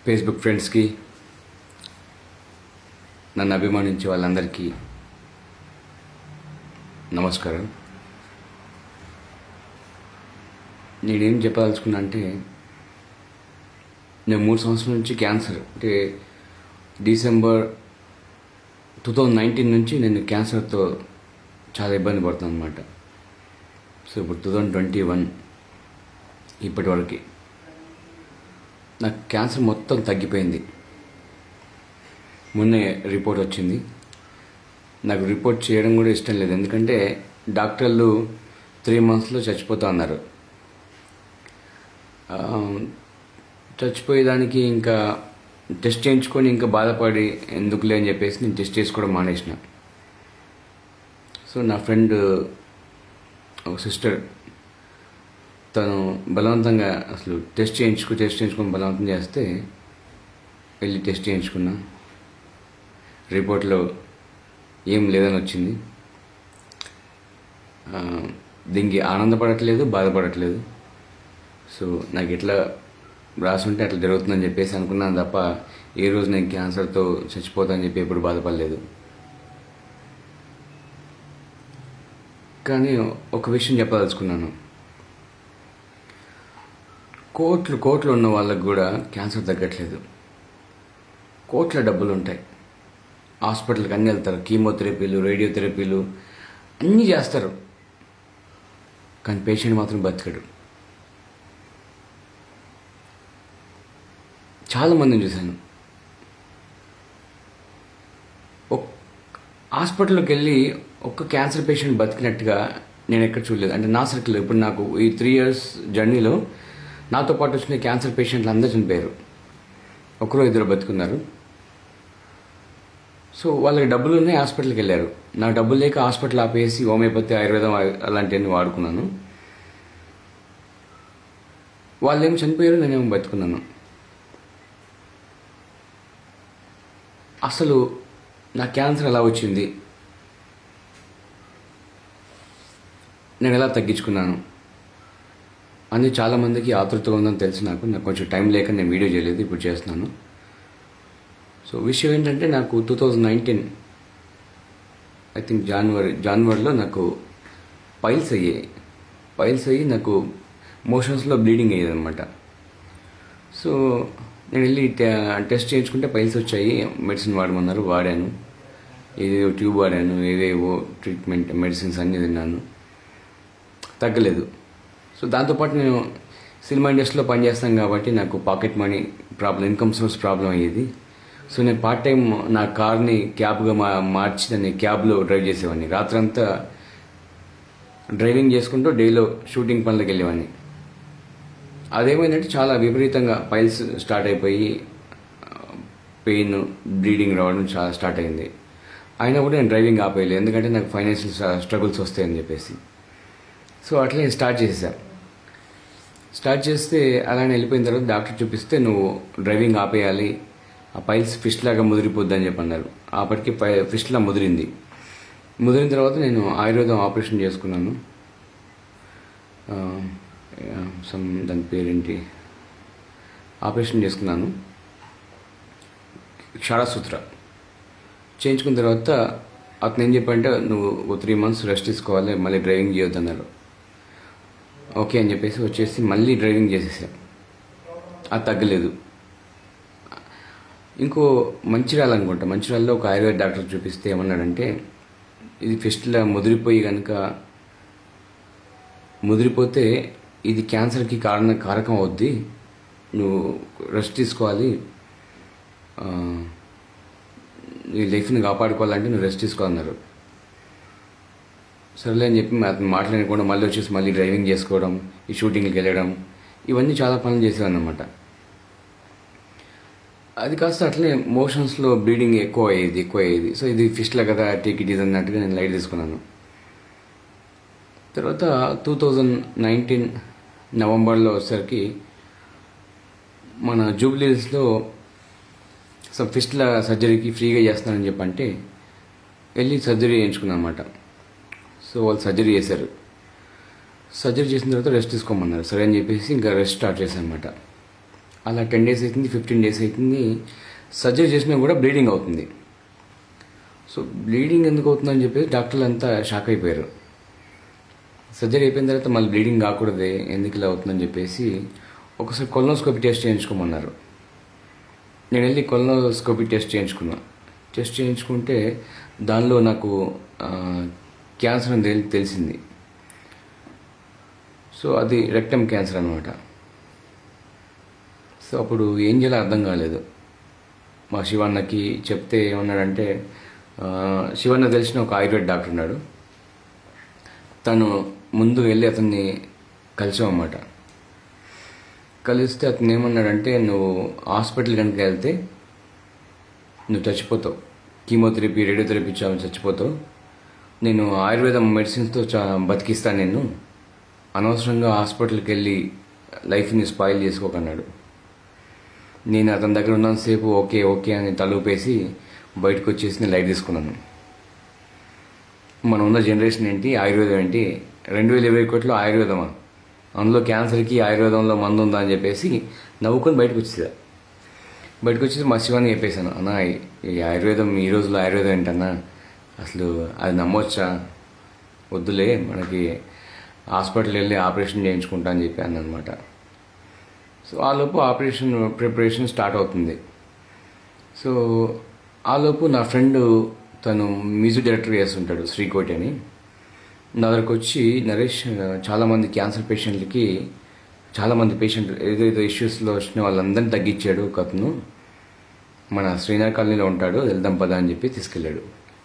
Facebook ఫ్రెండ్స్కి నన్ను అభిమానించే వాళ్ళందరికీ నమస్కారం నేనేం చెప్పదలుచుకున్నా అంటే నేను మూడు సంవత్సరాల నుంచి క్యాన్సర్ అంటే డిసెంబర్ టూ థౌజండ్ నైన్టీన్ నుంచి నేను క్యాన్సర్తో చాలా ఇబ్బంది పడుతున్నాను అనమాట సో ఇప్పుడు టూ థౌజండ్ ట్వంటీ వన్ ఇప్పటి వరకు నాకు క్యాన్సర్ మొత్తం తగ్గిపోయింది మొన్నే రిపోర్ట్ వచ్చింది నాకు రిపోర్ట్ చేయడం కూడా ఇష్టం లేదు ఎందుకంటే డాక్టర్లు త్రీ మంత్స్లో చచ్చిపోతా అన్నారు ఆ, చచ్చిపోయేదానికి ఇంకా టెస్ట్ చేయించుకొని ఇంకా బాధపడి ఎందుకులే అని చెప్పేసి నేను టెస్ట్ చేసుకోవడం మానేసిన సో నా ఫ్రెండ్ ఒక సిస్టర్ తను బలవంతంగా అసలు టెస్ట్ చేయించుకు టెస్ట్ చేయించుకొని బలవంతం చేస్తే వెళ్ళి టెస్ట్ చేయించుకున్నా రిపోర్ట్లో ఏం లేదని వచ్చింది ఆ, దీనికి ఆనందపడట్లేదు బాధపడట్లేదు సో నాకు ఎట్లా రాసుంటే అట్లా జరుగుతుందని చెప్పేసి అనుకున్నాను తప్ప ఏ రోజు నేను క్యాన్సర్తో చచ్చిపోతానని చెప్పి ఎప్పుడు బాధపడలేదు కానీ ఒక విషయం చెప్పదలుచుకున్నాను కోట్లు కోట్లు ఉన్న వాళ్ళకు కూడా క్యాన్సర్ తగ్గట్లేదు కోట్ల డబ్బులు ఉంటాయి హాస్పిటల్కి అన్నీ వెళ్తారు కీమోథెరపీలు రేడియోథెరపీలు అన్నీ చేస్తారు కానీ పేషెంట్ మాత్రం బతకడు చాలా మందిని చూశాను ఒక్- హాస్పిటల్కి వెళ్ళి ఒక్క క్యాన్సర్ పేషెంట్ బతికినట్టుగా నేను ఎక్కడ చూడలేదు అంటే నా సర్కిల్ ఇప్పుడు నాకు ఈ త్రీ ఇయర్స్ జర్నీలో నాతో పాటు వచ్చిన క్యాన్సర్ పేషెంట్లు అందరూ చనిపోయారు ఒకరు ఇద్దరు బతుకున్నారు సో వాళ్ళకి డబ్బులు ఉన్నాయి హాస్పిటల్కి వెళ్ళారు నాకు డబ్బులు లేక హాస్పిటల్ ఆపేసి హోమియోపతి ఆయుర్వేదం అలాంటివన్నీ వాడుకున్నాను వాళ్ళేమో చనిపోయారు నేనేమో బతుకున్నాను అసలు నా క్యాన్సర్ ఎలా వచ్చింది నేను ఎలా తగ్గించుకున్నాను అని చాలామందికి ఆతృతగా ఉందని తెలుసు నాకు నాకు కొంచెం టైం లేక నేను వీడియో చేయలేదు ఇప్పుడు చేస్తున్నాను సో విషయం ఏంటంటే నాకు two thousand nineteen I think జనవరి జనవరిలో నాకు పైల్స్ అయ్యాయి పైల్స్ అయ్యి నాకు మోషన్స్లో బ్లీడింగ్ అయ్యేది అనమాట సో నేను వెళ్ళి టె- టెస్ట్ చేయించుకుంటే పైల్స్ వచ్చాయి మెడిసిన్ వాడమన్నారు వాడాను ఏదేవో ట్యూబ్ వాడాను ఏవేవో ట్రీట్మెంట్ మెడిసిన్స్ అన్నీ తిన్నాను తగ్గలేదు సో దాంతోపాటు నేను సినిమా ఇండస్ట్రీలో పనిచేస్తాను కాబట్టి నాకు pocket money problem income source problem అయ్యేది సో నేను పార్ట్ టైం నా కార్ని క్యాబ్గా మా మార్చి దాన్ని క్యాబ్లో డ్రైవ్ చేసేవాడిని రాత్రంతా డ్రైవింగ్ చేసుకుంటూ డేలో షూటింగ్ పనులకు వెళ్ళేవాడిని అదేమైందంటే చాలా విపరీతంగా పైల్స్ స్టార్ట్ అయిపోయి పెయిన్ బ్లీడింగ్ రావడం చాలా స్టార్ట్ అయింది అయినా కూడా నేను డ్రైవింగ్ ఆపేయలేదు ఎందుకంటే నాకు ఫైనాన్షియల్ స్ట్రగుల్స్ వస్తాయని చెప్పేసి సో అట్లా నేను స్టార్ట్ చేసా స్టార్ట్ చేస్తే అలానే వెళ్ళిపోయిన తర్వాత డాక్టర్ చూపిస్తే నువ్వు డ్రైవింగ్ ఆపేయాలి ఆ పైల్స్ ఫిష్ లాగా ముదిరిపోద్ది అని చెప్పి అన్నారు అప్పటికి పై ఫిష్లా ముదిరింది ముదిరిన తర్వాత నేను ఆయుర్వేదం ఆపరేషన్ చేసుకున్నాను సమ్ దాని పేరేంటి ఆపరేషన్ చేసుకున్నాను క్షారసూత్ర చేయించుకున్న తర్వాత అతను ఏం చెప్పంటే నువ్వు ఓ త్రీ మంత్స్ రెస్ట్ తీసుకోవాలి మళ్ళీ డ్రైవింగ్ చేయొద్దు అన్నారు ఓకే అని చెప్పేసి వచ్చేసి మళ్ళీ డ్రైవింగ్ చేసేసాం అది తగ్గలేదు ఇంకో మంచిర్యాల అనుకుంటా మంచిర్యాలలో ఒక ఆయుర్వేద డాక్టర్ చూపిస్తే ఏమన్నాడంటే ఇది ఫిస్ట్లా ముదిరిపోయి కనుక ముదిరిపోతే ఇది క్యాన్సర్కి కారణ కారకం అవుద్ది నువ్వు రెస్ట్ తీసుకోవాలి ఆ, నీ లైఫ్ని కాపాడుకోవాలంటే నువ్వు రెస్ట్ తీసుకోవాలన్నారు సరేలే అని చెప్పి అతను మాట్లాడకుండా మళ్ళీ వచ్చేసి మళ్ళీ డ్రైవింగ్ చేసుకోవడం ఈ షూటింగ్కి వెళ్ళడం ఇవన్నీ చాలా పనులు చేసేవాడిని అనమాట అది కాస్త అట్లనే మోషన్స్లో బ్లీడింగ్ ఎక్కువ అయ్యేది ఎక్కువ అయ్యేది సో ఇది ఫిష్లా కదా టేక్ ఇట్ ఈజ్ అన్నట్టుగా నేను లైట్ తీసుకున్నాను తర్వాత టూ థౌజండ్ నైన్టీన్ నవంబర్లో వచ్చేసరికి మన జూబ్లీస్లో సో ఫిస్ట్ల సర్జరీకి ఫ్రీగా చేస్తానని చెప్పంటే వెళ్ళి సర్జరీ చేయించుకున్నాను అనమాట సో వాళ్ళు సర్జరీ చేశారు సర్జరీ చేసిన తర్వాత రెస్ట్ తీసుకోమన్నారు సరే అని చెప్పేసి ఇంకా రెస్ట్ స్టార్ట్ చేశాను అనమాట అలా టెన్ డేస్ అవుతుంది ఫిఫ్టీన్ డేస్ అవుతుంది సర్జరీ చేసినా కూడా బ్లీడింగ్ అవుతుంది సో బ్లీడింగ్ ఎందుకు అవుతుందని చెప్పేసి డాక్టర్లు అంతా షాక్ అయిపోయారు సర్జరీ అయిపోయిన తర్వాత మళ్ళీ బ్లీడింగ్ కాకూడదే ఎందుకు ఇలా అవుతుందని చెప్పేసి ఒకసారి కొలనోస్కోపీ టెస్ట్ చేయించుకోమన్నారు నేను వెళ్ళి కొలనోస్కోపీ టెస్ట్ చేయించుకున్నా టెస్ట్ చేయించుకుంటే దానిలో నాకు ఆ, క్యాన్సర్ అని తెలి- తెలిసింది సో అది రెక్టమ్ క్యాన్సర్ అనమాట సో అప్పుడు ఏం చేయాలో అర్థం కాలేదు మా శివన్నకి చెప్తే ఏమన్నాడంటే ఆ, శివన్న తెలిసిన ఒక ఆయుర్వేద డాక్టర్ ఉన్నాడు తను ముందు వెళ్ళి అతన్ని కలిసామన్నమాట కలిస్తే అతను ఏమన్నాడంటే నువ్వు హాస్పిటల్ కనుక వెళ్తే నువ్వు చచ్చిపోతావు కీమోథెరపీ రేడియోథెరపీ ఇచ్చావు చచ్చిపోతావు నేను ఆయుర్వేదం మెడిసిన్స్తో చా బతికిస్తాను నేను అనవసరంగా హాస్పిటల్కి వెళ్ళి లైఫ్ని స్పాయిల్ చేసుకోకన్నాడు నేను అతని దగ్గర ఉన్నంతసేపు ఓకే ఓకే అని తలూపేసి బయటకు వచ్చేసి నేను లైట్ తీసుకున్నాను మనం ఉన్న జనరేషన్ ఏంటి ఆయుర్వేదం ఏంటి రెండు వేల ఇరవై ఒకటిలో ఆయుర్వేదమా అందులో క్యాన్సర్కి ఆయుర్వేదంలో మందు ఉందా అని చెప్పేసి నవ్వుకొని బయటకు వచ్చేదా బయటకు వచ్చేసి మా శివాన్ని చెప్పేశాను అన్న ఈ- ఈ ఆయుర్వేదం ఈ రోజులో ఆయుర్వేదం ఏంటన్నా అసలు అది నమ్మొచ్చా వద్దులే మనకి హాస్పిటల్ వెళ్ళి ఆపరేషన్ చేయించుకుంటా అని చెప్పాను అనమాట సో ఆ లోపు ఆపరేషన్ ప్రిపరేషన్ స్టార్ట్ అవుతుంది సో ఆ లోపు నా ఫ్రెండ్ తను మ్యూజిక్ డైరెక్టర్ చేస్తుంటాడు శ్రీకోటి అని నా దగ్గరకు వచ్చి నరేష్ చాలామంది క్యాన్సర్ పేషెంట్లకి చాలామంది పేషెంట్ ఏదేదో ఇష్యూస్లో వచ్చిన వాళ్ళందరినీ తగ్గించాడు ఒక అతను మన శ్రీనగర్ కాలనీలో ఉంటాడు వెళ్దాం పదా అని చెప్పి తీసుకెళ్ళాడు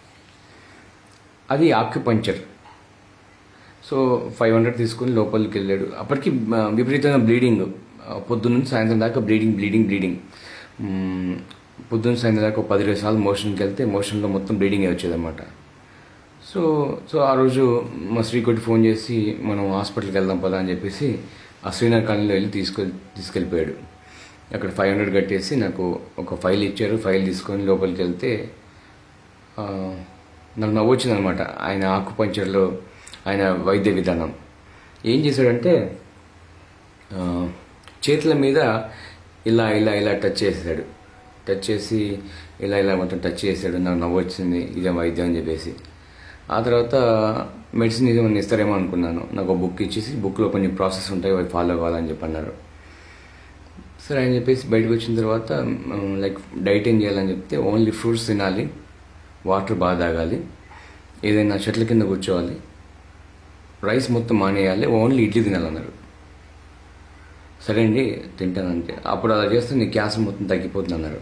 అది ఆక్యుపంచర్ సో ఫైవ్ హండ్రెడ్ తీసుకుని లోపలికి వెళ్ళాడు అప్పటికి ఆ, విపరీతమైన బ్లీడింగ్ పొద్దున్న నుంచి సాయంత్రం దాకా బ్లీడింగ్ బ్లీడింగ్ బ్లీడింగ్ మ్మ్, పొద్దున్న సాయంత్రం దాకా ఒక పది ఇరవై సార్లు మోషన్కి వెళ్తే మోషన్లో మొత్తం బ్లీడింగ్ వచ్చేదన్నమాట సో సో ఆ రోజు మా శ్రీకోటి ఫోన్ చేసి మనం హాస్పిటల్కి వెళ్దాం పదా అని చెప్పేసి ఆ శ్రీనగర్ కాలనీలో వెళ్ళి తీసుకెళ్ళి తీసుకెళ్ళిపోయాడు అక్కడ ఫైవ్ హండ్రెడ్ కట్టేసి నాకు ఒక ఫైల్ ఇచ్చారు ఫైల్ తీసుకొని లోపలికి వెళ్తే ఆ, నాకు నవ్వొచ్చింది అనమాట ఆయన ఆకుపంచర్లో ఆయన వైద్య విధానం ఏం చేశాడంటే ఆ, చేతుల మీద ఇలా ఇలా ఇలా టచ్ చేశాడు టచ్ చేసి ఇలా ఇలా మొత్తం టచ్ చేశాడు నాకు నవ్వొచ్చింది ఇదే వైద్యం అని చెప్పేసి ఆ తర్వాత మెడిసిన్ ఏమైనా ఇస్తారేమో అనుకున్నాను నాకు ఒక బుక్ ఇచ్చేసి బుక్లో కొన్ని ప్రాసెస్ ఉంటాయి అవి ఫాలో కావాలని చెప్పి అన్నారు సరే అని చెప్పేసి బయటకు వచ్చిన తర్వాత లైక్ డైట్ ఏం చేయాలని చెప్తే ఓన్లీ ఫ్రూట్స్ తినాలి వాటర్ బాగా తాగాలి ఏదైనా చెట్ల కింద కూర్చోవాలి రైస్ మొత్తం మానేయాలి ఓన్లీ ఇడ్లీ తినాలన్నారు సరే అండి తింటానంటే అప్పుడు అలా చేస్తే నీ క్యాన్సర్ మొత్తం తగ్గిపోతుంది అన్నారు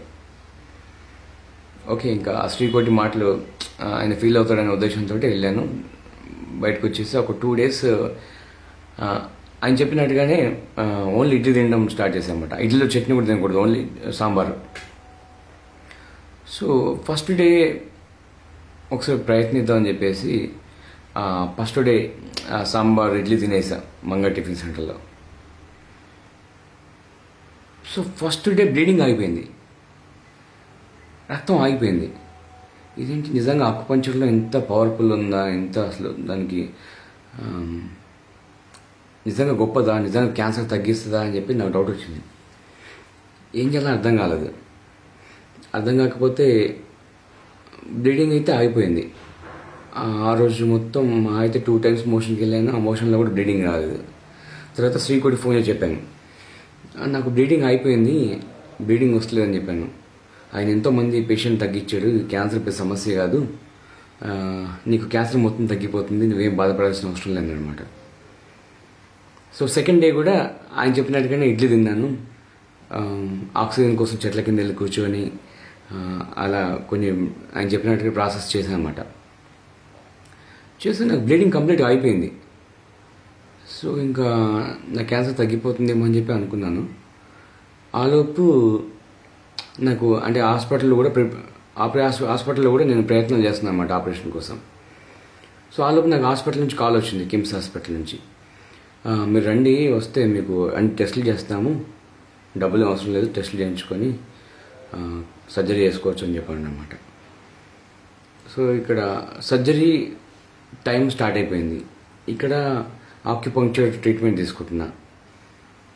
ఓకే ఇంకా ఆ శ్రీకోటి మాటలు ఆ, ఆయన ఫీల్ అవుతాడనే ఉద్దేశంతో వెళ్ళాను బయటకు వచ్చేసి ఒక టూ డేస్ ఆయన చెప్పినట్టుగానే ఆ, ఓన్లీ ఇడ్లీ తినడం స్టార్ట్ చేశామన్నమాట ఇడ్లీలో చట్నీ కూడా తినకూడదు only sambar so first day ఒకసారి ప్రయత్నిద్దామని చెప్పేసి ఆ, ఫస్ట్ డే ఆ, సాంబార్ ఇడ్లీ తినేసా మంగ టిఫిన్ సెంటర్లో సో ఫస్ట్ డే బ్లీడింగ్ ఆగిపోయింది రక్తం ఆగిపోయింది ఇదేంటి నిజంగా అక్కుపంచర్లో ఎంత పవర్ఫుల్ ఉందా ఎంత అసలు దానికి ఆమ్, నిజంగా గొప్పదా నిజంగా క్యాన్సర్ తగ్గిస్తుందా అని చెప్పి నాకు డౌట్ వచ్చింది ఏం చేయాలో అర్థం కాలేదు అర్థం కాకపోతే బ్లీడింగ్ అయితే ఆగిపోయింది ఆ ఆ రోజు మొత్తం మా అయితే టూ టైమ్స్ మోషన్కి వెళ్ళాను ఆ మోషన్లో కూడా బ్లీడింగ్ రాలేదు తర్వాత శ్రీకోటి ఫోన్ చేసి చెప్పాను "ఆ, నాకు బ్లీడింగ్ అయిపోయింది బ్లీడింగ్ వస్తలేదని చెప్పాను ఆయన ఎంతోమంది పేషెంట్ తగ్గించాడు ఇది క్యాన్సర్ పెద్ద సమస్య కాదు ఆ, నీకు క్యాన్సర్ మొత్తం తగ్గిపోతుంది నువ్వేం బాధపడాల్సిన అవసరం లేదనమాట సో సెకండ్ డే కూడా ఆయన చెప్పినట్టుగానే ఇడ్లీ తిన్నాను ఆ, ఆక్సిజన్ కోసం చెట్ల కింద వెళ్ళి కూర్చొని ఆ, అలా కొన్ని ఆయన చెప్పినట్టుగా ప్రాసెస్ చేశాను అనమాట చేస్తే నాకు బ్లీడింగ్ కంప్లీట్ అయిపోయింది సో ఇంకా నా క్యాన్సర్ తగ్గిపోతుందేమో అని చెప్పి అనుకున్నాను ఆలోపు నాకు అంటే హాస్పిటల్లో కూడా ప్రిప ఆపరే హాస్పిటల్లో కూడా నేను ప్రయత్నం చేస్తున్నాను అనమాట ఆపరేషన్ కోసం సో ఆలోపు నాకు హాస్పిటల్ నుంచి కాల్ వచ్చింది కిమ్స్ హాస్పిటల్ నుంచి "ఆ, మీరు రండి వస్తే మీకు అన్ని టెస్టులు చేస్తాము డబ్బులు అవసరం లేదు టెస్టులు చేయించుకొని ఆ, సర్జరీ చేసుకోవచ్చు అని చెప్పాను అనమాట సో ఇక్కడ సర్జరీ టైం స్టార్ట్ అయిపోయింది ఇక్కడ ఆక్యుపంక్చర్ ట్రీట్మెంట్ తీసుకుంటున్నా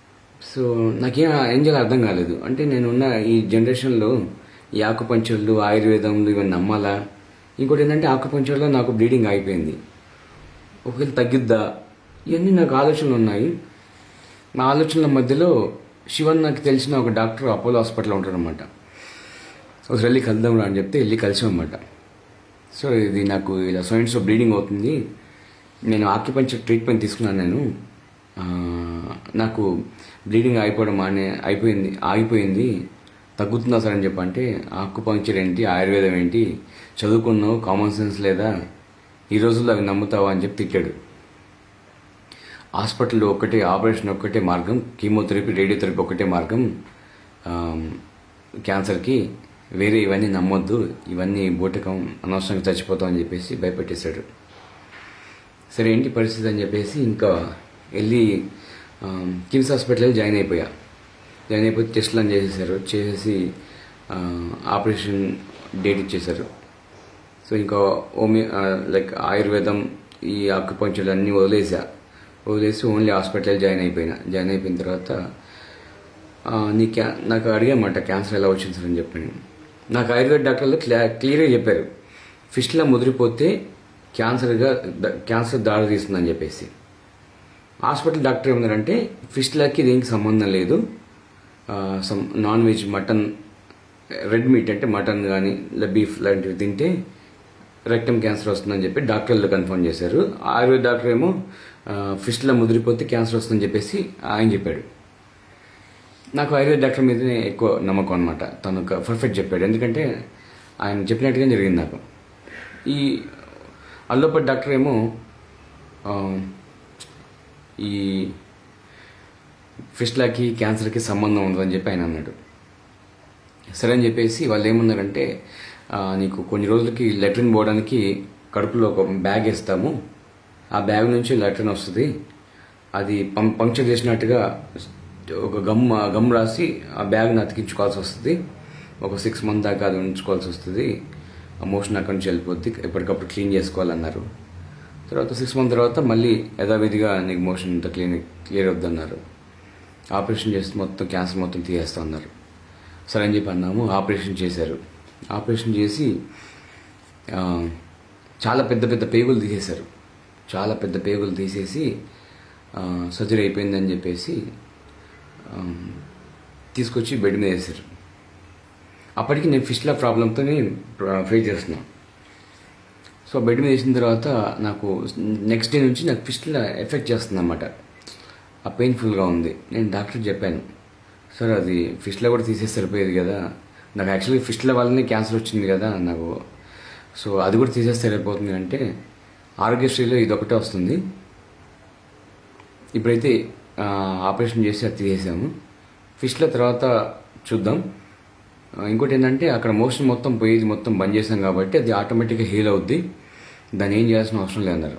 సో నాకేం ఏం చేయాలో అర్థం కాలేదు అంటే నేనున్న ఈ జనరేషన్లో ఈ ఆకుపంచర్లు ఆయుర్వేదంలు ఇవన్నీ నమ్మాలా ఇంకోటి ఏంటంటే ఆకుపంచర్లో నాకు బ్లీడింగ్ అయిపోయింది ఒకవేళ తగ్గిద్దా ఇవన్నీ నాకు ఆలోచనలు ఉన్నాయి నా ఆలోచనల మధ్యలో శివన్ నాకు తెలిసిన ఒక డాక్టర్ అపోలో హాస్పిటల్లో ఉంటారనమాట ఒకసారి వెళ్ళి కలుద్దాం రా అని చెప్తే వెళ్ళి కలిసామన్నమాట సో ఇది నాకు ఇలా సైన్స్ బ్లీడింగ్ అవుతుంది నేను ఆక్యుపంచర్ ట్రీట్మెంట్ తీసుకున్నాను నేను ఆ, నాకు బ్లీడింగ్ అయిపోవడం అనే అయిపోయింది ఆగిపోయింది తగ్గుతుందా సార్ అని చెప్పంటే ఆక్యుపంక్చర్ ఏంటి ఆయుర్వేదం ఏంటి చదువుకున్నావు కామన్ సెన్స్ లేదా ఈ రోజుల్లో అవి నమ్ముతావా అని చెప్పి తిట్టాడు హాస్పిటల్లో ఒక్కటే ఆపరేషన్ ఒక్కటే మార్గం కీమోథెరపీ రేడియోథెరపీ ఒకటే మార్గం ఆమ్, క్యాన్సర్కి వేరే ఇవన్నీ నమ్మొద్దు ఇవన్నీ బూటకం అనవసరంగా చచ్చిపోతాం అని చెప్పేసి భయపెట్టేశాడు సరే ఏంటి పరిస్థితి అని చెప్పేసి ఇంకా వెళ్ళి ఆమ్, కిమ్స్ హాస్పిటల్ జాయిన్ అయిపోయా జాయిన్ అయిపోయి టెస్ట్లు అని చేసేసారు చేసేసి ఆ, ఆపరేషన్ డేట్ ఇచ్చేశారు సో ఇంకా హోమియో లైక్ ఆయుర్వేదం ఈ ఆకుపంచులు అన్నీ వదిలేసా వదిలేసి ఓన్లీ హాస్పిటల్ జాయిన్ అయిపోయినా జాయిన్ అయిపోయిన తర్వాత ఆ, నీ క్యా నాకు అడిగామాట క్యాన్సర్ ఎలా వచ్చింది సార్ అని చెప్పని నాకు ఆయుర్వేద డాక్టర్లు క్లియా క్లియర్గా చెప్పారు ఫిష్లా ముదిరిపోతే క్యాన్సర్గా ద- క్యాన్సర్ దాడి తీస్తుందని చెప్పేసి హాస్పిటల్ డాక్టర్ ఏమన్నారంటే ఫిష్లకి దీనికి సంబంధం లేదు ఆ, some non veg mutton red meat అంటే మటన్ కానీ లేదా బీఫ్ లాంటివి తింటే రెక్టమ్ క్యాన్సర్ వస్తుందని చెప్పి డాక్టర్లు కన్ఫర్మ్ చేశారు ఆయుర్వేద డాక్టర్ ఏమో ఆ, ఫిష్లా ముదిరిపోతే క్యాన్సర్ వస్తుందని చెప్పేసి ఆయన చెప్పాడు నాకు ఆయుర్వేద డాక్టర్ మీదనే ఎక్కువ నమ్మకం అనమాట తను ఒక పర్ఫెక్ట్ చెప్పాడు ఎందుకంటే ఆయన చెప్పినట్టుగా జరిగింది నాకు ఈ అల్లోపతి డాక్టర్ ఏమో ఆ, ఈ ఫిష్లాకి క్యాన్సర్కి సంబంధం ఉండదని చెప్పి ఆయన అన్నాడు సరే అని చెప్పేసి వాళ్ళు ఏమన్నారంటే ఆ, నీకు కొన్ని రోజులకి లెట్రిన్ పోవడానికి కడుపులో ఒక బ్యాగ్ ఇస్తాము ఆ బ్యాగ్ నుంచి లెట్రిన్ వస్తుంది అది పం పంక్చర్ చేసినట్టుగా ఒక గమ్ గమ్ రాసి ఆ బ్యాగ్ని అతికించుకోవాల్సి వస్తుంది ఒక సిక్స్ మంత్ దాకా అది ఉంచుకోవాల్సి వస్తుంది ఆ మోషన్ అక్కడి నుంచి వెళ్ళిపోద్ది ఎప్పటికప్పుడు క్లీన్ చేసుకోవాలన్నారు తర్వాత సిక్స్ మంత్ తర్వాత మళ్ళీ యథావిధిగా నీకు మోషన్ అంతా క్లీన్ క్లియర్ అవుద్దన్నారు ఆపరేషన్ చేసి మొత్తం క్యాన్సర్ మొత్తం తీయేస్తా అన్నారు సరే అని చెప్పి అన్నాము ఆపరేషన్ చేశారు ఆపరేషన్ చేసి ఆ, చాలా పెద్ద పెద్ద పేగులు తీసేశారు చాలా పెద్ద పేగులు తీసేసి సర్జరీ అయిపోయిందని చెప్పేసి ఆ, తీసుకొచ్చి బెడ్ మీద వేశారు అప్పటికి నేను ఫిష్లా ప్రాబ్లంతో ఫేస్ చేస్తున్నాను సో బెడ్ మీద వేసిన తర్వాత నాకు నెక్స్ట్ డే నుంచి నాకు ఫిష్లా ఎఫెక్ట్ చేస్తుంది అనమాట ఆ పెయిన్ఫుల్గా ఉంది నేను డాక్టర్ చెప్పాను సార్ అది ఫిష్లో కూడా తీసేసి సరిపోయేది కదా నాకు యాక్చువల్లీ ఫిష్ల వల్లనే క్యాన్సర్ వచ్చింది కదా నాకు సో అది కూడా తీసేస్తే సరిపోతుంది అంటే ఆరోగ్యశ్రీలో ఇది ఒకటే వస్తుంది ఇప్పుడైతే ఆ, ఆపరేషన్ చేసి అది తీసేసాము ఫిష్ల తర్వాత చూద్దాం ఆ, ఇంకోటి ఏంటంటే అక్కడ మోషన్ మొత్తం పోయేది మొత్తం బంద్ చేసాం కాబట్టి అది ఆటోమేటిక్గా హీల్ అవుద్ది దాన్ని ఏం చేయాల్సిన అవసరం లేదన్నారు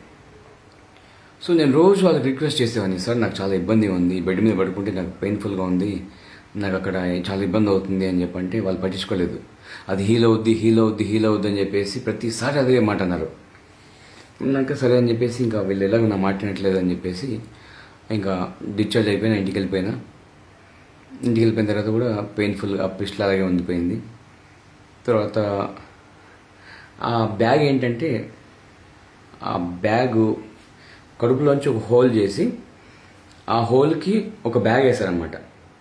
సో నేను రోజు వాళ్ళకి రిక్వెస్ట్ చేసేవాడిని సార్ నాకు చాలా ఇబ్బంది ఉంది బెడ్ మీద పడుకుంటే నాకు పెయిన్ఫుల్గా ఉంది నాకు అక్కడ చాలా ఇబ్బంది అవుతుంది అని చెప్పంటే వాళ్ళు పట్టించుకోలేదు అది హీల్ అవుద్ది హీల్ అవుద్ది హీల్ అవుద్ది అని చెప్పేసి ప్రతిసారి అదే మాట అన్నారు నాకు సరే అని చెప్పేసి ఇంకా వీళ్ళు ఎలాగో నా మాట్లాడట్లేదు అని చెప్పేసి ఇంకా డిశ్చార్జ్ అయిపోయినా ఇంటికి వెళ్ళిపోయినా ఇంటికి వెళ్ళిపోయిన తర్వాత కూడా పెయిన్ఫుల్ ఆ పిస్ట్లు అలాగే ఉండిపోయింది తర్వాత ఆ బ్యాగ్ ఏంటంటే ఆ బ్యాగు కడుపులోంచి ఒక హోల్ చేసి ఆ హోల్కి ఒక బ్యాగ్ వేశారనమాట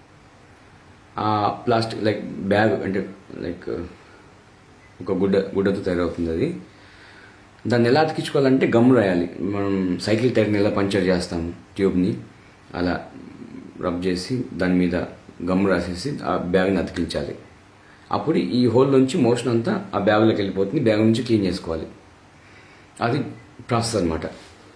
ఆ ప్లాస్టిక్ లైక్ బ్యాగ్ అంటే లైక్ ఒక గుడ్డ గుడ్డతో తయారవుతుంది అది దాన్ని ఎలా అతికించుకోవాలంటే గమ్ రాయాలి మనం సైకిల్ టైర్ని ఎలా పంచర్ చేస్తాము ట్యూబ్ని అలా రబ్ చేసి దాని మీద గమ్ రాసేసి ఆ బ్యాగ్ని అతికించాలి అప్పుడు ఈ హోల్ నుంచి మోషన్ అంతా ఆ బ్యాగ్లోకి వెళ్ళిపోతుంది బ్యాగ్ నుంచి క్లీన్ చేసుకోవాలి అది ప్రాసెస్ అనమాట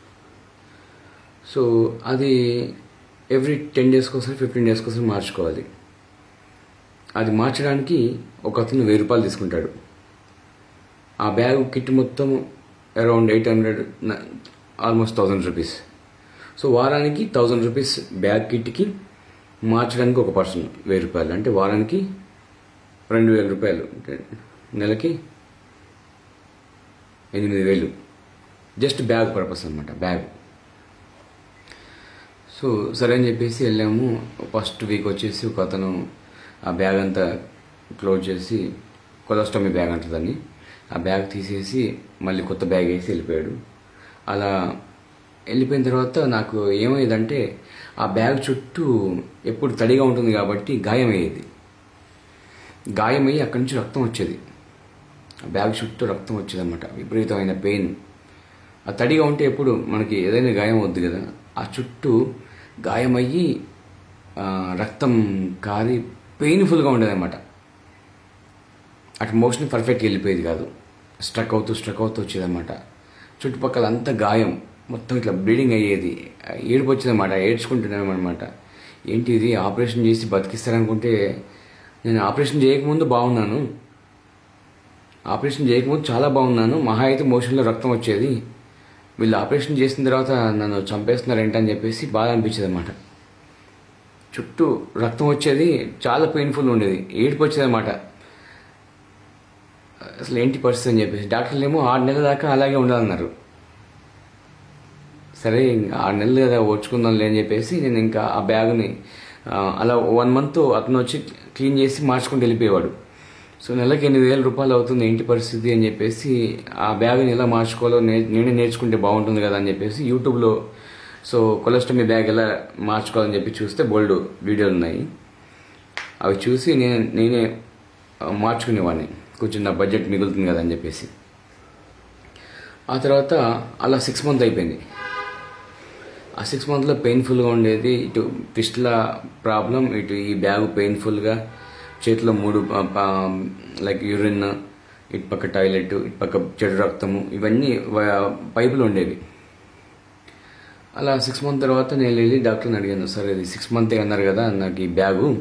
సో అది ఎవ్రీ టెన్ డేస్కి ఒకసారి ఫిఫ్టీన్ డేస్కి ఒకసారి మార్చుకోవాలి అది మార్చడానికి ఒక అతను వెయ్యి రూపాయలు తీసుకుంటాడు ఆ బ్యాగ్ కిట్ మొత్తం around eight hundred almost thousand rupees so వారానికి థౌజండ్ రూపీస్ బ్యాగ్ కిట్కి మార్చడానికి ఒక పర్సన్ వెయ్యి రూపాయలు అంటే వారానికి రెండు వేల రూపాయలు అంటే నెలకి ఎనిమిది వేలు జస్ట్ బ్యాగ్ పర్పస్ అనమాట బ్యాగ్ సో సరే అని చెప్పేసి వెళ్ళాము ఫస్ట్ వీక్ వచ్చేసి ఒక అతను ఆ బ్యాగ్ అంతా క్లోజ్ చేసి కొలస్టమీ బ్యాగ్ అంటుందని ఆ బ్యాగ్ తీసేసి మళ్ళీ కొత్త బ్యాగ్ వేసి వెళ్ళిపోయాడు అలా వెళ్ళిపోయిన తర్వాత నాకు ఏమయ్యేదంటే ఆ బ్యాగ్ చుట్టూ ఎప్పుడు తడిగా ఉంటుంది కాబట్టి గాయం అయ్యేది గాయమయ్యి అక్కడి నుంచి రక్తం వచ్చేది ఆ బ్యాగ్ చుట్టూ రక్తం వచ్చేది అనమాట విపరీతమైన పెయిన్ ఆ తడిగా ఉంటే ఎప్పుడు మనకి ఏదైనా గాయం వద్దు కదా ఆ చుట్టూ గాయమయ్యి ఆ, రక్తం కారి పెయిన్ఫుల్గా ఉండేది అనమాట అటు మోషన్ పర్ఫెక్ట్గా వెళ్ళిపోయేది కాదు స్ట్రక్ అవుతూ స్ట్రక్ అవుతూ వచ్చేదన్నమాట చుట్టుపక్కల అంతా గాయం మొత్తం ఇట్లా బ్లీడింగ్ అయ్యేది ఏడుపు వచ్చేదన్నమాట ఏడ్చుకుంటున్నాను అనమాట ఏంటి ఇది ఆపరేషన్ చేసి బతికిస్తారనుకుంటే నేను ఆపరేషన్ చేయకముందు బాగున్నాను ఆపరేషన్ చేయకముందు చాలా బాగున్నాను మహా అయితే మోషన్లో రక్తం వచ్చేది వీళ్ళు ఆపరేషన్ చేసిన తర్వాత నన్ను చంపేస్తున్నారు ఏంటని చెప్పేసి బాధ అనిపించేది అనమాట చుట్టూ రక్తం వచ్చేది చాలా పెయిన్ఫుల్ ఉండేది ఏడుపు వచ్చేది అనమాట అసలు ఏంటి పరిస్థితి అని చెప్పేసి డాక్టర్లు ఏమో ఆరు నెలల దాకా అలాగే ఉండాలన్నారు సరే ఇంకా ఆరు నెలలు కదా ఓడ్చుకుందాంలే అని చెప్పేసి నేను ఇంకా ఆ బ్యాగ్ని ఆ, అలా వన్ మంత్ అతను వచ్చి క్లీన్ చేసి మార్చుకుంటూ వెళ్ళిపోయేవాడు సో నెలకి ఎనిమిది వేల రూపాయలు అవుతుంది ఏంటి పరిస్థితి అని చెప్పేసి ఆ బ్యాగ్ని ఎలా మార్చుకోవాలో నే- నేనే నేర్చుకుంటే బాగుంటుంది కదా అని చెప్పేసి యూట్యూబ్లో సో కొలెస్ట్రమీ బ్యాగ్ ఎలా మార్చుకోవాలని చెప్పి చూస్తే బోల్డ్ వీడియోలు ఉన్నాయి అవి చూసి నేను నేనే ఆ, మార్చుకునేవాడిని కొంచెం నా బడ్జెట్ మిగులుతుంది కదా అని చెప్పేసి ఆ తర్వాత అలా సిక్స్ మంత్ అయిపోయింది ఆ సిక్స్ మంత్లో పెయిన్ఫుల్గా ఉండేది ఇటు ఫిస్ట్ల ప్రాబ్లం ఇటు ఈ బ్యాగ్ పెయిన్ఫుల్గా చేతిలో మూడు లైక్ యూరిన్ ఇటు పక్క టాయిలెట్ ఇటు పక్క చెడు రక్తము ఇవన్నీ వ- పైపులు ఉండేవి అలా సిక్స్ మంత్ తర్వాత నేను వెళ్ళి డాక్టర్ని అడిగాను సార్ ఇది సిక్స్ మంత్ అన్నారు కదా నాకు ఈ బ్యాగు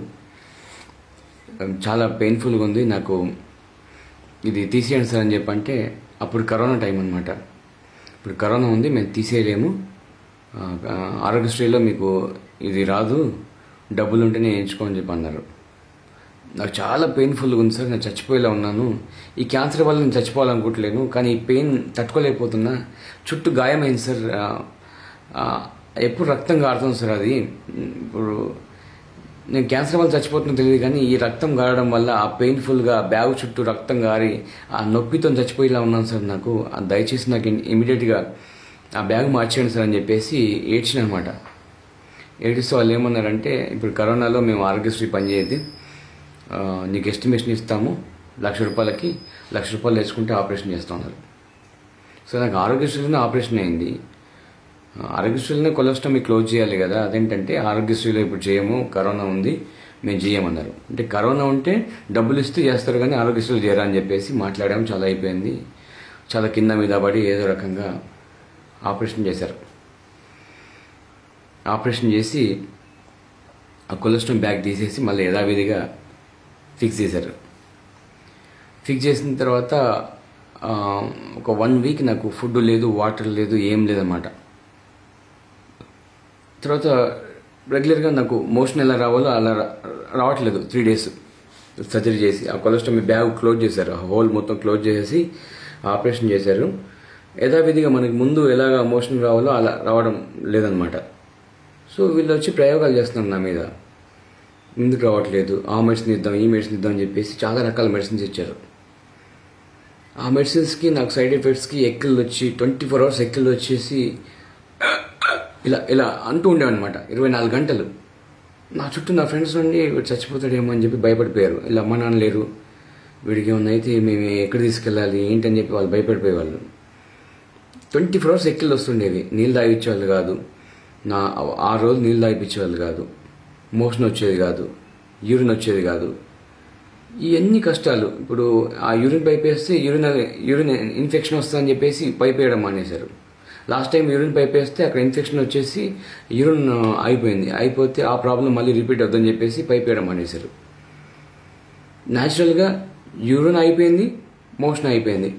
చాలా పెయిన్ఫుల్గా ఉంది నాకు ఇది తీసేయండి సార్ అని చెప్పంటే అప్పుడు కరోనా టైం అనమాట ఇప్పుడు కరోనా ఉంది మేము తీసేయలేము ఆ, ఆ, ఆరోగ్యశ్రీలో మీకు ఇది రాదు డబ్బులు ఉంటేనే వేయించుకోని చెప్పి అన్నారు నాకు చాలా పెయిన్ఫుల్గా ఉంది సార్ నేను చచ్చిపోయేలా ఉన్నాను ఈ క్యాన్సర్ వల్ల నేను చచ్చిపోవాలనుకోవట్లేను కానీ ఈ పెయిన్ తట్టుకోలేకపోతున్నా చుట్టూ గాయమైంది సార్ ఆ, ఆ, ఎప్పుడు రక్తం కారుతుంది సార్ అది ఇప్పుడు నేను క్యాన్సర్ వల్ల చచ్చిపోతున్నా తెలియదు కానీ ఈ రక్తం గారడం వల్ల ఆ పెయిన్ఫుల్గా బ్యాగ్ చుట్టూ రక్తం గారి ఆ నొప్పితో చచ్చిపోయేలా ఉన్నాను సార్ నాకు ఆ దయచేసి నాకు ఇమీడియట్గా ఆ బ్యాగ్ మార్చేయండి సార్ అని చెప్పేసి ఏడ్చిన అనమాట ఏడిస్తే వాళ్ళు ఏమన్నారంటే ఇప్పుడు కరోనాలో మేము ఆరోగ్యశ్రీ పనిచేయద్ది ఆ, నీకు ఎస్టిమేషన్ ఇస్తాము లక్ష రూపాయలకి లక్ష రూపాయలు తెచ్చుకుంటే ఆపరేషన్ చేస్తాం అన్నారు సో నాకు ఆరోగ్యశ్రీలోనే ఆపరేషన్ అయింది ఆరోగ్యశ్రీలోనే కొలెస్ట్రామీ క్లోజ్ చేయాలి కదా అదేంటంటే ఆరోగ్యశ్రీలో ఇప్పుడు చేయము కరోనా ఉంది మేము చేయమన్నారు అంటే కరోనా ఉంటే డబ్బులు ఇస్తూ చేస్తారు కానీ ఆరోగ్యశ్రీలో చేయరా అని చెప్పేసి మాట్లాడాము చాలా అయిపోయింది చాలా కింద మీద పడి ఏదో రకంగా ఆపరేషన్ చేశారు ఆపరేషన్ చేసి ఆ కొలెస్ట్రాల్ బ్యాగ్ తీసేసి మళ్ళీ యథావిధిగా ఫిక్స్ చేశారు ఫిక్స్ చేసిన తర్వాత ఆ, ఒక వన్ వీక్ నాకు ఫుడ్ లేదు వాటర్ లేదు ఏం లేదన్నమాట తర్వాత రెగ్యులర్గా నాకు మోషన్ ఎలా రావాలో అలా రా- రావట్లేదు త్రీ డేస్ సర్జరీ చేసి ఆ కొలెస్ట్రాల్ బ్యాగ్ క్లోజ్ చేశారు ఆ హోల్ మొత్తం క్లోజ్ చేసేసి ఆపరేషన్ చేశారు యథావిధిగా మనకి ముందు ఎలాగ మోషన్ రావాలో అలా రావడం లేదనమాట సో వీళ్ళు వచ్చి ప్రయోగాలు చేస్తున్నారు నా మీద ఎందుకు రావట్లేదు ఆ మెడిసిన్ ఇద్దాం ఈ మెడిసిన్ ఇద్దాం అని చెప్పేసి చాలా రకాల మెడిసిన్స్ ఇచ్చారు ఆ మెడిసిన్స్కి నాకు సైడ్ ఎఫెక్ట్స్కి ఎక్కిళ్ళు వచ్చి ట్వంటీ ఫోర్ అవర్స్ ఎక్కిళ్ళు వచ్చేసి ఇలా ఇలా అంటూ ఉండేవన్నమాట ఇరవై నాలుగు గంటలు నా చుట్టూ నా ఫ్రెండ్స్ నుండి వీడు చచ్చిపోతాడేమో అని చెప్పి భయపడిపోయారు ఇలా అమ్మ నాన్న లేరు వీడికి ఏమన్నా అయితే మేము ఎక్కడ తీసుకెళ్ళాలి ఏంటని చెప్పి వాళ్ళు భయపడిపోయేవాళ్ళు ట్వంటీ ఫోర్ అవర్స్ ఎక్కిళ్ళు వస్తుండేవి నీళ్ళు తాగిచ్చేవాళ్ళు కాదు నా ఆ రోజు నీళ్ళు తాగిపించేవాళ్ళు కాదు మోషన్ వచ్చేది కాదు యూరిన్ వచ్చేది కాదు ఇవన్నీ కష్టాలు ఇప్పుడు ఆ యూరిన్ పైప్ వేస్తే యూరిన్ యూరిన్ ఇన్ఫెక్షన్ వస్తుందని చెప్పేసి పైప్ వేయడం మానేశారు లాస్ట్ టైం యూరిన్ పైప్ వేస్తే అక్కడ ఇన్ఫెక్షన్ వచ్చేసి యూరిన్ అయిపోయింది అయిపోతే ఆ ప్రాబ్లం మళ్ళీ రిపీట్ అవుతుందని చెప్పేసి పైప్ వేయడం మానేశారు న్యాచురల్గా యూరిన్ అయిపోయింది మోషన్ అయిపోయింది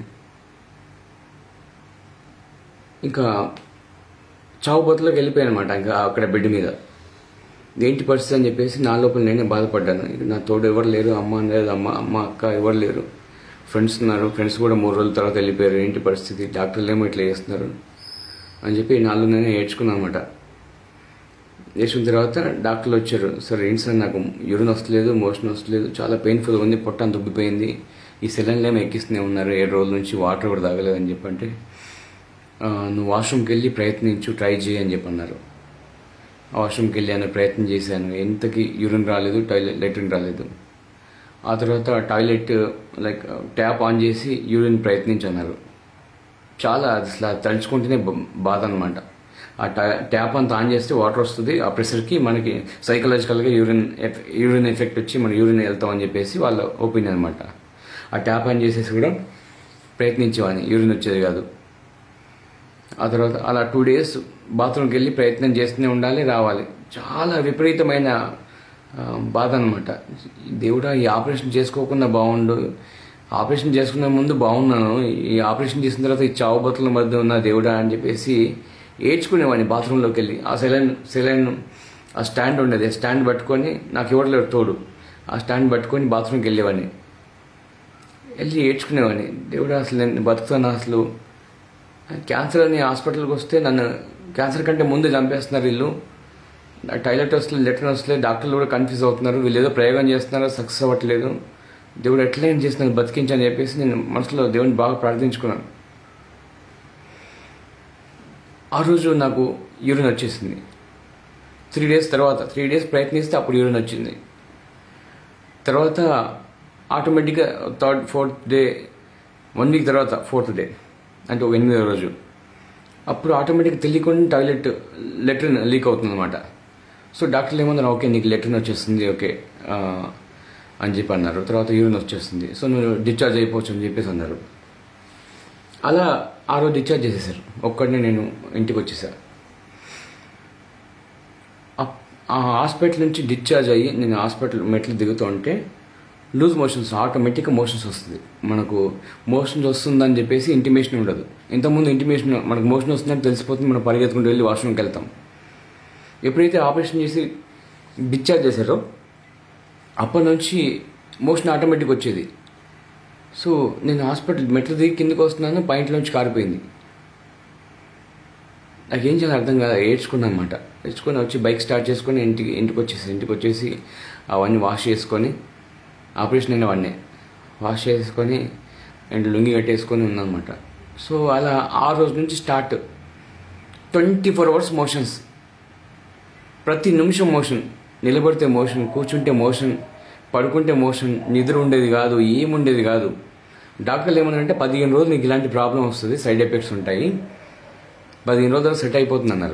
ఇంకా చావు బతులకు వెళ్ళిపోయాను అనమాట ఇంకా అక్కడ బెడ్ మీద ఏంటి పరిస్థితి అని చెప్పేసి నా లోపల నేనే బాధపడ్డాను ఇక నా తోడు ఎవరు లేరు అమ్మ లేదు అమ్మ అమ్మ అక్క ఎవరు లేరు ఫ్రెండ్స్ ఉన్నారు ఫ్రెండ్స్ కూడా మూడు రోజుల తర్వాత వెళ్ళిపోయారు ఏంటి పరిస్థితి డాక్టర్లు ఏమో ఇట్లా చేస్తున్నారు అని చెప్పి నాలో నేనే ఏడ్చుకున్నాను అనమాట వేసిన తర్వాత డాక్టర్లు వచ్చారు సార్ ఏంటి సార్ నాకు యూరిన్ వస్తలేదు మోషన్ వస్తలేదు చాలా పెయిన్ఫుల్గా ఉంది పొట్ట అంత ఉబ్బిపోయింది ఈ సెలైన్లు ఏమో ఎక్కిస్తూనే ఉన్నారు ఏడు రోజుల నుంచి వాటర్ కూడా తాగలేదని చెప్పంటే "ఆ, నువ్వు వాష్రూమ్కి వెళ్ళి ప్రయత్నించు ట్రై చేయి అని చెప్పన్నారు వాష్రూమ్కి వెళ్ళాను ప్రయత్నం చేశాను ఎంతకి యూరిన్ రాలేదు టాయిలెట్ లెట్రిన్ రాలేదు ఆ తర్వాత టాయిలెట్ లైక్ ట్యాప్ ఆన్ చేసి యూరిన్ ప్రయత్నించన్నారు చాలా అసలు అది తలుచుకుంటేనే బ- బాధ అనమాట ఆ టా- ట్యాప్ అంతా ఆన్ చేస్తే వాటర్ వస్తుంది ఆ ప్రెషర్కి మనకి సైకలాజికల్గా యూరిన్ ఎఫ్- యూరిన్ ఎఫెక్ట్ వచ్చి మనం యూరిన్ వెళ్తాం అని చెప్పేసి వాళ్ళ ఒపీనియన్ అనమాట ఆ ట్యాప్ ఆన్ చేసేసి కూడా ప్రయత్నించేవాడిని యూరిన్ వచ్చేది కాదు ఆ తర్వాత అలా టూ డేస్ బాత్రూమ్కి వెళ్ళి ప్రయత్నం చేస్తూనే ఉండాలి రావాలి చాలా విపరీతమైన ఆ, బాధ అనమాట దేవుడా ఈ ఆపరేషన్ చేసుకోకుండా బాగుండు ఆపరేషన్ చేసుకునే ముందు బాగున్నాను ఈ ఆపరేషన్ చేసిన తర్వాత ఈ చావు బతుల మధ్య ఉన్న దేవుడా అని చెప్పేసి ఏడ్చుకునేవాడిని బాత్రూంలోకి వెళ్ళి ఆ సెలైన్ సెలైన్ ఆ స్టాండ్ ఉండేది ఆ స్టాండ్ పట్టుకొని నాకు ఎవడలేడు తోడు ఆ స్టాండ్ పట్టుకొని బాత్రూమ్కి వెళ్ళేవాడిని వెళ్ళి ఏడ్చుకునేవాడిని దేవుడా అసలు నేను బతుకుతాను అసలు క్యాన్సర్ అని హాస్పిటల్కి వస్తే నన్ను క్యాన్సర్ కంటే ముందు చంపేస్తున్నారు వీళ్ళు టాయిలెట్ వస్తలేదు లెటర్ వస్తలేదు డాక్టర్లు కూడా కన్ఫ్యూజ్ అవుతున్నారు వీళ్ళు ఏదో ప్రయోగం చేస్తున్నారు సక్సెస్ అవ్వట్లేదు దేవుడు ఎట్లా ఏం చేస్తున్నారు బతికించని చెప్పేసి నేను మనసులో దేవుని బాగా ప్రార్థించుకున్నాను ఆ రోజు నాకు యూరిన్ వచ్చేసింది త్రీ డేస్ తర్వాత త్రీ డేస్ ప్రయత్నిస్తే అప్పుడు యూరిన్ వచ్చింది తర్వాత ఆటోమేటిక్గా third fourth day one week తర్వాత ఫోర్త్ డే అంటే ఒక ఎనిమిదో రోజు అప్పుడు ఆటోమేటిక్గా తెలియకుండా టాయిలెట్ లెట్రిన్ లీక్ అవుతుంది అనమాట సో డాక్టర్లు ఏమన్నారు ఓకే నీకు లెట్రిన్ వచ్చేస్తుంది ఓకే ఆ, అని చెప్పి అన్నారు తర్వాత యూరిన్ వచ్చేస్తుంది సో నువ్వు డిశ్చార్జ్ అయిపోవచ్చు అని చెప్పేసి అన్నారు అలా ఆ రోజు డిశ్చార్జ్ చేసేసారు ఒక్కడినే నేను ఇంటికి వచ్చేసా అప్- ఆ హాస్పిటల్ నుంచి డిశ్చార్జ్ అయ్యి నేను హాస్పిటల్ మెట్లు దిగుతూ ఉంటే లూజ్ మోషన్స్ ఆటోమేటిక్గా మోషన్స్ వస్తుంది మనకు మోషన్స్ వస్తుందని చెప్పేసి ఇంటిమేషన్ ఉండదు ఇంతకుముందు ఇంటిమేషన్ మనకు మోషన్ వస్తుందని తెలిసిపోతుంది మనం పరిగెత్తుకుంటూ వెళ్ళి వాష్రూమ్కి వెళ్తాం ఎప్పుడైతే ఆపరేషన్ చేసి డిశ్చార్జ్ చేశారో అప్పటి నుంచి మోషన్ ఆటోమేటిక్ వచ్చేది సో నేను హాస్పిటల్ మెట్లు దిగి కిందకి వస్తున్నాను పాయింట్ నుంచి కారిపోయింది నాకేం చేయాలో అర్థం కాదు ఏడ్చుకున్నాను అనమాట ఏడ్చుకొని వచ్చి బైక్ స్టార్ట్ చేసుకొని ఇంటికి ఇంటికి వచ్చేసి ఇంటికి వచ్చేసి అవన్నీ వాష్ చేసుకొని ఆపరేషన్ అయిన వాడినే వాష్ చేసుకొని అండ్ లుంగి కట్టేసుకొని ఉన్నానమాట సో అలా ఆ రోజు నుంచి start twenty four hours motions ప్రతి నిమిషం మోషన్ నిలబడితే మోషన్ కూర్చుంటే మోషన్ పడుకుంటే మోషన్ నిద్ర ఉండేది కాదు ఏముండేది కాదు డాక్టర్లు ఏమన్నారంటే పదిహేను రోజులు నీకు ఇలాంటి ప్రాబ్లం వస్తుంది సైడ్ ఎఫెక్ట్స్ ఉంటాయి పదిహేను రోజులు సెట్ అయిపోతుంది అన్నారు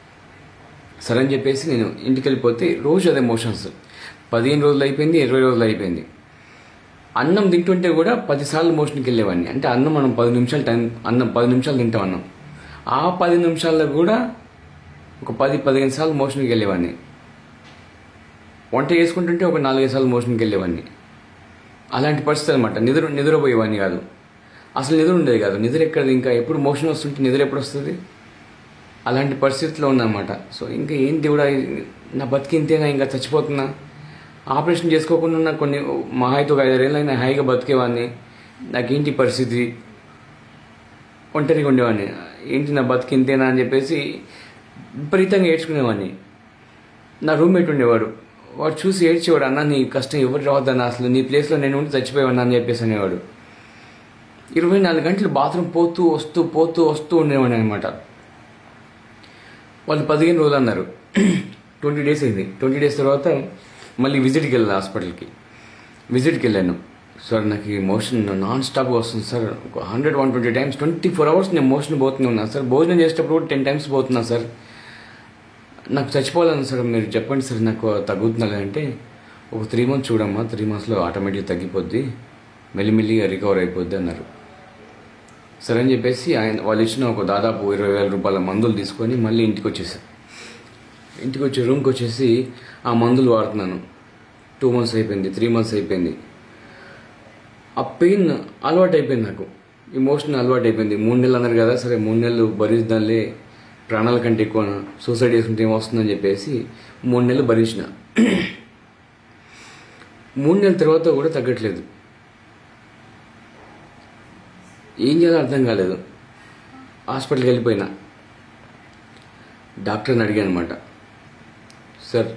సరే అని చెప్పేసి నేను ఇంటికి వెళ్ళిపోతే రోజు అదే మోషన్స్ పదిహేను రోజులు అయిపోయింది ఇరవై రోజులు అయిపోయింది అన్నం తింటుంటే కూడా పదిసార్లు మోషన్కి వెళ్ళేవాడిని అంటే అన్నం మనం పది నిమిషాలు టైం అన్నం పది నిమిషాలు తింటాం అన్నం ఆ పది నిమిషాల్లో కూడా ఒక పది పదిహేను సార్లు మోషన్కి వెళ్ళేవాడిని వంట చేసుకుంటుంటే ఒక నాలుగైదు సార్లు మోషన్కి వెళ్ళేవాడిని అలాంటి పరిస్థితి అనమాట నిద్ర నిద్రపోయేవాడిని కాదు అసలు నిద్ర ఉండేది కాదు నిద్ర ఎక్కడది ఇంకా ఎప్పుడు మోషన్ వస్తుంటే నిద్ర ఎప్పుడు వస్తుంది అలాంటి పరిస్థితిలో ఉన్నమాట సో ఇంకా ఏంటి కూడా నా బతికి ఇంతేనా ఇంకా చచ్చిపోతున్నా ఆపరేషన్ చేసుకోకుండా ఉన్న కొన్ని మహా అయితే ఒక ఐదారేళ్ళు అయినా హాయిగా బతికేవాడిని నాకేంటి పరిస్థితి ఒంటరిగా ఉండేవాడిని ఏంటి నా బతికి ఇంతేనా అని చెప్పేసి విపరీతంగా ఏడ్చుకునేవాడిని నా రూమ్మేట్ ఉండేవాడు వాడు చూసి ఏడ్చేవాడు అన్న నీ కష్టం ఎవరు రావద్దన్న అసలు నీ ప్లేస్లో నేను ఉండి చచ్చిపోయావన్నా అని చెప్పేసి అనేవాడు ఇరవై నాలుగు గంటలు బాత్రూమ్ పోతూ వస్తూ పోతూ వస్తూ ఉండేవాడిని అనమాట వాళ్ళు పదిహేను రోజులు అన్నారు ట్వంటీ డేస్ అయింది ట్వంటీ డేస్ తర్వాత మళ్ళీ విజిట్కి వెళ్ళాను హాస్పిటల్కి విజిట్కి వెళ్ళాను సార్ నాకు ఈ మోషన్ నాన్ స్టాప్గా వస్తుంది సార్ ఒక hundred one twenty times twenty four hours నేను మోషన్ పోతూనే ఉన్నాను సార్ భోజనం చేసేటప్పుడు కూడా టెన్ టైమ్స్ పోతున్నా సార్ నాకు చచ్చిపోవాలని సార్ మీరు చెప్పండి సార్ నాకు తగ్గుతున్నా అంటే ఒక త్రీ మంత్స్ చూడమ్మా త్రీ మంత్స్లో ఆటోమేటిక్గా తగ్గిపోద్ది మెల్లిమెల్లిగా రికవర్ అయిపోద్ది అన్నారు సరే అని చెప్పేసి ఆయన వాళ్ళు ఇచ్చిన ఒక దాదాపు ఇరవై వేల రూపాయల మందులు తీసుకొని మళ్ళీ ఇంటికి వచ్చేసాను ఇంటికి వచ్చి రూమ్కి వచ్చేసి ఆ మందులు వాడుతున్నాను టూ మంత్స్ అయిపోయింది త్రీ మంత్స్ అయిపోయింది ఆ పెయిన్ అలవాటు అయిపోయింది నాకు ఇమోషన్ అలవాటు అయిపోయింది మూడు నెలలు అన్నారు కదా సరే మూడు నెలలు భరించదానిలే ప్రాణాల కంటే ఎక్కువ సూసైడ్ చేసుకుంటే ఏమొస్తుందని చెప్పేసి మూడు నెలలు భరించిన మూడు నెలల తర్వాత కూడా తగ్గట్లేదు ఏం చేయాలో అర్థం కాలేదు హాస్పిటల్కి వెళ్ళిపోయినా డాక్టర్ని అడిగాను అనమాట sir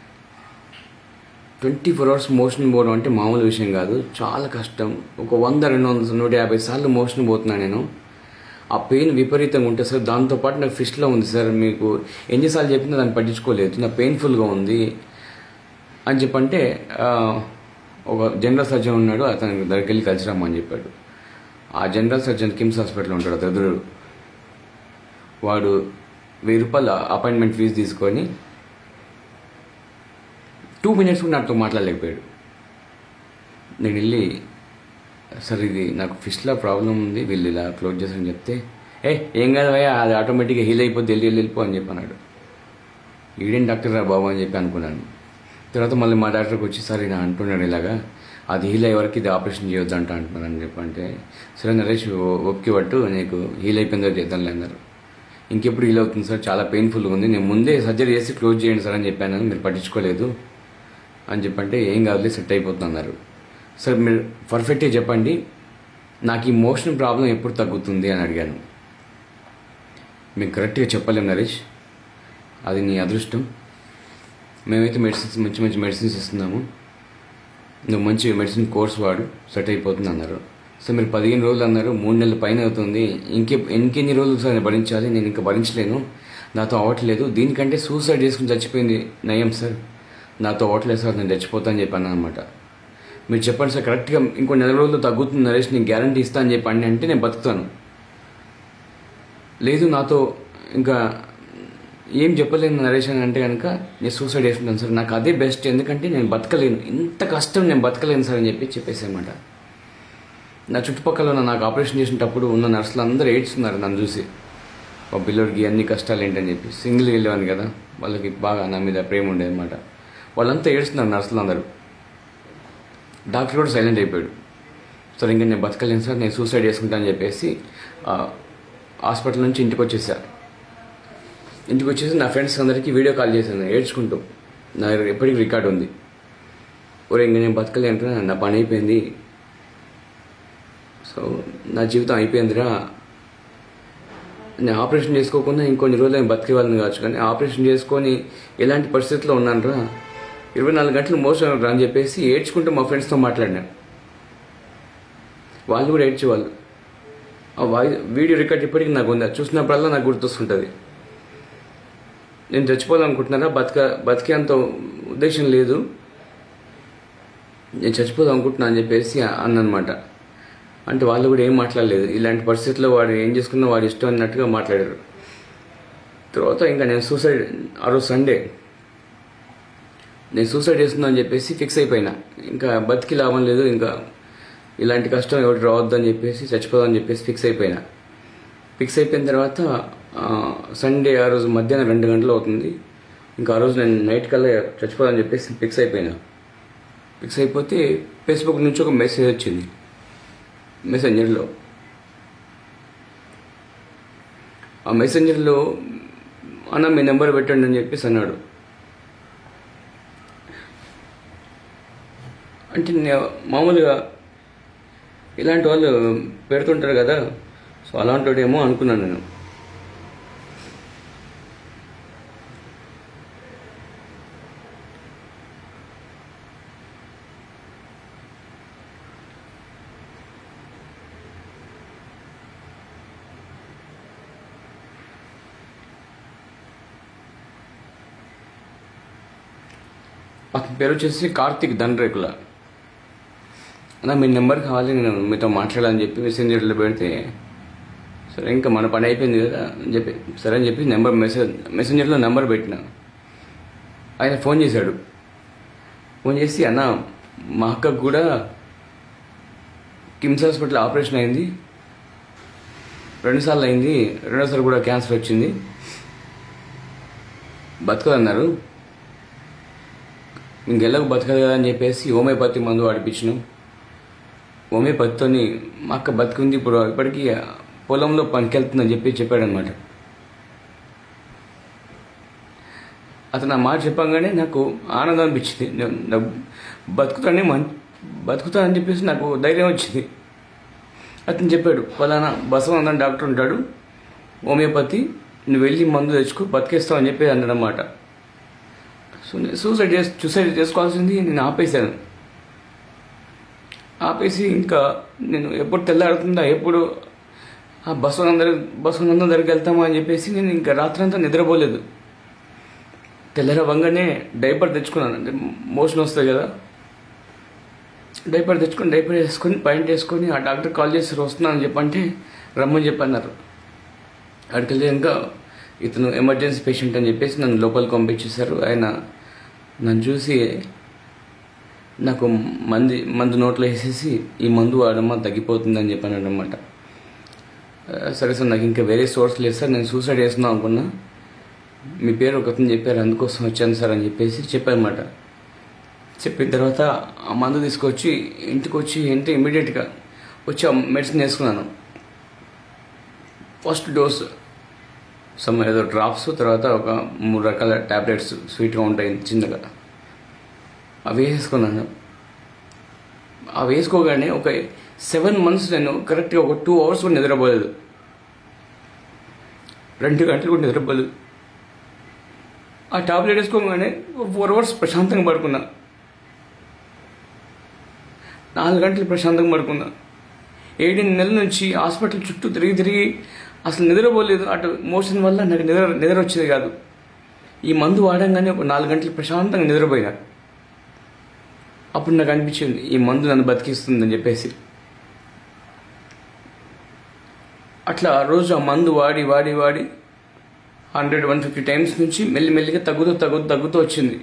twenty four hours motion పోవడం అంటే మామూలు విషయం కాదు చాలా కష్టం ఒక వంద రెండు వందల నూట యాభై సార్లు మోషన్ పోతున్నాను నేను ఆ పెయిన్ విపరీతంగా ఉంటుంది సార్ దాంతోపాటు నాకు ఫిష్లో ఉంది సార్ మీకు ఎన్నిసార్లు చెప్పినా దాన్ని పట్టించుకోలేదు నాకు పెయిన్ఫుల్గా ఉంది అని చెప్పంటే ఆ, ఒక జనరల్ సర్జన్ ఉన్నాడు అతని దగ్గరికి వెళ్ళి కలిసి రమ్మని చెప్పాడు ఆ జనరల్ సర్జన్ కిమ్స్ హాస్పిటల్ ఉంటాడు అతను ఎదురు వాడు వెయ్యి రూపాయల అపాయింట్మెంట్ ఫీజు తీసుకొని టూ మినిట్స్ కూడా నాతో మాట్లాడలేకపోయాడు నేను వెళ్ళి సార్ ఇది నాకు ఫిష్లో ప్రాబ్లం ఉంది వీళ్ళు ఇలా క్లోజ్ చేసారని చెప్తే ఏ ఏం కాదు భయ్యా అది ఆటోమేటిక్గా హీల్ అయిపోద్ది వెళ్ళి వెళ్ళి వెళ్ళిపో అని చెప్పి అన్నాడు ఈడేం డాక్టర్ రా బాబు అని చెప్పి అనుకున్నాను తర్వాత మళ్ళీ మా డాక్టర్కి వచ్చి సార్ ఇలా అంటున్నాడు ఇలాగా అది హీల్ అయ్యే వరకు ఇది ఆపరేషన్ చేయొద్దు అంట అంటున్నాను అని చెప్పి అంటే సరే నరేష్ ఓ- ఓపిక పట్టు నీకు హీల్ అయిపోయిందో చేద్దాంలే అన్నారు ఇంకెప్పుడు హీల్ అవుతుంది సార్ చాలా పెయిన్ఫుల్గా ఉంది నేను ముందే సర్జరీ చేసి క్లోజ్ చేయండి సార్ అని చెప్పాను మీరు పట్టించుకోలేదు అని చెప్పంటే ఏం కాదులే సెట్ అయిపోతుంది అన్నారు సార్ మీరు పర్ఫెక్ట్గా చెప్పండి నాకు ఈ మోషన్ ప్రాబ్లం ఎప్పుడు తగ్గుతుంది అని అడిగాను మీకు కరెక్ట్గా చెప్పలేం నరేష్ అది నీ అదృష్టం మేమైతే మెడిసిన్స్ మంచి మంచి మెడిసిన్స్ ఇస్తున్నాము నువ్వు మంచి మెడిసిన్ కోర్స్ వాడు సెట్ అయిపోతుంది అన్నారు సో మీరు పదిహేను రోజులు అన్నారు మూడు నెలల పైన అవుతుంది ఇంకే ఇంకెన్ని రోజులు సార్ నేను భరించాలి నేను ఇంకా భరించలేను నాతో అవ్వట్లేదు దీనికంటే సూసైడ్ చేసుకుని చచ్చిపోయింది నయం సార్ నాతో అవ్వట్లేదు సార్ నేను చచ్చిపోతా అని చెప్పాను అనమాట మీరు చెప్పండి సార్ కరెక్ట్గా ఇంకో నెల రోజులు తగ్గుతుంది నరేష్ నేను గ్యారంటీ ఇస్తా అని చెప్పండి అంటే నేను బతుకుతాను లేదు నాతో ఇంకా ఏం చెప్పలేను నరేష్ అని అంటే కనుక నేను సూసైడ్ చేసుకుంటాను సార్ నాకు అదే బెస్ట్ ఎందుకంటే నేను బతకలేను ఇంత కష్టం నేను బతకలేను సార్ అని చెప్పి చెప్పేసామాట నా చుట్టుపక్కల ఉన్న నాకు ఆపరేషన్ చేసినప్పుడు ఉన్న నర్సులు అందరూ ఏడ్చున్నారు నన్ను చూసి మా పిల్లోడికి అన్ని కష్టాలు ఏంటని చెప్పి సింగిల్ వెళ్ళేవాని కదా వాళ్ళకి బాగా నా మీద ప్రేమ ఉండేది అనమాట వాళ్ళంతా ఏడుస్తున్నారు నర్సులు అందరూ డాక్టర్ కూడా సైలెంట్ అయిపోయాడు సార్ ఇంకా నేను బతకలేను సార్ నేను సూసైడ్ చేసుకుంటా అని చెప్పేసి ఆ, హాస్పిటల్ నుంచి ఇంటికి వచ్చేసా ఇంటికి వచ్చేసి నా ఫ్రెండ్స్ అందరికీ వీడియో కాల్ చేశాను ఏడ్చుకుంటూ నా దగ్గర ఎప్పటికీ రికార్డ్ ఉంది ఒరే ఇంక నేను బతకలేను నా పని అయిపోయింది సో నా జీవితం అయిపోయిందిరా నేను ఆపరేషన్ చేసుకోకుండా ఇంకొన్ని రోజులు నేను బతికే వాళ్ళని కావచ్చు కానీ ఆపరేషన్ చేసుకొని ఎలాంటి పరిస్థితుల్లో ఉన్నాను రా ఇరవై నాలుగు గంటలు మోసం రా అని చెప్పేసి ఏడ్చుకుంటూ మా ఫ్రెండ్స్తో మాట్లాడినాను వాళ్ళు కూడా ఏడ్చేవాళ్ళు ఆ వాయి వీడియో రికార్డ్ ఇప్పటికీ నాకు ఉంది అది చూసినప్పుడల్లా నాకు గుర్తొస్తుంటుంది నేను చచ్చిపోదామనుకుంటున్నారా బతక బతికేంత ఉద్దేశం లేదు నేను చచ్చిపోదాం అనుకుంటున్నా అని చెప్పేసి అన్నమాట అంటే వాళ్ళు కూడా ఏం మాట్లాడలేదు ఇలాంటి పరిస్థితుల్లో వాడు ఏం చేసుకున్నా వాడు ఇష్టం అన్నట్టుగా మాట్లాడారు తర్వాత ఇంకా నేను సూసైడ్ ఆ రోజు సండే నేను సూసైడ్ చేస్తున్నా అని చెప్పేసి ఫిక్స్ అయిపోయినా ఇంకా బతికి లాభం లేదు ఇంకా ఇలాంటి కష్టం ఎవరు రావద్దని చెప్పేసి చచ్చిపోదామని చెప్పేసి ఫిక్స్ అయిపోయినా ఫిక్స్ అయిపోయిన తర్వాత ఆ, సండే ఆ రోజు మధ్యాహ్నం రెండు గంటలు అవుతుంది ఇంకా ఆ రోజు నేను నైట్ కల్లా చచ్చిపోదామని చెప్పేసి ఫిక్స్ అయిపోయినా ఫిక్స్ అయిపోతే ఫేస్బుక్ నుంచి ఒక మెసేజ్ వచ్చింది మెసెంజర్లో ఆ మెసెంజర్లో అన్న మీ నెంబర్ పెట్టండి అని చెప్పేసి అన్నాడు అంటే నే- మామూలుగా ఇలాంటి వాళ్ళు పెడుతుంటారు కదా సో అలాంటి ఏమో అనుకున్నాను నేను అతని పేరు వచ్చేసి కార్తిక్ దండ్రేకుల అన్న మీ నెంబర్ కావాలి నేను మీతో మాట్లాడాలని చెప్పి మెసెంజర్లో పెడితే సరే ఇంకా మన పని అయిపోయింది కదా అని చెప్పి సరే అని చెప్పి నెంబర్ మెసేజ్ మెసెంజర్లో నెంబర్ పెట్టిన ఆయన ఫోన్ చేశాడు ఫోన్ చేసి అన్న మా అక్కకు కూడా కిమ్స్ హాస్పిటల్ ఆపరేషన్ అయింది రెండుసార్లు అయింది రెండోసారి కూడా క్యాన్సర్ వచ్చింది బతకదన్నారు ఇంకెళ్ళకు బతకదు కదా అని చెప్పేసి హోమియోపతి మందు వాడిపించినాం హోమియోపతితోని మా అక్క బతికుంది ఇప్పుడు ఇప్పటికీ పొలంలో పనికెళ్తుందని చెప్పి చెప్పాడనమాట అతను ఆ మాట చెప్పంగానే నాకు ఆనందం అనిపించింది నేను నాకు బతుకుతానే మన్ బతుకుతానని చెప్పేసి నాకు ధైర్యం వచ్చింది అతను చెప్పాడు ఫలానా బసవనందన్ డాక్టర్ ఉంటాడు హోమియోపతి నువ్వు వెళ్ళి మందు తెచ్చుకో బతికేస్తావు అని చెప్పి అన్నాడనమాట సో నేను సూసైడ్ చేసి సూసైడ్ చేసుకోవాల్సింది నేను ఆపేశాను ఆపేసి ఇంకా నేను ఎప్పుడు తెల్లారుతుందా ఎప్పుడు ఆ బస్సు అందరి బస్సు అందరం దగ్గరికి వెళ్తామా అని చెప్పేసి నేను ఇంకా రాత్రంతా నిద్రపోలేదు తెల్లరవంగానే డైపర్ తెచ్చుకున్నాను అంటే మోషన్ వస్తుంది కదా డైపర్ తెచ్చుకొని డైపర్ వేసుకొని పాయింట్ వేసుకొని ఆ డాక్టర్ కాల్ చేసి వస్తున్నానని చెప్పంటే రమ్మని చెప్పన్నారు అక్కడికి వెళ్ళి ఇంకా ఇతను ఎమర్జెన్సీ పేషెంట్ అని చెప్పేసి నన్ను లోపలికి పంపించేశారు ఆయన నన్ను చూసి నాకు మంది మందు నోట్లో వేసేసి ఈ మందు వాడమ్మా తగ్గిపోతుందని చెప్పాను అనమాట సరే సార్ నాకు ఇంకా వేరే సోర్స్ లేదు సార్ నేను సూసైడ్ చేస్తున్నాను అనుకున్నా మీ పేరు ఒకతను చెప్పారు అందుకోసం వచ్చాను సార్ అని చెప్పేసి చెప్పారన్నమాట చెప్పిన తర్వాత ఆ మందు తీసుకొచ్చి ఇంటికి వచ్చి ఏంటి ఇమీడియట్గా వచ్చి ఆ మెడిసిన్ వేసుకున్నాను ఫస్ట్ డోస్ సమ్ ఏదో డ్రాప్స్ తర్వాత ఒక మూడు రకాల ట్యాబ్లెట్స్ స్వీట్గా ఉంటాయి చిన్నగా అవి వేసుకున్నాను అవి వేసుకోగానే ఒక సెవెన్ మంత్స్ నేను కరెక్ట్గా ఒక టూ అవర్స్ కూడా నిద్రపోలేదు రెండు గంటలు కూడా నిద్రపోలేదు ఆ టాబ్లెట్ వేసుకోగానే ఫోర్ అవర్స్ ప్రశాంతంగా పడుకున్నా నాలుగు గంటలు ప్రశాంతంగా పడుకున్నా ఏడెనిమిది నెలల నుంచి హాస్పిటల్ చుట్టూ తిరిగి తిరిగి అసలు నిద్రపోలేదు అటు మోషన్ వల్ల నాకు నిద్ర నిద్ర వచ్చేది కాదు ఈ మందు వాడంగానే ఒక నాలుగు గంటలు ప్రశాంతంగా నిద్రపోయినా అప్పుడు నాకు అనిపించింది ఈ మందు నన్ను బతికిస్తుందని చెప్పేసి అట్లా ఆ రోజు ఆ మందు వాడి వాడి వాడి హండ్రెడ్ వన్ ఫిఫ్టీ టైమ్స్ నుంచి మెల్లిమెల్లిగా తగ్గుతూ తగ్గుతూ తగ్గుతూ వచ్చింది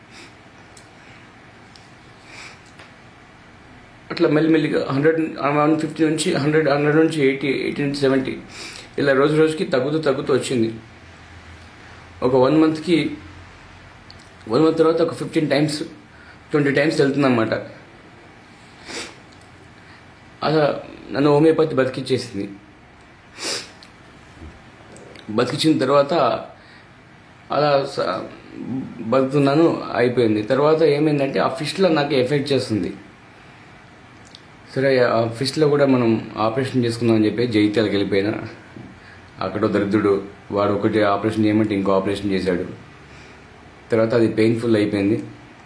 అట్లా మెల్లిమెల్లిగా హండ్రెడ్ వన్ ఫిఫ్టీ నుంచి హండ్రెడ్ హండ్రెడ్ నుంచి ఎయిటీ ఎయిటీ నుంచి సెవెంటీ ఇలా రోజు రోజుకి తగ్గుతూ తగ్గుతూ వచ్చింది ఒక వన్ మంత్కి వన్ మంత్ తర్వాత ఒక ఫిఫ్టీన్ టైమ్స్ ట్వంటీ టైమ్స్ వెళ్తుందన్నమాట అలా నన్ను హోమియోపతి బతికిచ్చేసింది బతికించిన తర్వాత అలా స- బతుకుతున్నాను అయిపోయింది తర్వాత ఏమైందంటే ఆ ఫిష్లో నాకు ఎఫెక్ట్ చేస్తుంది సరే ఆ ఫిష్లో కూడా మనం ఆపరేషన్ చేసుకుందాం అని చెప్పి జైత్యాలకు వెళ్ళిపోయినా అక్కడ దరిద్రుడు వాడు ఒకటి ఆపరేషన్ చేయమంటే ఇంకో ఆపరేషన్ చేశాడు తర్వాత అది పెయిన్ఫుల్ అయిపోయింది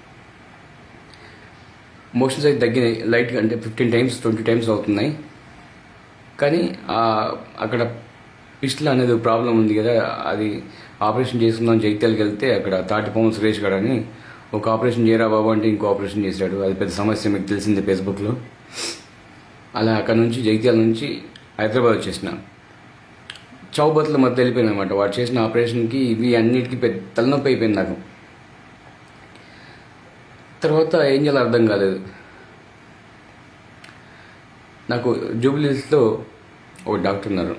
మోషన్స్ అయితే తగ్గినాయి లైట్గా అంటే ఫిఫ్టీన్ టైమ్స్ ట్వంటీ టైమ్స్ అవుతున్నాయి కానీ ఆ అక్కడ పిస్టల్ అనేది ప్రాబ్లం ఉంది కదా అది ఆపరేషన్ చేసుకుందాం జైత్యాలకు వెళ్తే అక్కడ తాటిపోమ సురేష్ గారు అని ఒక ఆపరేషన్ చేయరా బాబు అంటే ఇంకో ఆపరేషన్ చేశాడు అది పెద్ద సమస్య మీకు తెలిసిందే ఫేస్బుక్లో అలా అక్కడ నుంచి జైత్యాల నుంచి హైదరాబాద్ వచ్చేసిన చౌబతుల మధ్య వెళ్ళిపోయింది అనమాట వాడు చేసిన ఆపరేషన్కి ఇవి అన్నిటికీ పెద్ద తలనొప్పి అయిపోయింది నాకు తర్వాత ఏం చేయాలో అర్థం కాలేదు నాకు జూబ్లీస్లో ఒక డాక్టర్ ఉన్నారు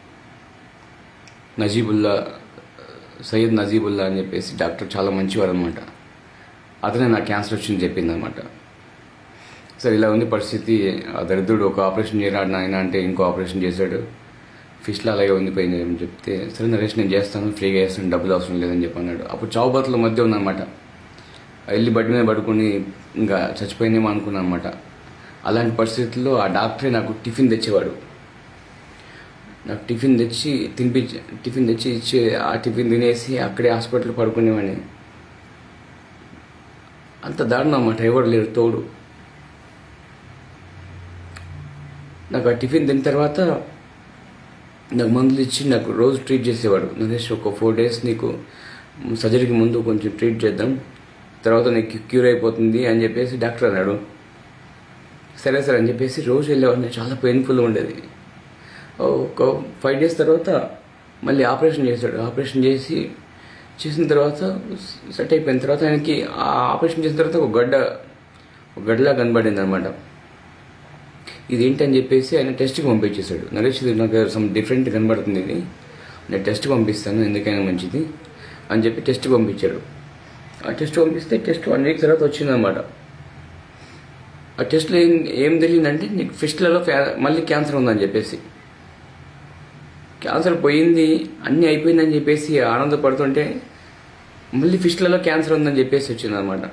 నజీబుల్లా సయ్యద్ నజీబుల్లా అని చెప్పేసి డాక్టర్ చాలా మంచివారు అనమాట అతనే నాకు క్యాన్సర్ వచ్చింది చెప్పింది అనమాట సరే ఇలా ఉంది పరిస్థితి ఆ దరిద్రుడు ఒక ఆపరేషన్ చేయరాడు నాయన అంటే ఇంకో ఆపరేషన్ చేశాడు ఫిష్లో అలాగే ఉండిపోయింది అని చెప్తే సరే నరేష్ నేను చేస్తాను ఫ్రీగా చేస్తాను డబ్బులు అవసరం లేదని చెప్పి అన్నాడు అప్పుడు చావు బతుల మధ్య ఉందన్నమాట వెళ్ళి బడ్డి మీద పడుకొని ఇంకా చచ్చిపోయిందేమో అనుకున్నాను అనమాట అలాంటి పరిస్థితుల్లో ఆ డాక్టరే నాకు టిఫిన్ తెచ్చేవాడు నాకు టిఫిన్ తెచ్చి తినిపించి టిఫిన్ తెచ్చి ఇచ్చి ఆ టిఫిన్ తినేసి అక్కడే హాస్పిటల్ పడుకునేవాడిని అంత దారుణం అన్నమాట ఎవరు లేరు తోడు నాకు ఆ టిఫిన్ తిన్న తర్వాత నాకు మందులు ఇచ్చి నాకు రోజు ట్రీట్ చేసేవాడు నరేష్ ఒక ఫోర్ డేస్ నీకు సర్జరీకి ముందు కొంచెం ట్రీట్ చేద్దాం తర్వాత నీకు క్యూర్ అయిపోతుంది అని చెప్పేసి డాక్టర్ అన్నాడు సరే సరే అని చెప్పేసి రోజు వెళ్ళేవాడిని చాలా పెయిన్ఫుల్గా ఉండేది ఒక ఫైవ్ డేస్ తర్వాత మళ్ళీ ఆపరేషన్ చేశాడు ఆపరేషన్ చేసి చేసిన తర్వాత సెట్ అయిపోయిన తర్వాత ఆయనకి ఆ ఆపరేషన్ చేసిన తర్వాత ఒక గడ్డ ఒక గడ్డలా కనబడింది అనమాట ఇదేంటని చెప్పేసి ఆయన టెస్ట్కి పంపించేశాడు నరేష్ ఇది నాకు సమ్ డిఫరెంట్ కనబడుతుంది ఇది నేను టెస్ట్ పంపిస్తాను ఎందుకైనా మంచిది అని చెప్పి టెస్ట్ పంపించాడు ఆ టెస్ట్ పంపిస్తే టెస్ట్ వన్ వీక్ తర్వాత వచ్చిందనమాట ఆ టెస్ట్లో ఏం ఏం తెలియదంటే నీకు ఫిస్ట్లలో మళ్ళీ క్యాన్సర్ ఉందని చెప్పేసి క్యాన్సర్ పోయింది అన్నీ అయిపోయిందని చెప్పేసి ఆనందపడుతుంటే మళ్ళీ ఫిస్ట్లలో క్యాన్సర్ ఉందని చెప్పేసి వచ్చిందనమాట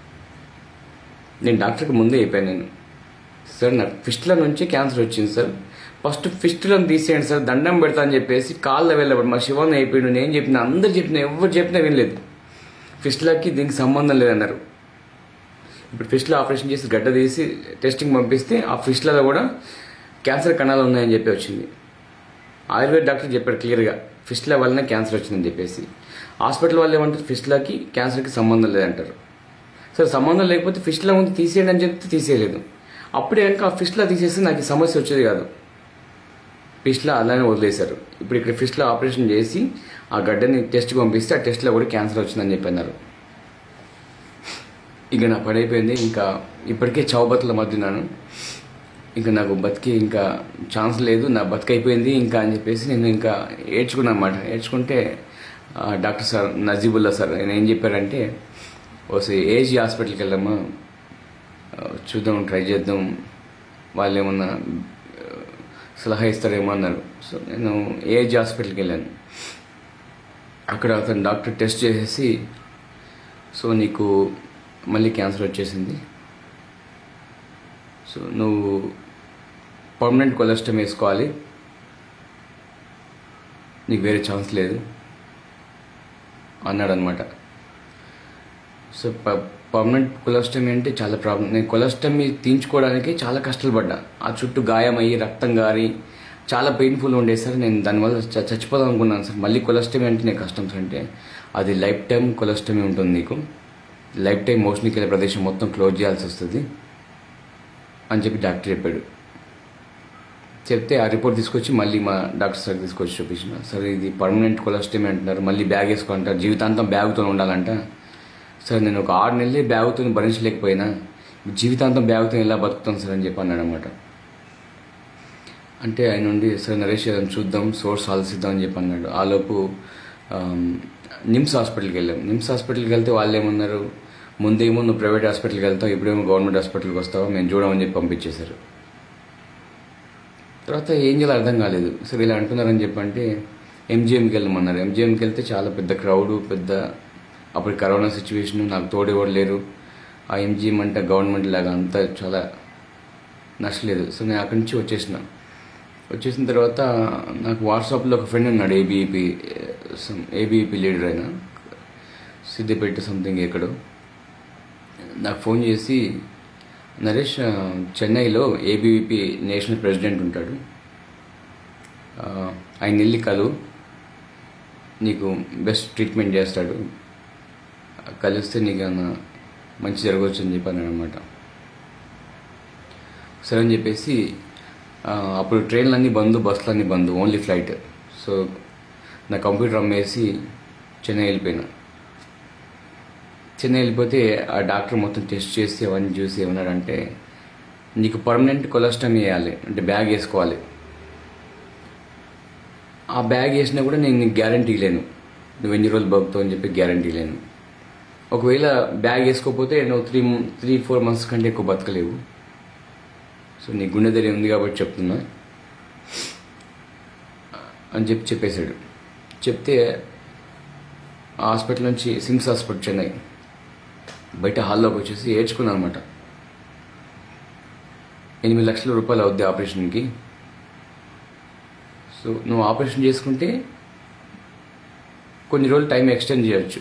నేను డాక్టర్కి ముందే అయిపోయాను నేను సార్ నాకు ఫిస్ట్ల నుంచి క్యాన్సర్ వచ్చింది సార్ ఫస్ట్ ఫిస్ట్లను తీసేయండి సార్ దండం పెడతా అని చెప్పేసి కాళ్ళ వెళ్ళబడి మా శివాన్ని అయిపోయాడు నేను చెప్పిన అందరు చెప్పిన ఎవరు చెప్పినా వినలేదు ఫిస్టులకి దీనికి సంబంధం లేదన్నారు ఇప్పుడు ఫిస్ట్లో ఆపరేషన్ చేసి గడ్డ తీసి టెస్టింగ్ పంపిస్తే ఆ ఫిస్ట్లలో కూడా క్యాన్సర్ కణాలు ఉన్నాయని చెప్పి వచ్చింది ఆయుర్వేద డాక్టర్ చెప్పారు క్లియర్గా ఫిస్ట్ల వల్లనే క్యాన్సర్ వచ్చిందని చెప్పేసి హాస్పిటల్ వాళ్ళు ఏమంటారు ఫిస్ట్లకి క్యాన్సర్కి సంబంధం లేదంటారు సరే సంబంధం లేకపోతే ఫిస్ట్లా ఉంది తీసేయండి అని చెప్తే తీసేయలేదు అప్పుడే కనుక ఆ ఫిస్ట్లా తీసేస్తే నాకు ఈ సమస్య వచ్చేది కాదు ఫిష్లో అలానే వదిలేశారు ఇప్పుడు ఇక్కడ ఫిష్లో ఆపరేషన్ చేసి ఆ గడ్డని టెస్ట్ పంపిస్తే ఆ టెస్ట్లో కూడా క్యాన్సర్ వచ్చిందని చెప్పన్నారు ఇక నా పడైపోయింది ఇంకా ఇప్పటికే చౌబతుల మధ్యనాను ఇంకా నాకు బతికి ఇంకా ఛాన్స్ లేదు నా బతికైపోయింది ఇంకా అని చెప్పేసి నేను ఇంకా ఏడ్చుకున్నాను అనమాట ఏడ్చుకుంటే ఆ, డాక్టర్ సార్ నజీబుల్లా సార్ ఆయన ఏం చెప్పారంటే ఓసి ఏజీ హాస్పిటల్కి వెళ్ళామా ఆ, చూద్దాం ట్రై చేద్దాం వాళ్ళు ఏమన్నా ఆ, సలహా ఇస్తారేమో అన్నారు సో నేను ఏజ్ హాస్పిటల్కి వెళ్ళాను అక్కడ అతను డాక్టర్ టెస్ట్ చేసేసి సో నీకు మళ్ళీ క్యాన్సర్ వచ్చేసింది సో నువ్వు పర్మనెంట్ కొలెస్ట్రామ్ వేసుకోవాలి నీకు వేరే ఛాన్స్ లేదు అన్నాడు అనమాట సో పర్మనెంట్ కొలెస్ట్రమ్ అంటే చాలా ప్రాబ్లం నేను కొలెస్ట్రమ్ తీయించుకోవడానికి చాలా కష్టాలు పడ్డా ఆ చుట్టూ గాయం అయ్యి రక్తం గారి చాలా పెయిన్ఫుల్ ఉండేది సార్ నేను దానివల్ల చ- చచ్చిపోదాం అనుకున్నాను సార్ మళ్ళీ కొలెస్ట్రమ్ అంటే నేను కష్టం సార్ అంటే అది లైఫ్ టైం కొలెస్ట్రమ్ ఉంటుంది నీకు లైఫ్ టైం మోషన్కి వెళ్ళే ప్రదేశం మొత్తం క్లోజ్ చేయాల్సి వస్తుంది అని చెప్పి డాక్టర్ చెప్పాడు చెప్తే ఆ రిపోర్ట్ తీసుకొచ్చి మళ్ళీ మా డాక్టర్ సార్ తీసుకొచ్చి చూపించిన సార్ ఇది పర్మనెంట్ కొలెస్ట్రమ్ అంటున్నారు మళ్ళీ బ్యాగ్ వేసుకుంటారు జీవితాంతం బ్యాగ్తో ఉండాలంట సార్ నేను ఒక ఆరు నెలలే బ్యాగ్తో భరించలేకపోయినా జీవితాంతం బ్యాగ్తో ఎలా బతుకుతాను సార్ అని చెప్పి అన్నాడు అనమాట అంటే ఆయన నుండి సార్ నరేష్ ఏదైనా చూద్దాం సోర్స్ ఆలోచిద్దాం అని చెప్పి అన్నాడు ఆలోపు ఆమ్, నిమ్స్ హాస్పిటల్కి వెళ్ళాం నిమ్స్ హాస్పిటల్కి వెళ్తే వాళ్ళు ఏమన్నారు ముందేమో నువ్వు ప్రైవేట్ హాస్పిటల్కి వెళ్తావు ఇప్పుడేమో గవర్నమెంట్ హాస్పిటల్కి వస్తావు మేము చూడమని చెప్పి పంపించేశారు తర్వాత ఏం చేయాలో అర్థం కాలేదు సరే ఇలా అంటున్నారని చెప్పంటే ఎంజిఎంకి వెళ్ళమన్నారు ఎంజిఎంకి వెళ్తే చాలా పెద్ద క్రౌడ్ పెద్ద అప్పుడు కరోనా సిచ్యువేషన్ నాకు తోడేవాడు లేరు ఆ ఎంజిఎం అంటే గవర్నమెంట్ లాగా అంతా చాలా నచ్చలేదు సో నేను అక్కడి నుంచి వచ్చేసిన వచ్చేసిన తర్వాత నాకు వాట్సాప్లో ఒక ఫ్రెండ్ ఉన్నాడు ఏబీఈపీ ఏబీఈపీ లీడర్ అయినా సిద్దిపేట సంథింగ్ ఎక్కడో నాకు ఫోన్ చేసి నరేష్ ఆ, చెన్నైలో ఏబీవీపీ నేషనల్ ప్రెసిడెంట్ ఉంటాడు ఆ, ఆయన వెళ్ళి కలు నీకు బెస్ట్ ట్రీట్మెంట్ చేస్తాడు కలిస్తే నీకు ఏమన్నా మంచి జరగవచ్చు అని చెప్పాను అనమాట సరే అని చెప్పేసి ఆ, అప్పుడు ట్రైన్లు అన్నీ బంద్ బస్సులు అన్నీ బంద్ ఓన్లీ ఫ్లైట్ సో నా కంప్యూటర్ అమ్మేసి చెన్నై వెళ్ళిపోయినా చెన్నై వెళ్ళిపోతే ఆ డాక్టర్ మొత్తం టెస్ట్ చేసి అవన్నీ చూసి ఏమన్నాడంటే నీకు పర్మనెంట్ కొలెస్ట్రామ్ వేయాలి అంటే బ్యాగ్ వేసుకోవాలి ఆ బ్యాగ్ వేసినా కూడా నేను నీకు గ్యారంటీ లేను నువ్వు ఎన్ని రోజులు బతుకుతావు అని చెప్పి గ్యారంటీ లేను ఒకవేళ బ్యాగ్ వేసుకోకపోతే నువ్వు త్రీ త్రీ ఫోర్ మంత్స్ కంటే ఎక్కువ బతకలేవు సో నీ గుండె ధైర్యం ఉంది కాబట్టి చెప్తున్నా అని చెప్పి చెప్పేశాడు చెప్తే ఆ హాస్పిటల్ నుంచి సిమ్స్ హాస్పిటల్ చెన్నై బయట హాల్లోకి వచ్చేసి ఏడ్చుకున్నాను అనమాట ఎనిమిది లక్షల రూపాయలు అవుద్ది ఆపరేషన్కి సో నువ్వు ఆపరేషన్ చేసుకుంటే కొన్ని రోజులు టైం ఎక్స్టెండ్ చేయొచ్చు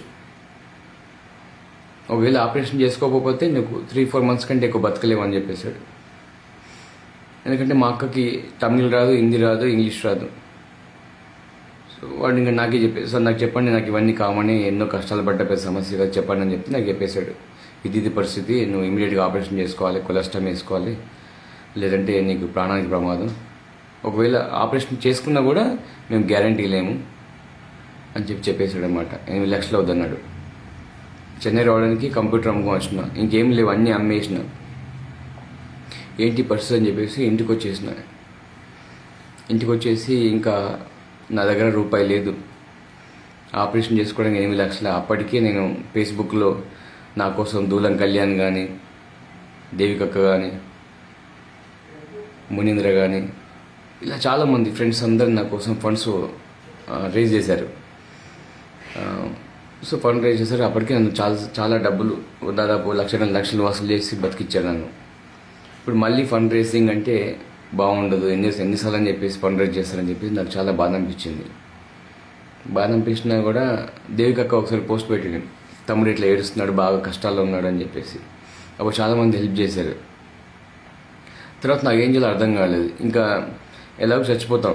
ఒకవేళ ఆపరేషన్ చేసుకోకపోతే నువ్వు త్రీ ఫోర్ మంత్స్ కంటే ఎక్కువ బతకలేవు అని చెప్పేశాడు ఎందుకంటే మా అక్కకి తమిళ్ రాదు హిందీ రాదు ఇంగ్లీష్ రాదు సో వాడు ఇంకా నాకే చెప్పేసి సార్ నాకు చెప్పండి నాకు ఇవన్నీ కామని ఎన్నో కష్టాలు పడ్డ పెద్ద సమస్య కదా చెప్పండి అని చెప్పి నాకు చెప్పేశాడు ఇది ఇది పరిస్థితి నువ్వు ఇమీడియట్గా ఆపరేషన్ చేసుకోవాలి కొలెస్ట్రామ్ వేసుకోవాలి లేదంటే నీకు ప్రాణానికి ప్రమాదం ఒకవేళ ఆపరేషన్ చేసుకున్నా కూడా మేము గ్యారంటీ లేము అని చెప్పి చెప్పేశాడు అనమాట ఎనిమిది లక్షలు అవుద్దన్నాడు చెన్నై రావడానికి కంప్యూటర్ అమ్ముకొని వచ్చిన ఇంకేం లేవు అన్నీ అమ్మేసిన ఏంటి పరిస్థితి అని చెప్పేసి ఇంటికి వచ్చేసిన ఇంటికి వచ్చేసి ఇంకా నా దగ్గర రూపాయి లేదు ఆపరేషన్ చేసుకోవడానికి ఎనిమిది లక్షల అప్పటికే నేను ఫేస్బుక్లో నా కోసం దూలం కళ్యాణ్ కానీ దేవికక్క కానీ మునీంద్ర కానీ ఇలా చాలామంది ఫ్రెండ్స్ అందరు నా కోసం ఫండ్స్ రేజ్ చేశారు ఆ, సో ఫండ్ రేజ్ చేశారు అప్పటికే నన్ను చాలా చాలా డబ్బులు దాదాపు లక్ష రెండు లక్షలు వసూలు చేసి బతికిచ్చారు నన్ను ఇప్పుడు మళ్ళీ ఫండ్ రేసింగ్ అంటే బాగుండదు ఎన్ని ఎన్నిసార్లు అని చెప్పేసి ఫండ్ రేజ్ చేస్తారని చెప్పేసి నాకు చాలా బాధ అనిపించింది బాధ అనిపించినా కూడా దేవికక్క ఒకసారి పోస్ట్ పెట్టింది తమ్ముడు ఇట్లా ఏడుస్తున్నాడు బాగా కష్టాల్లో ఉన్నాడు అని చెప్పేసి అప్పుడు చాలామంది హెల్ప్ చేశారు తర్వాత నాకు ఏం చేయాలో అర్థం కాలేదు ఇంకా ఎలాగో చచ్చిపోతాం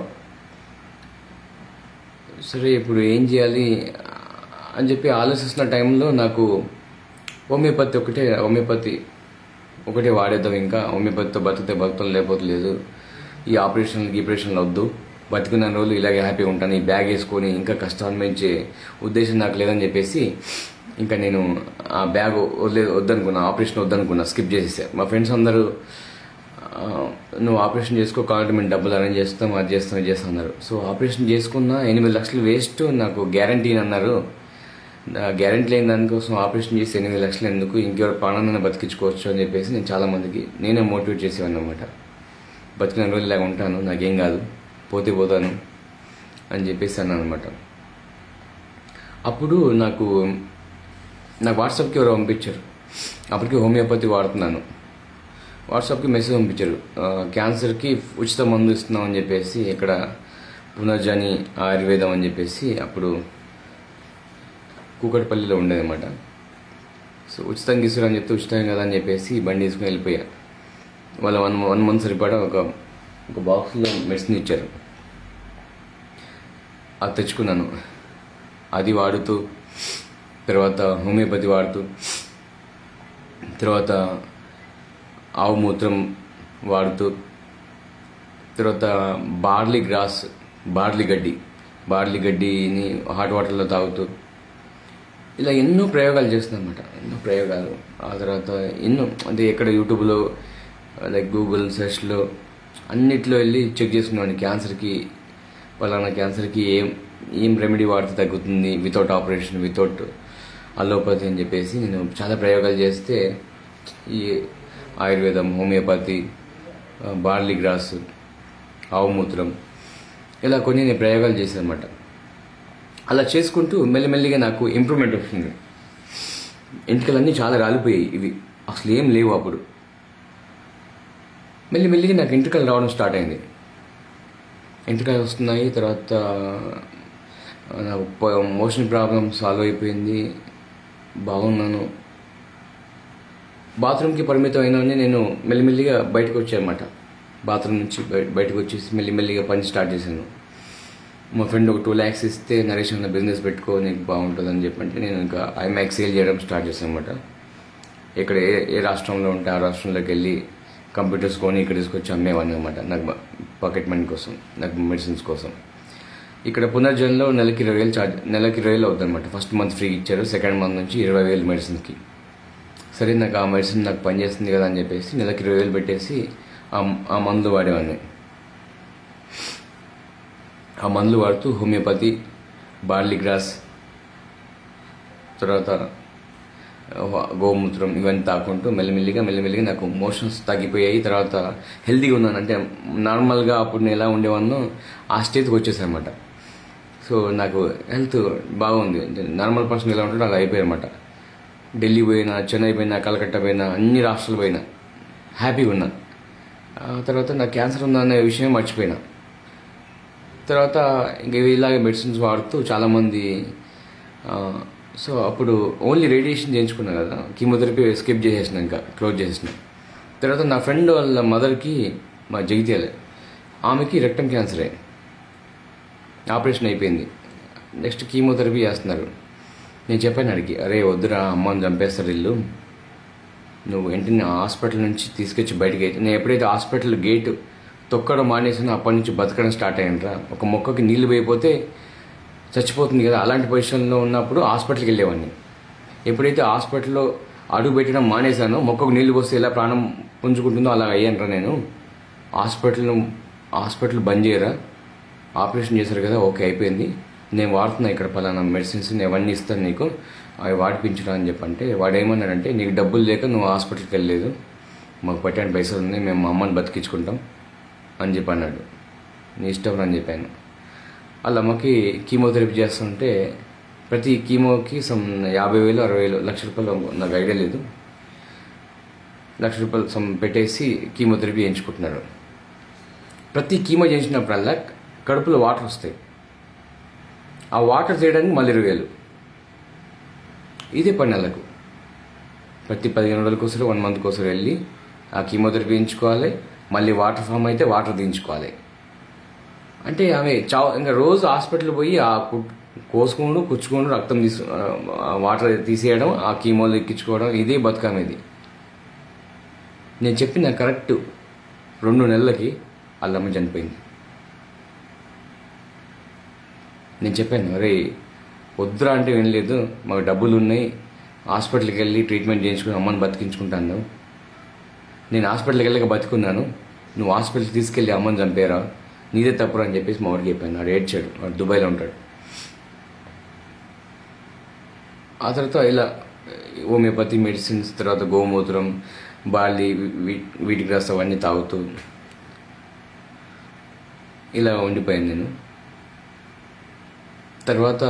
సరే ఇప్పుడు ఏం చేయాలి అని చెప్పి ఆలోచిస్తున్న టైంలో నాకు హోమియోపతి ఒకటే హోమియోపతి ఒకటే వాడేద్దాం ఇంకా హోమియోపతితో బతికితే బతుకుతాం లేకపోతే లేదు ఈ ఆపరేషన్ ఆపరేషన్లు వద్దు బతికున్న రోజులు ఇలాగే హ్యాపీగా ఉంటాను ఈ బ్యాగ్ వేసుకొని ఇంకా కష్టం అనిపించే ఉద్దేశం నాకు లేదని చెప్పేసి ఇంకా నేను ఆ బ్యాగ్ వదిలే వద్దనుకున్నా ఆపరేషన్ వద్దనుకున్నా స్కిప్ చేసేసా మా ఫ్రెండ్స్ అందరూ ఆ, నువ్వు ఆపరేషన్ చేసుకో కావాలంటే మేము డబ్బులు అరేంజ్ చేస్తాం అది చేస్తాం ఇది చేస్తాం అన్నారు సో ఆపరేషన్ చేసుకున్న ఎనిమిది లక్షలు వేస్ట్ నాకు గ్యారంటీ అన్నారు గ్యారంటీ లేని దానికోసం ఆపరేషన్ చేసి ఎనిమిది లక్షలు ఎందుకు ఇంకెవరు ప్రాణాన్ని బతికించుకోవచ్చు అని చెప్పేసి నేను చాలా మందికి నేనే మోటివేట్ చేసేవాడిని అనమాట బతికిన రోజులు ఇలాగ ఉంటాను నాకేం కాదు పోతే పోతాను అని చెప్పేసి అన్నాను అనమాట అప్పుడు నాకు నాకు వాట్సాప్కి ఎవరో పంపించారు అప్పటికి హోమియోపతి వాడుతున్నాను వాట్సాప్కి మెసేజ్ పంపించారు ఆ, క్యాన్సర్కి ఉచిత మందు ఇస్తున్నాం అని చెప్పేసి ఇక్కడ పునర్జని ఆయుర్వేదం అని చెప్పేసి అప్పుడు కూకట్పల్లిలో ఉండేదన్నమాట సో ఉచితంగా ఇస్తారు అని చెప్తే ఉచితం కదా అని చెప్పేసి బండి తీసుకుని వెళ్ళిపోయా వాళ్ళ వన్ వన్ మంత్ సరిపడా ఒక ఒక బాక్స్లో మెడిసిన్ ఇచ్చారు అది తెచ్చుకున్నాను అది వాడుతూ తర్వాత హోమియోపతి వాడుతూ తర్వాత ఆవు మూత్రం వాడుతూ తర్వాత బార్లీ గ్రాస్ బార్లీ గడ్డి బార్లీ గడ్డిని హాట్ వాటర్లో తాగుతూ ఇలా ఎన్నో ప్రయోగాలు చేస్తున్నాను అనమాట ఎన్నో ప్రయోగాలు ఆ తర్వాత ఎన్నో అంటే ఎక్కడ యూట్యూబ్లో లైక్ గూగుల్ సెర్చ్లో అన్నిట్లో వెళ్ళి చెక్ చేసుకున్నాను క్యాన్సర్కి పలానా క్యాన్సర్కి ఏం ఏం రెమెడీ వాడితే తగ్గుతుంది వితౌట్ ఆపరేషన్ వితౌట్ అలోపతి అని చెప్పేసి నేను చాలా ప్రయోగాలు చేస్తే ఈ ఆయుర్వేదం హోమియోపతి ఆ, బార్లీ గ్రాస్ ఆవు మూత్రం ఇలా కొన్ని నేను ప్రయోగాలు చేశాను అనమాట అలా చేసుకుంటూ మెల్లిమెల్లిగా నాకు ఇంప్రూవ్మెంట్ వస్తుంది ఎంటికలన్నీ చాలా రాలిపోయాయి ఇవి అసలు ఏం లేవు అప్పుడు మెల్లిమెల్లిగా నాకు ఎంట్రుకలు రావడం స్టార్ట్ అయింది ఎంట్రుకలు వస్తున్నాయి తర్వాత నాకు మోషన్ ప్రాబ్లం సాల్వ్ అయిపోయింది బాగున్నాను బాత్రూమ్కి పరిమితం అయినా నేను మెల్లిమెల్లిగా బయటకు వచ్చానమాట బాత్రూమ్ నుంచి బయ- బయటకు వచ్చేసి మెల్లిమెల్లిగా పని స్టార్ట్ చేశాను మా ఫ్రెండ్ ఒక టూ ల్యాక్స్ ఇస్తే నరేష్ అన్న బిజినెస్ పెట్టుకో నీకు బాగుంటుందని చెప్పంటే నేను ఇంకా ఐమాక్స్ సేల్ చేయడం స్టార్ట్ చేశాను అనమాట ఇక్కడ ఏ ఏ రాష్ట్రంలో ఉంటే ఆ రాష్ట్రంలోకి వెళ్ళి కంప్యూటర్స్ కొని ఇక్కడ తీసుకొచ్చి అమ్మేవాడిని అనమాట నాకు పాకెట్ మనీ కోసం నాకు మెడిసిన్స్ కోసం ఇక్కడ పునర్జన్లో నెలకి ఇరవై వేలు ఛార్జ్ నెలకి ఇరవై వేలు అవుతుంది అనమాట ఫస్ట్ మంత్ ఫ్రీ ఇచ్చారు సెకండ్ మంత్ నుంచి ఇరవై వేలు మెడిసిన్కి సరే నాకు ఆ మెడిసిన్ నాకు పనిచేస్తుంది కదా అని చెప్పేసి నెలకి ఇరవై వేలు పెట్టేసి ఆ ఆ మందులు వాడేవాడిని ఆ మందులు వాడుతూ హోమియోపతి బార్లీ గ్రాస్ తర్వాత ఆ, గోమూత్రం ఇవన్నీ తాకుంటూ మెల్లిమెల్లిగా మెల్లిమెల్లిగా నాకు మోషన్స్ తగ్గిపోయాయి తర్వాత హెల్తీగా ఉన్నాను అంటే నార్మల్గా అప్పుడు నేను ఎలా ఉండేవాడినో ఆ స్టేజ్కి వచ్చేసాను అనమాట సో నాకు హెల్త్ బాగుంది అంటే నార్మల్ పర్సన్ ఎలా ఉంటాడో అలా అయిపోయాయి అనమాట ఢిల్లీ పోయినా చెన్నై పోయినా కలకత్తా పోయినా అన్ని రాష్ట్రాలు పోయినా హ్యాపీగా ఉన్నా ఆ తర్వాత నాకు క్యాన్సర్ ఉందనే విషయం మర్చిపోయినా తర్వాత ఇంక ఇలాగే మెడిసిన్స్ వాడుతూ చాలామంది ఆ, సో అప్పుడు ఓన్లీ రేడియేషన్ చేయించుకున్నా కదా కీమోథెరపీ స్కిప్ చేసేసిన ఇంకా క్లోజ్ చేసేసిన తర్వాత నా ఫ్రెండ్ వాళ్ళ మదర్కి మా జగిత్యాల ఆమెకి రెక్టమ్ క్యాన్సరే ఆపరేషన్ అయిపోయింది నెక్స్ట్ కీమోథెరపీ చేస్తున్నారు నేను చెప్పాను అడిగి అరే వద్దురా అమ్మని చంపేస్తారు ఇల్లు నువ్వు వెంటనే హాస్పిటల్ నుంచి తీసుకొచ్చి బయటికి అయితే నేను ఎప్పుడైతే హాస్పిటల్ గేట్ తొక్కడం మానేసానో అప్పటి నుంచి బతకడం స్టార్ట్ అయ్యానరా ఒక మొక్కకి నీళ్లు వేయపోతే చచ్చిపోతుంది కదా అలాంటి పొజిషన్లో ఉన్నప్పుడు హాస్పిటల్కి వెళ్ళేవాడిని ఎప్పుడైతే హాస్పిటల్లో అడుగు పెట్టడం మానేశానో మొక్కకు నీళ్లు పోస్తే ఎలా ప్రాణం పుంజుకుంటుందో అలా అయ్యానరా నేను హాస్పిటల్ హాస్పిటల్ బంద్ చేయరా ఆపరేషన్ చేశారు కదా ఓకే అయిపోయింది నేను వాడుతున్నా ఇక్కడ పలానా మెడిసిన్స్ నేను అవన్నీ ఇస్తాను నీకు అవి వాడిపించరా అని చెప్పంటే వాడు ఏమన్నాడంటే నీకు డబ్బులు లేక నువ్వు హాస్పిటల్కి వెళ్ళలేదు మాకు పట్టాని పైసలు ఉన్నాయి మేము మా అమ్మని బతికించుకుంటాం అని చెప్పి అన్నాడు నీ ఇష్టం అని చెప్పాను వాళ్ళ అమ్మకి కీమోథెరపీ చేస్తుంటే ప్రతి కీమోకి సమ్ యాభై వేలు అరవై వేలు లక్ష రూపాయలు నాకు ఐడియా లేదు లక్ష రూపాయలు సమ్ పెట్టేసి కీమోథెరపీ చేయించుకుంటున్నారు ప్రతి కీమో చేయించినప్పుడల్లా కడుపులో వాటర్ వస్తాయి ఆ వాటర్ తీయడానికి మళ్ళీ ఇరవై వేలు ఇదే పది నెలలకు ప్రతి పదిహేను రోజులకు ఒకసారి వన్ మంత్కి ఒకసారి వెళ్ళి ఆ కీమోథెరపీ చేయించుకోవాలి మళ్ళీ వాటర్ ఫామ్ అయితే వాటర్ దించుకోవాలి అంటే ఆమె చావు ఇంకా రోజు హాస్పిటల్ పోయి ఆ కు- కోసుకుంటూ కుచ్చుకుంటూ రక్తం తీసు ఆ వాటర్ తీసేయడం ఆ కీమోలు ఎక్కించుకోవడం ఇదే బతుకమేది నేను చెప్పిన కరెక్ట్ రెండు నెలలకి వాళ్ళమ్మ చనిపోయింది నేను చెప్పాను అరే వద్దురా అంటే వినలేదు మాకు డబ్బులు ఉన్నాయి హాస్పిటల్కి వెళ్ళి ట్రీట్మెంట్ చేయించుకుని అమ్మని బతికించుకుంటాను నేను హాస్పిటల్కి వెళ్ళక బతుకున్నాను నువ్వు హాస్పిటల్కి తీసుకెళ్ళి అమ్మని చంపారా నీదే తప్పురా అని చెప్పేసి మా వాడికి చెప్పాను వాడు ఏడ్చాడు వాడు దుబాయ్లో ఉంటాడు ఆ తర్వాత ఇలా హోమియోపతి మెడిసిన్స్ తర్వాత గోమూత్రం బార్లీ వీ- వీటికి రసం అవన్నీ తాగుతూ ఇలా ఉండిపోయాను నేను తర్వాత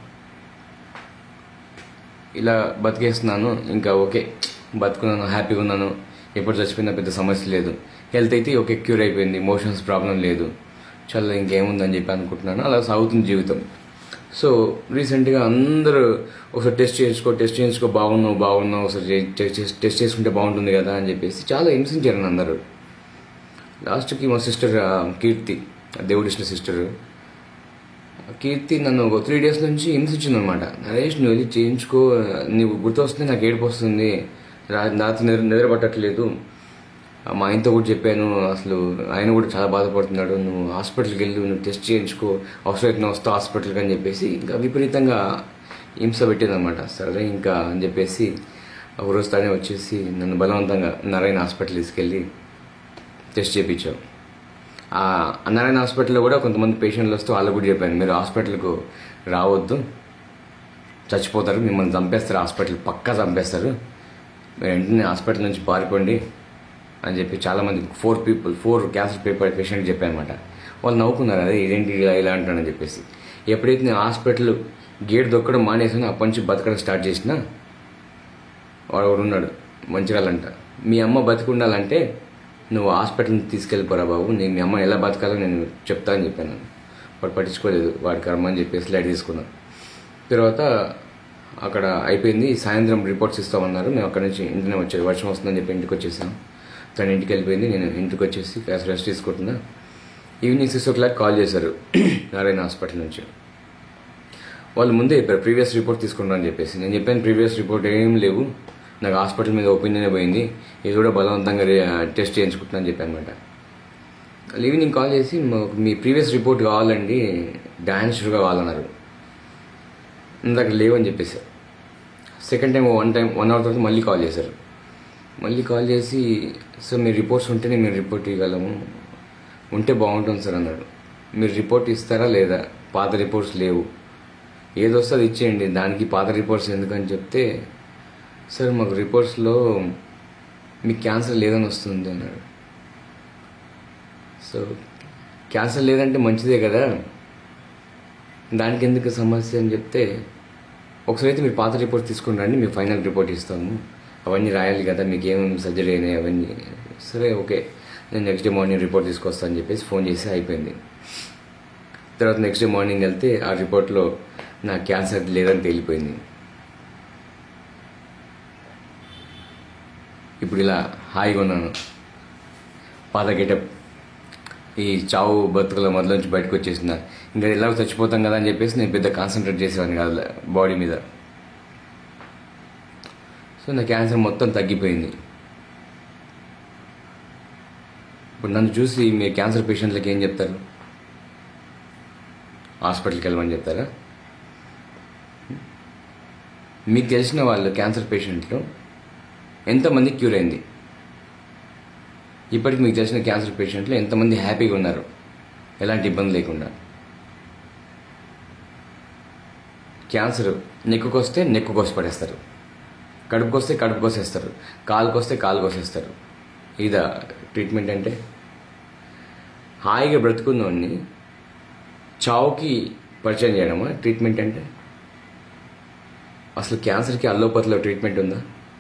ఇలా బతికేస్తున్నాను ఇంకా ఓకే బతుకున్నాను హ్యాపీగా ఉన్నాను ఎప్పుడు చచ్చిపోయినా పెద్ద సమస్య లేదు హెల్త్ అయితే ఓకే క్యూర్ అయిపోయింది మోషన్స్ ప్రాబ్లం లేదు చాలా ఇంకేముందని చెప్పి అనుకుంటున్నాను అలా సాగుతుంది జీవితం సో రీసెంట్గా అందరూ ఒకసారి టెస్ట్ చేయించుకో టెస్ట్ చేయించుకో బాగున్నావు బాగున్నావు ఒకసారి చే- చే- చే- టెస్ట్ చేసుకుంటే బాగుంటుంది కదా అని చెప్పేసి చాలా హింసించారు అందరూ లాస్ట్కి మా సిస్టర్ కీర్తి దేవుడిష్ణ సిస్టర్ కీర్తి నన్ను ఒక త్రీ డేస్ నుంచి హింసించింది అనమాట నరేష్ నువ్వు వెళ్ళి చేయించుకో నీకు గుర్తొస్తుంది నాకు ఏడుపు వస్తుంది రా- రాత్రి నిద్ర నిద్ర పట్టట్లేదు మా ఆయనతో కూడా చెప్పాను అసలు ఆయన కూడా చాలా బాధపడుతున్నాడు నువ్వు హాస్పిటల్కి వెళ్ళి నువ్వు టెస్ట్ చేయించుకో అవసరం నువ్వు వస్తావు హాస్పిటల్కి అని చెప్పేసి ఇంకా విపరీతంగా హింస పెట్టిందనమాట సరే ఇంకా అని చెప్పేసి ఒక రోజు తానే వచ్చేసి నన్ను బలవంతంగా నారాయణ హాస్పిటల్ తీసుకెళ్ళి టెస్ట్ చేయించాం ఆ నారాయణ హాస్పిటల్లో కూడా కొంతమంది పేషెంట్లు వస్తే వాళ్ళకు కూడా చెప్పాను మీరు హాస్పిటల్కు రావద్దు చచ్చిపోతారు మిమ్మల్ని చంపేస్తారు హాస్పిటల్ పక్కా చంపేస్తారు మీరు వెంటనే హాస్పిటల్ నుంచి పారిపోండి అని చెప్పి చాలామంది four people four cancer paper patient చెప్పాను అనమాట వాళ్ళు నవ్వుకున్నారు అదే ఇదేంటి ఇలా ఇలా అంటానని చెప్పేసి ఎప్పుడైతే నేను హాస్పిటల్ గేట్ దొక్కడం మానేసానో అప్పటి నుంచి బతకడం స్టార్ట్ చేసినా వాడు ఒకడు ఉన్నాడు మంచిర్యాలంట మీ అమ్మ బతికుండాలంటే నువ్వు హాస్పిటల్కి తీసుకెళ్ళిపోరా బాబు నేను మీ అమ్మ ఎలా బతకాలో నేను చెప్తా అని చెప్పాను వాడు పట్టించుకోలేదు వాడి కర్మ అని చెప్పేసి లైట్ తీసుకున్నాను తర్వాత అక్కడ అయిపోయింది సాయంత్రం రిపోర్ట్స్ ఇస్తామన్నారు మేము అక్కడ నుంచి ఇంటినే వచ్చేది వర్షం వస్తుందని చెప్పి ఇంటికి వచ్చేసాం తను ఇంటికి వెళ్ళిపోయింది నేను ఇంటికి వచ్చేసి కాస్త రెస్ట్ తీసుకుంటున్నా evening six o'clock call చేశారు నారాయణ హాస్పిటల్ నుంచి వాళ్ళు ముందే చెప్పారు ప్రీవియస్ రిపోర్ట్ తీసుకుంటాను అని చెప్పేసి నేను చెప్పాను ప్రీవియస్ రిపోర్ట్ ఏం లేవు నాకు హాస్పిటల్ మీద ఒపీనియన్ పోయింది ఇది కూడా బలవంతంగా రే- టెస్ట్ చేయించుకుంటున్నాను అని చెప్పాను అనమాట ఈవినింగ్ కాల్ చేసి మాకు మీ ప్రీవియస్ రిపోర్ట్ కావాలండి డాన్స్ షుగా కావాలన్నారు ఇందాక లేవని చెప్పేశారు second time one time one hour తర్వాత మళ్ళీ కాల్ చేశారు మళ్ళీ కాల్ చేసి సార్ మీ రిపోర్ట్స్ ఉంటేనే మేము రిపోర్ట్ ఇవ్వగలము ఉంటే బాగుంటుంది సార్ అన్నాడు మీరు రిపోర్ట్ ఇస్తారా లేదా పాత రిపోర్ట్స్ లేవు ఏది వస్తే అది ఇచ్చేయండి దానికి పాత రిపోర్ట్స్ ఎందుకని చెప్తే సార్ మాకు రిపోర్ట్స్లో మీకు క్యాన్సర్ లేదని వస్తుంది అన్నాడు సో క్యాన్సర్ లేదంటే మంచిదే కదా దానికి ఎందుకు సమస్య అని చెప్తే ఒకసారి అయితే మీరు పాత రిపోర్ట్ తీసుకుని రండి మీకు ఫైనల్ రిపోర్ట్ ఇస్తాము అవన్నీ రాయాలి కదా మీకు ఏమేమి సర్జరీ అయినాయి అవన్నీ సరే ఓకే నేను నెక్స్ట్ డే మార్నింగ్ రిపోర్ట్ తీసుకొస్తాను అని చెప్పేసి ఫోన్ చేసి అయిపోయింది తర్వాత నెక్స్ట్ డే మార్నింగ్ వెళ్తే ఆ రిపోర్ట్లో నా క్యాన్సర్ లేదని తేలిపోయింది ఇప్పుడు ఇలా హాయిగా ఉన్నాను పాత గెటప్ ఈ చావు బతుకుల మొదల నుంచి బయటకు వచ్చేసిన ఇంకా ఎలా చచ్చిపోతాం కదా అని చెప్పేసి నేను పెద్ద కాన్సన్ట్రేట్ చేసేవాడిని కాదు బాడీ మీద సో నా క్యాన్సర్ మొత్తం తగ్గిపోయింది ఇప్పుడు నన్ను చూసి మీ క్యాన్సర్ పేషెంట్లకి ఏం చెప్తారు హాస్పిటల్కి వెళ్ళమని చెప్తారా మీకు తెలిసిన వాళ్ళు క్యాన్సర్ పేషెంట్లు ఎంతమంది క్యూర్ అయింది ఇప్పటికి మీకు తెలిసిన క్యాన్సర్ పేషెంట్లు ఎంతమంది హ్యాపీగా ఉన్నారు ఎలాంటి ఇబ్బంది లేకుండా క్యాన్సర్ నెక్కుకు వస్తే నెక్కు కోసి పడేస్తారు కడుపుకి వస్తే కడుపు కోసేస్తారు కాలుకి వస్తే కాలు కోసేస్తారు ఇదా ట్రీట్మెంట్ అంటే హాయిగా బ్రతుకున్నోడిని చావుకి పరిచయం చేయడమా ట్రీట్మెంట్ అంటే అసలు క్యాన్సర్కి అల్లోపతిలో ట్రీట్మెంట్ ఉందా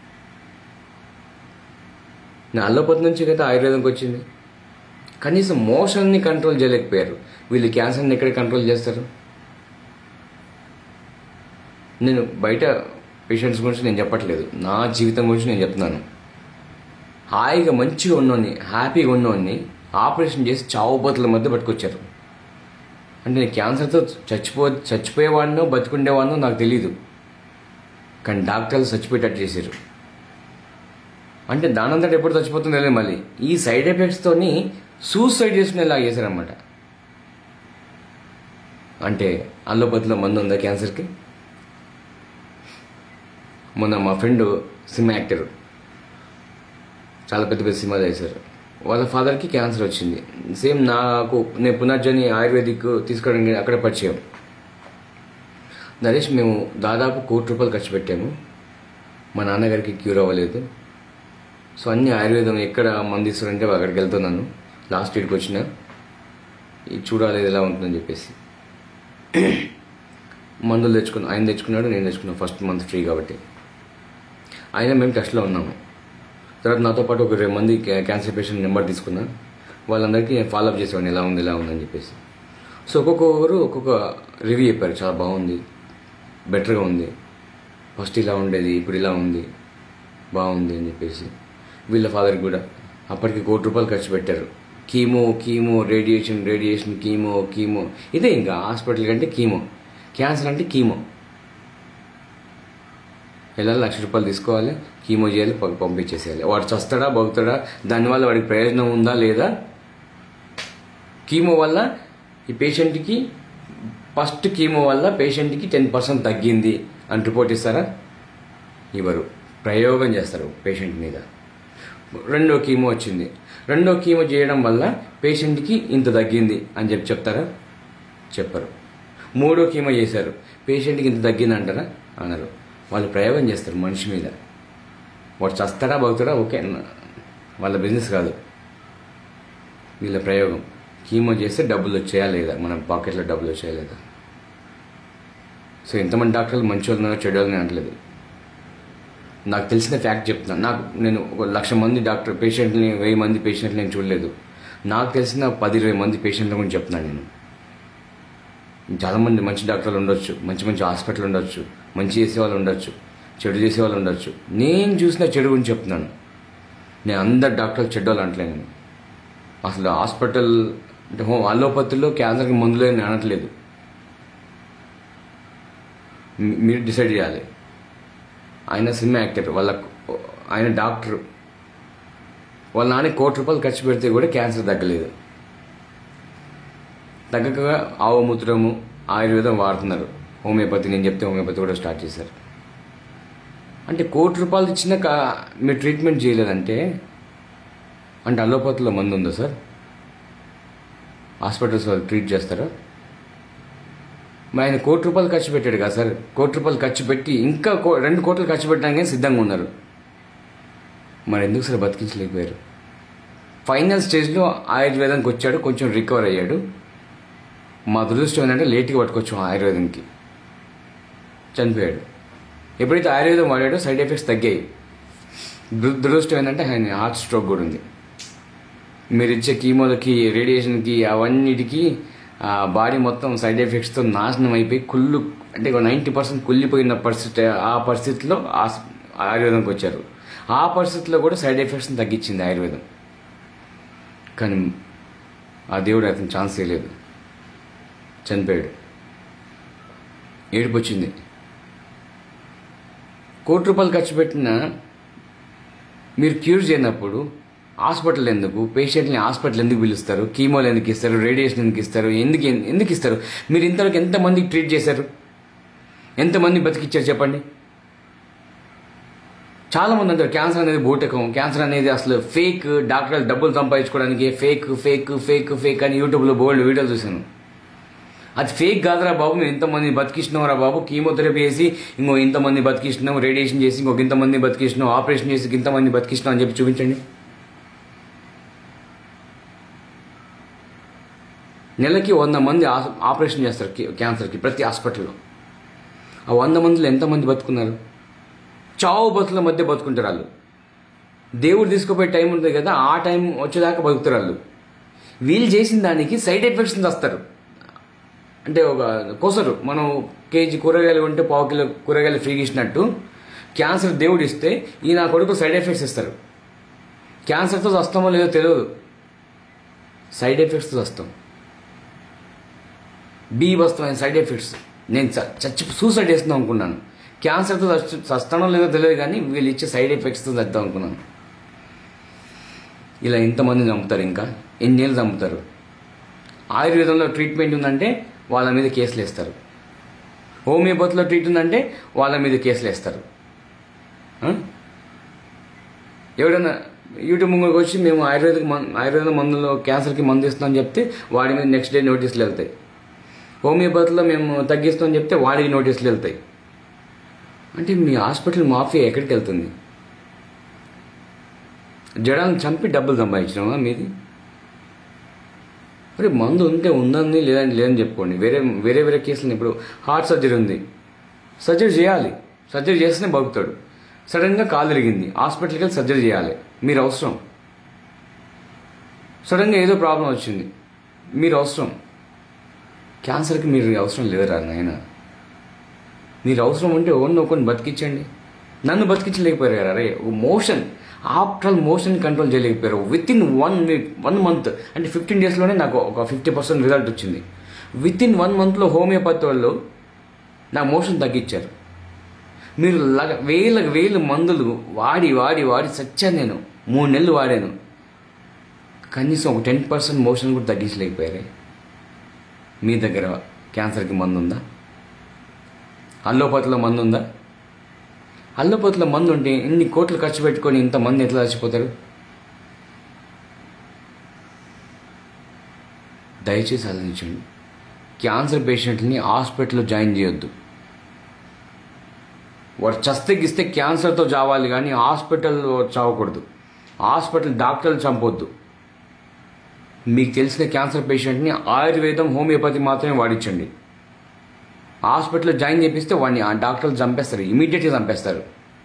నా అల్లోపతి నుంచి కదా ఆయుర్వేదంకి వచ్చింది కనీసం మోషన్ని కంట్రోల్ చేయలేకపోయారు వీళ్ళు క్యాన్సర్ని ఎక్కడ కంట్రోల్ చేస్తారు నేను బయట పేషెంట్స్ గురించి నేను చెప్పట్లేదు నా జీవితం గురించి నేను చెప్తున్నాను హాయిగా మంచిగా ఉన్నోని హ్యాపీగా ఉన్నోని ఆపరేషన్ చేసి చావు బతుల మధ్య పట్టుకొచ్చారు అంటే నేను క్యాన్సర్తో చచ్చిపో చచ్చిపోయేవాడినో బతుకుండేవాడినో నాకు తెలియదు కానీ డాక్టర్లు చచ్చిపోయేటట్టు చేశారు అంటే దానంతట ఎప్పుడు చచ్చిపోతుందో తెలియదు మళ్ళీ ఈ సైడ్ ఎఫెక్ట్స్తోని సూసైడ్ చేసుకునేలా చేశారనమాట అంటే అల్లోపతిలో మందు ఉందా క్యాన్సర్కి మొన్న మా ఫ్రెండ్ సినిమా యాక్టర్ చాలా పెద్ద పెద్ద సినిమాలు చేశారు వాళ్ళ ఫాదర్కి క్యాన్సర్ వచ్చింది సేమ్ నాకు నేను పునర్జని ఆయుర్వేదిక్ తీసుకోవడానికి అక్కడ పరిచయం నరేష్ మేము దాదాపు కోటి రూపాయలు ఖర్చు పెట్టాము మా నాన్నగారికి క్యూర్ అవ్వలేదు సో అన్ని ఆయుర్వేదం ఎక్కడ మంది ఇస్తారంటే అక్కడికి వెళ్తున్నాను లాస్ట్ ఇయర్కి వచ్చిన ఇది చూడాలి ఇది ఎలా ఉంటుందని చెప్పేసి మందులు తెచ్చుకున్నా ఆయన తెచ్చుకున్నాడు నేను తెచ్చుకున్నాను ఫస్ట్ మంత్ ఫ్రీ కాబట్టి అయినా మేము టెస్ట్లో ఉన్నాము తర్వాత నాతో పాటు ఒక ఇరవై మంది క్యా- క్యాన్సర్ పేషెంట్ నెంబర్ తీసుకున్నా వాళ్ళందరికీ ఫాలోఅప్ చేసేవాడిని ఎలా ఉంది ఎలా ఉందని చెప్పేసి సో ఒక్కొక్కరు ఒక్కొక్క రివ్యూ చెప్పారు చాలా బాగుంది బెటర్గా ఉంది ఫస్ట్ ఇలా ఉండేది ఇప్పుడు ఇలా ఉంది బాగుంది అని చెప్పేసి వీళ్ళ ఫాదర్కి కూడా అప్పటికి కోటి రూపాయలు ఖర్చు పెట్టారు chemo chemo radiation radiation chemo chemo ఇదే ఇంకా హాస్పిటల్ కంటే కీమో క్యాన్సర్ అంటే కీమో వెళ్ళాలి లక్ష రూపాయలు తీసుకోవాలి కీమో చేయాలి ప- పంపించేసేయాలి వాడు చస్తాడా బగుతాడా దానివల్ల వాడికి ప్రయోజనం ఉందా లేదా కీమో వల్ల ఈ పేషెంట్కి ఫస్ట్ కీమో వల్ల పేషెంట్కి టెన్ పర్సెంట్ తగ్గింది అని రిపోర్ట్ ఇస్తారా ఇవ్వరు ప్రయోగం చేస్తారు పేషెంట్ మీద రెండో కీమో వచ్చింది రెండో కీమో చేయడం వల్ల పేషెంట్కి ఇంత తగ్గింది అని చెప్పి చెప్తారా చెప్పరు మూడో కీమో చేశారు పేషెంట్కి ఇంత తగ్గింది అంటారా అనరు వాళ్ళు ప్రయోగం చేస్తారు మనిషి మీద వాడు చస్తాడా బగుతాడా ఓకే అన్న- వాళ్ళ బిజినెస్ కాదు వీళ్ళ ప్రయోగం కీమో చేస్తే డబ్బులు వచ్చాయా లేదా మన పాకెట్లో డబ్బులు వచ్చాయా లేదా సో ఎంతమంది డాక్టర్లు మంచి వాళ్ళు ఉన్నారో చెడు వాళ్ళని అనట్లేదు నాకు తెలిసిన ఫ్యాక్ట్ చెప్తున్నాను నాకు నేను ఒక లక్ష మంది డాక్టర్ పేషెంట్ని వెయ్యి మంది పేషెంట్లు నేను చూడలేదు నాకు తెలిసిన పది ఇరవై మంది పేషెంట్ల గురించి చెప్తున్నాను నేను చాలామంది మంచి డాక్టర్లు ఉండొచ్చు మంచి మంచి హాస్పిటల్ ఉండొచ్చు మంచి చేసే వాళ్ళు ఉండొచ్చు చెడు చేసే వాళ్ళు ఉండొచ్చు నేను చూసిన చెడు గురించి చెప్తున్నాను నేను అందరు డాక్టర్లు చెడ్డ వాళ్ళు అంటలే నేను అసలు హాస్పిటల్ అంటే హో అల్లోపతిలో క్యాన్సర్కి మందులు నేను అనట్లేదు మీ- మీరు డిసైడ్ చేయాలి ఆయన సినిమా యాక్టర్ వాళ్ళ ఆయన డాక్టర్ వాళ్ళ నాన్న కోటి రూపాయలు ఖర్చు పెడితే కూడా క్యాన్సర్ తగ్గలేదు తగ్గక ఆవుమూత్రము ఆయుర్వేదం వాడుతున్నారు హోమియోపతి నేను చెప్తే హోమియోపతి కూడా స్టార్ట్ చేశారు అంటే కోటి రూపాయలు ఇచ్చినాక మీరు ట్రీట్మెంట్ చేయలేదంటే అంటే అలోపతిలో మందు ఉందా సార్ హాస్పిటల్స్ వాళ్ళు ట్రీట్ చేస్తారా మరి ఆయన కోటి రూపాయలు ఖర్చు పెట్టాడు కదా సార్ కోటి రూపాయలు ఖర్చు పెట్టి ఇంకా కో- రెండు కోట్లు ఖర్చు పెట్టడానికి సిద్ధంగా ఉన్నారు మరి ఎందుకు సార్ బతికించలేకపోయారు ఫైనల్ స్టేజ్లో ఆయుర్వేదానికి వచ్చాడు కొంచెం రికవర్ అయ్యాడు మా దురదృష్టం ఏంటంటే లేట్గా పట్టుకొచ్చాం ఆయుర్వేదంకి చనిపోయాడు ఎప్పుడైతే ఆయుర్వేదం వాడాడో సైడ్ ఎఫెక్ట్స్ తగ్గాయి దుర్- దురదృష్టం ఏంటంటే ఆయన హార్ట్ స్ట్రోక్ కూడా ఉంది మీరు ఇచ్చే కీమోలకి రేడియేషన్కి అవన్నిటికి ఆ బాడీ మొత్తం సైడ్ ఎఫెక్ట్స్తో నాశనం అయిపోయి కుళ్ళు అంటే నైంటీ పర్సెంట్ కుళ్ళిపోయిన పరిస్థితి ఆ పరిస్థితిలో ఆస్- ఆయుర్వేదంకి వచ్చారు ఆ పరిస్థితిలో కూడా సైడ్ ఎఫెక్ట్స్ని తగ్గించింది ఆయుర్వేదం కానీ ఆ దేవుడు అతను ఛాన్స్ ఇవ్వలేదు చనిపోయాడు ఏడుపు వచ్చింది కోటి రూపాయలు ఖర్చు పెట్టిన మీరు క్యూర్ చేయనప్పుడు హాస్పిటల్ ఎందుకు పేషెంట్ని హాస్పిటల్ ఎందుకు పిలుస్తారు కీమోలు ఎందుకు ఇస్తారు రేడియేషన్ ఎందుకు ఇస్తారు ఎందుకు ఎందుకు ఇస్తారు మీరు ఇంతవరకు ఎంతమందికి ట్రీట్ చేశారు ఎంతమంది బతికిచ్చారు చెప్పండి చాలా మంది అంటారు క్యాన్సర్ అనేది బూటకం క్యాన్సర్ అనేది అసలు ఫేక్ డాక్టర్లు డబ్బులు సంపాదించుకోవడానికి ఫేక్ ఫేక్ ఫేక్ ఫేక్ అని యూట్యూబ్లో బోల్డ్ వీడియోలు చూశాను అది ఫేక్ కాదురా బాబు మేము ఇంతమంది బతికిస్తున్నాం రా బాబు కీమోథెరపీ చేసి ఇంకో ఇంతమంది బతికిస్తున్నాం రేడియేషన్ చేసి ఇంకొక ఇంతమంది బతికిస్తున్నాం ఆపరేషన్ చేసి ఇంతమంది బతికిస్తున్నాం అని చెప్పి చూపించండి నెలకి వంద మంది ఆ- ఆపరేషన్ చేస్తారు కి- క్యాన్సర్కి ప్రతి హాస్పిటల్లో ఆ వంద మందిలో ఎంతమంది బతుకున్నారు చావు బతుల మధ్య బతుకుంటారు వాళ్ళు దేవుడు తీసుకుపోయే టైం ఉంటుంది కదా ఆ టైం వచ్చేదాకా బతుకుతారు వాళ్ళు వీళ్ళు చేసిన దానికి సైడ్ ఎఫెక్ట్స్ వస్తారు అంటే ఒక కోసరు మనం కేజీ కూరగాయలు కొంటే పావు కిలో కూరగాయలు ఫ్రీగా ఇచ్చినట్టు క్యాన్సర్ దేవుడు ఇస్తే ఈ నా కొడుకు సైడ్ ఎఫెక్ట్స్ ఇస్తారు క్యాన్సర్తో వస్తామో లేదో తెలియదు సైడ్ ఎఫెక్ట్స్తో వస్తాం బీ వస్తాం సైడ్ ఎఫెక్ట్స్ నేను చ- చచ్చి సూసైడ్ చేస్తున్నాం అనుకున్నాను క్యాన్సర్తో చచ్చి- చస్తానో లేదో తెలియదు కానీ వీళ్ళు ఇచ్చే సైడ్ ఎఫెక్ట్స్తో చద్దాం అనుకున్నాను ఇలా ఎంతమంది చంపుతారు ఇంకా ఎన్నేళ్ళు చంపుతారు ఆయుర్వేదంలో ట్రీట్మెంట్ ఉందంటే వాళ్ళ మీద కేసులు వేస్తారు హోమియోపతిలో ట్రీట్ ఉందంటే వాళ్ళ మీద కేసులు వేస్తారు ఆ? ఎవడన్నా యూట్యూబ్ ముందుకు వచ్చి మేము ఆయుర్వేదిక్ మం ఆయుర్వేద మందులో క్యాన్సర్కి మందు ఇస్తామని చెప్తే వాడి మీద నెక్స్ట్ డే నోటీసులు వెళ్తాయి హోమియోపతిలో మేము తగ్గిస్తామని చెప్తే వాడికి నోటీసులు వెళ్తాయి అంటే మీ హాస్పిటల్ మాఫియా ఎక్కడికి వెళ్తుంది జడాలను చంపి డబ్బులు సంపాదించినామా మీది మరి మందు ఉంటే ఉందని లేదని లేదని చెప్పుకోండి వేరే వేరే వేరే కేసులు ఇప్పుడు హార్ట్ సర్జరీ ఉంది సర్జరీ చేయాలి సర్జరీ చేస్తేనే బతుకుతాడు సడన్గా కాలు తిరిగింది హాస్పిటల్కి వెళ్ళి సర్జరీ చేయాలి మీరు అవసరం సడన్గా ఏదో ప్రాబ్లం వచ్చింది మీరు అవసరం క్యాన్సర్కి మీరు అవసరం లేదురా నాయన మీరు అవసరం ఉంటే ఒకరిని ఒకరిని బతికించండి నన్ను బతికించలేకపోయారు కదా అరే motion after all motion control చేయలేకపోయారు within one week one month అంటే ఫిఫ్టీన్ డేస్లోనే నాకు ఒక ఫిఫ్టీ పర్సెంట్ రిజల్ట్ వచ్చింది విత్ ఇన్ వన్ మంత్లో హోమియోపతి వాళ్ళు నా మోషన్ తగ్గించారు మీరు లగ వేల వేల మందులు వాడి వాడి వాడి చచ్చాను నేను మూడు నెలలు వాడాను కనీసం ఒక టెన్ పర్సెంట్ మోషన్ కూడా తగ్గించలేకపోయారే మీ దగ్గర క్యాన్సర్కి మందు ఉందా అల్లోపతిలో మందు ఉందా అల్లోపతిలో మందు ఉంటే ఇన్ని కోట్లు ఖర్చు పెట్టుకొని ఇంతమంది ఎట్లా చచ్చిపోతారు దయచేసి ఆలోచించండి క్యాన్సర్ పేషెంట్ని హాస్పిటల్లో జాయిన్ చేయొద్దు వాడు చస్తే గిస్తే క్యాన్సర్తో చావాలి కానీ హాస్పిటల్లో చావకూడదు హాస్పిటల్ డాక్టర్లు చంపొద్దు మీకు తెలిసిన క్యాన్సర్ పేషెంట్ని ఆయుర్వేదం హోమియోపతి మాత్రమే వాడించండి హాస్పిటల్లో జాయిన్ చేపిస్తే వాడిని ఆ డాక్టర్లు చంపేస్తారు ఇమీడియట్గా చంపేస్తారు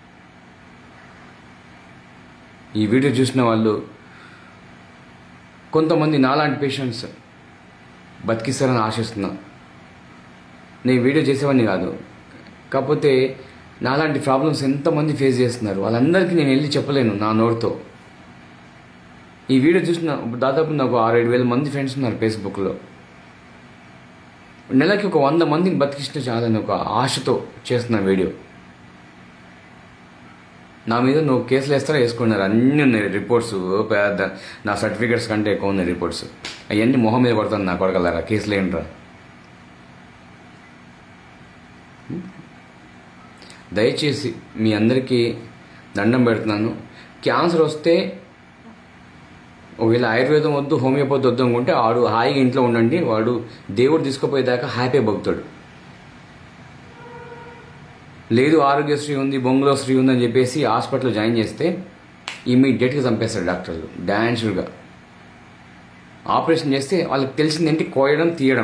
ఈ వీడియో చూసిన వాళ్ళు కొంతమంది నాలాంటి పేషెంట్స్ బతికిస్తారని ఆశిస్తున్నా నేను వీడియో చేసేవాడిని కాదు కాకపోతే నాలాంటి ప్రాబ్లమ్స్ ఎంతమంది ఫేస్ చేస్తున్నారు వాళ్ళందరికీ నేను వెళ్ళి చెప్పలేను నా నోరుతో ఈ వీడియో చూసిన దాదాపు నాకు ఆరు ఏడు వేల మంది ఫ్రెండ్స్ ఉన్నారు ఫేస్బుక్లో నెలకి ఒక వంద మందిని బతికిస్తే చాలని ఒక ఆశతో చేస్తున్న వీడియో నా మీద నువ్వు కేసులు వేస్తారా వేసుకున్నారు అన్నీ ఉన్నాయి రిపోర్ట్స్ పెద్ద నా సర్టిఫికేట్స్ కంటే ఎక్కువ ఉన్నాయి రిపోర్ట్స్ అవన్నీ మొహం మీద పడుతుంది నా కొడగలరా కేసులు ఏంట్రా దయచేసి మీ అందరికీ దండం పెడుతున్నాను క్యాన్సర్ వస్తే ఒకవేళ ఆయుర్వేదం వద్దు హోమియోపతి వద్దు అనుకుంటే వాడు హాయిగా ఇంట్లో ఉండండి వాడు దేవుడు తీసుకుపోయేదాకా హ్యాపీ భక్తుడు లేదు ఆరోగ్యశ్రీ ఉంది బొంగులోశ్రీ ఉంది అని చెప్పేసి హాస్పిటల్లో జాయిన్ చేస్తే ఇమీడియట్గా చంపేస్తాడు డాక్టర్లు డాన్షుడ్గా ఆపరేషన్ చేస్తే వాళ్ళకి తెలిసిందేంటి కోయడం తీయడం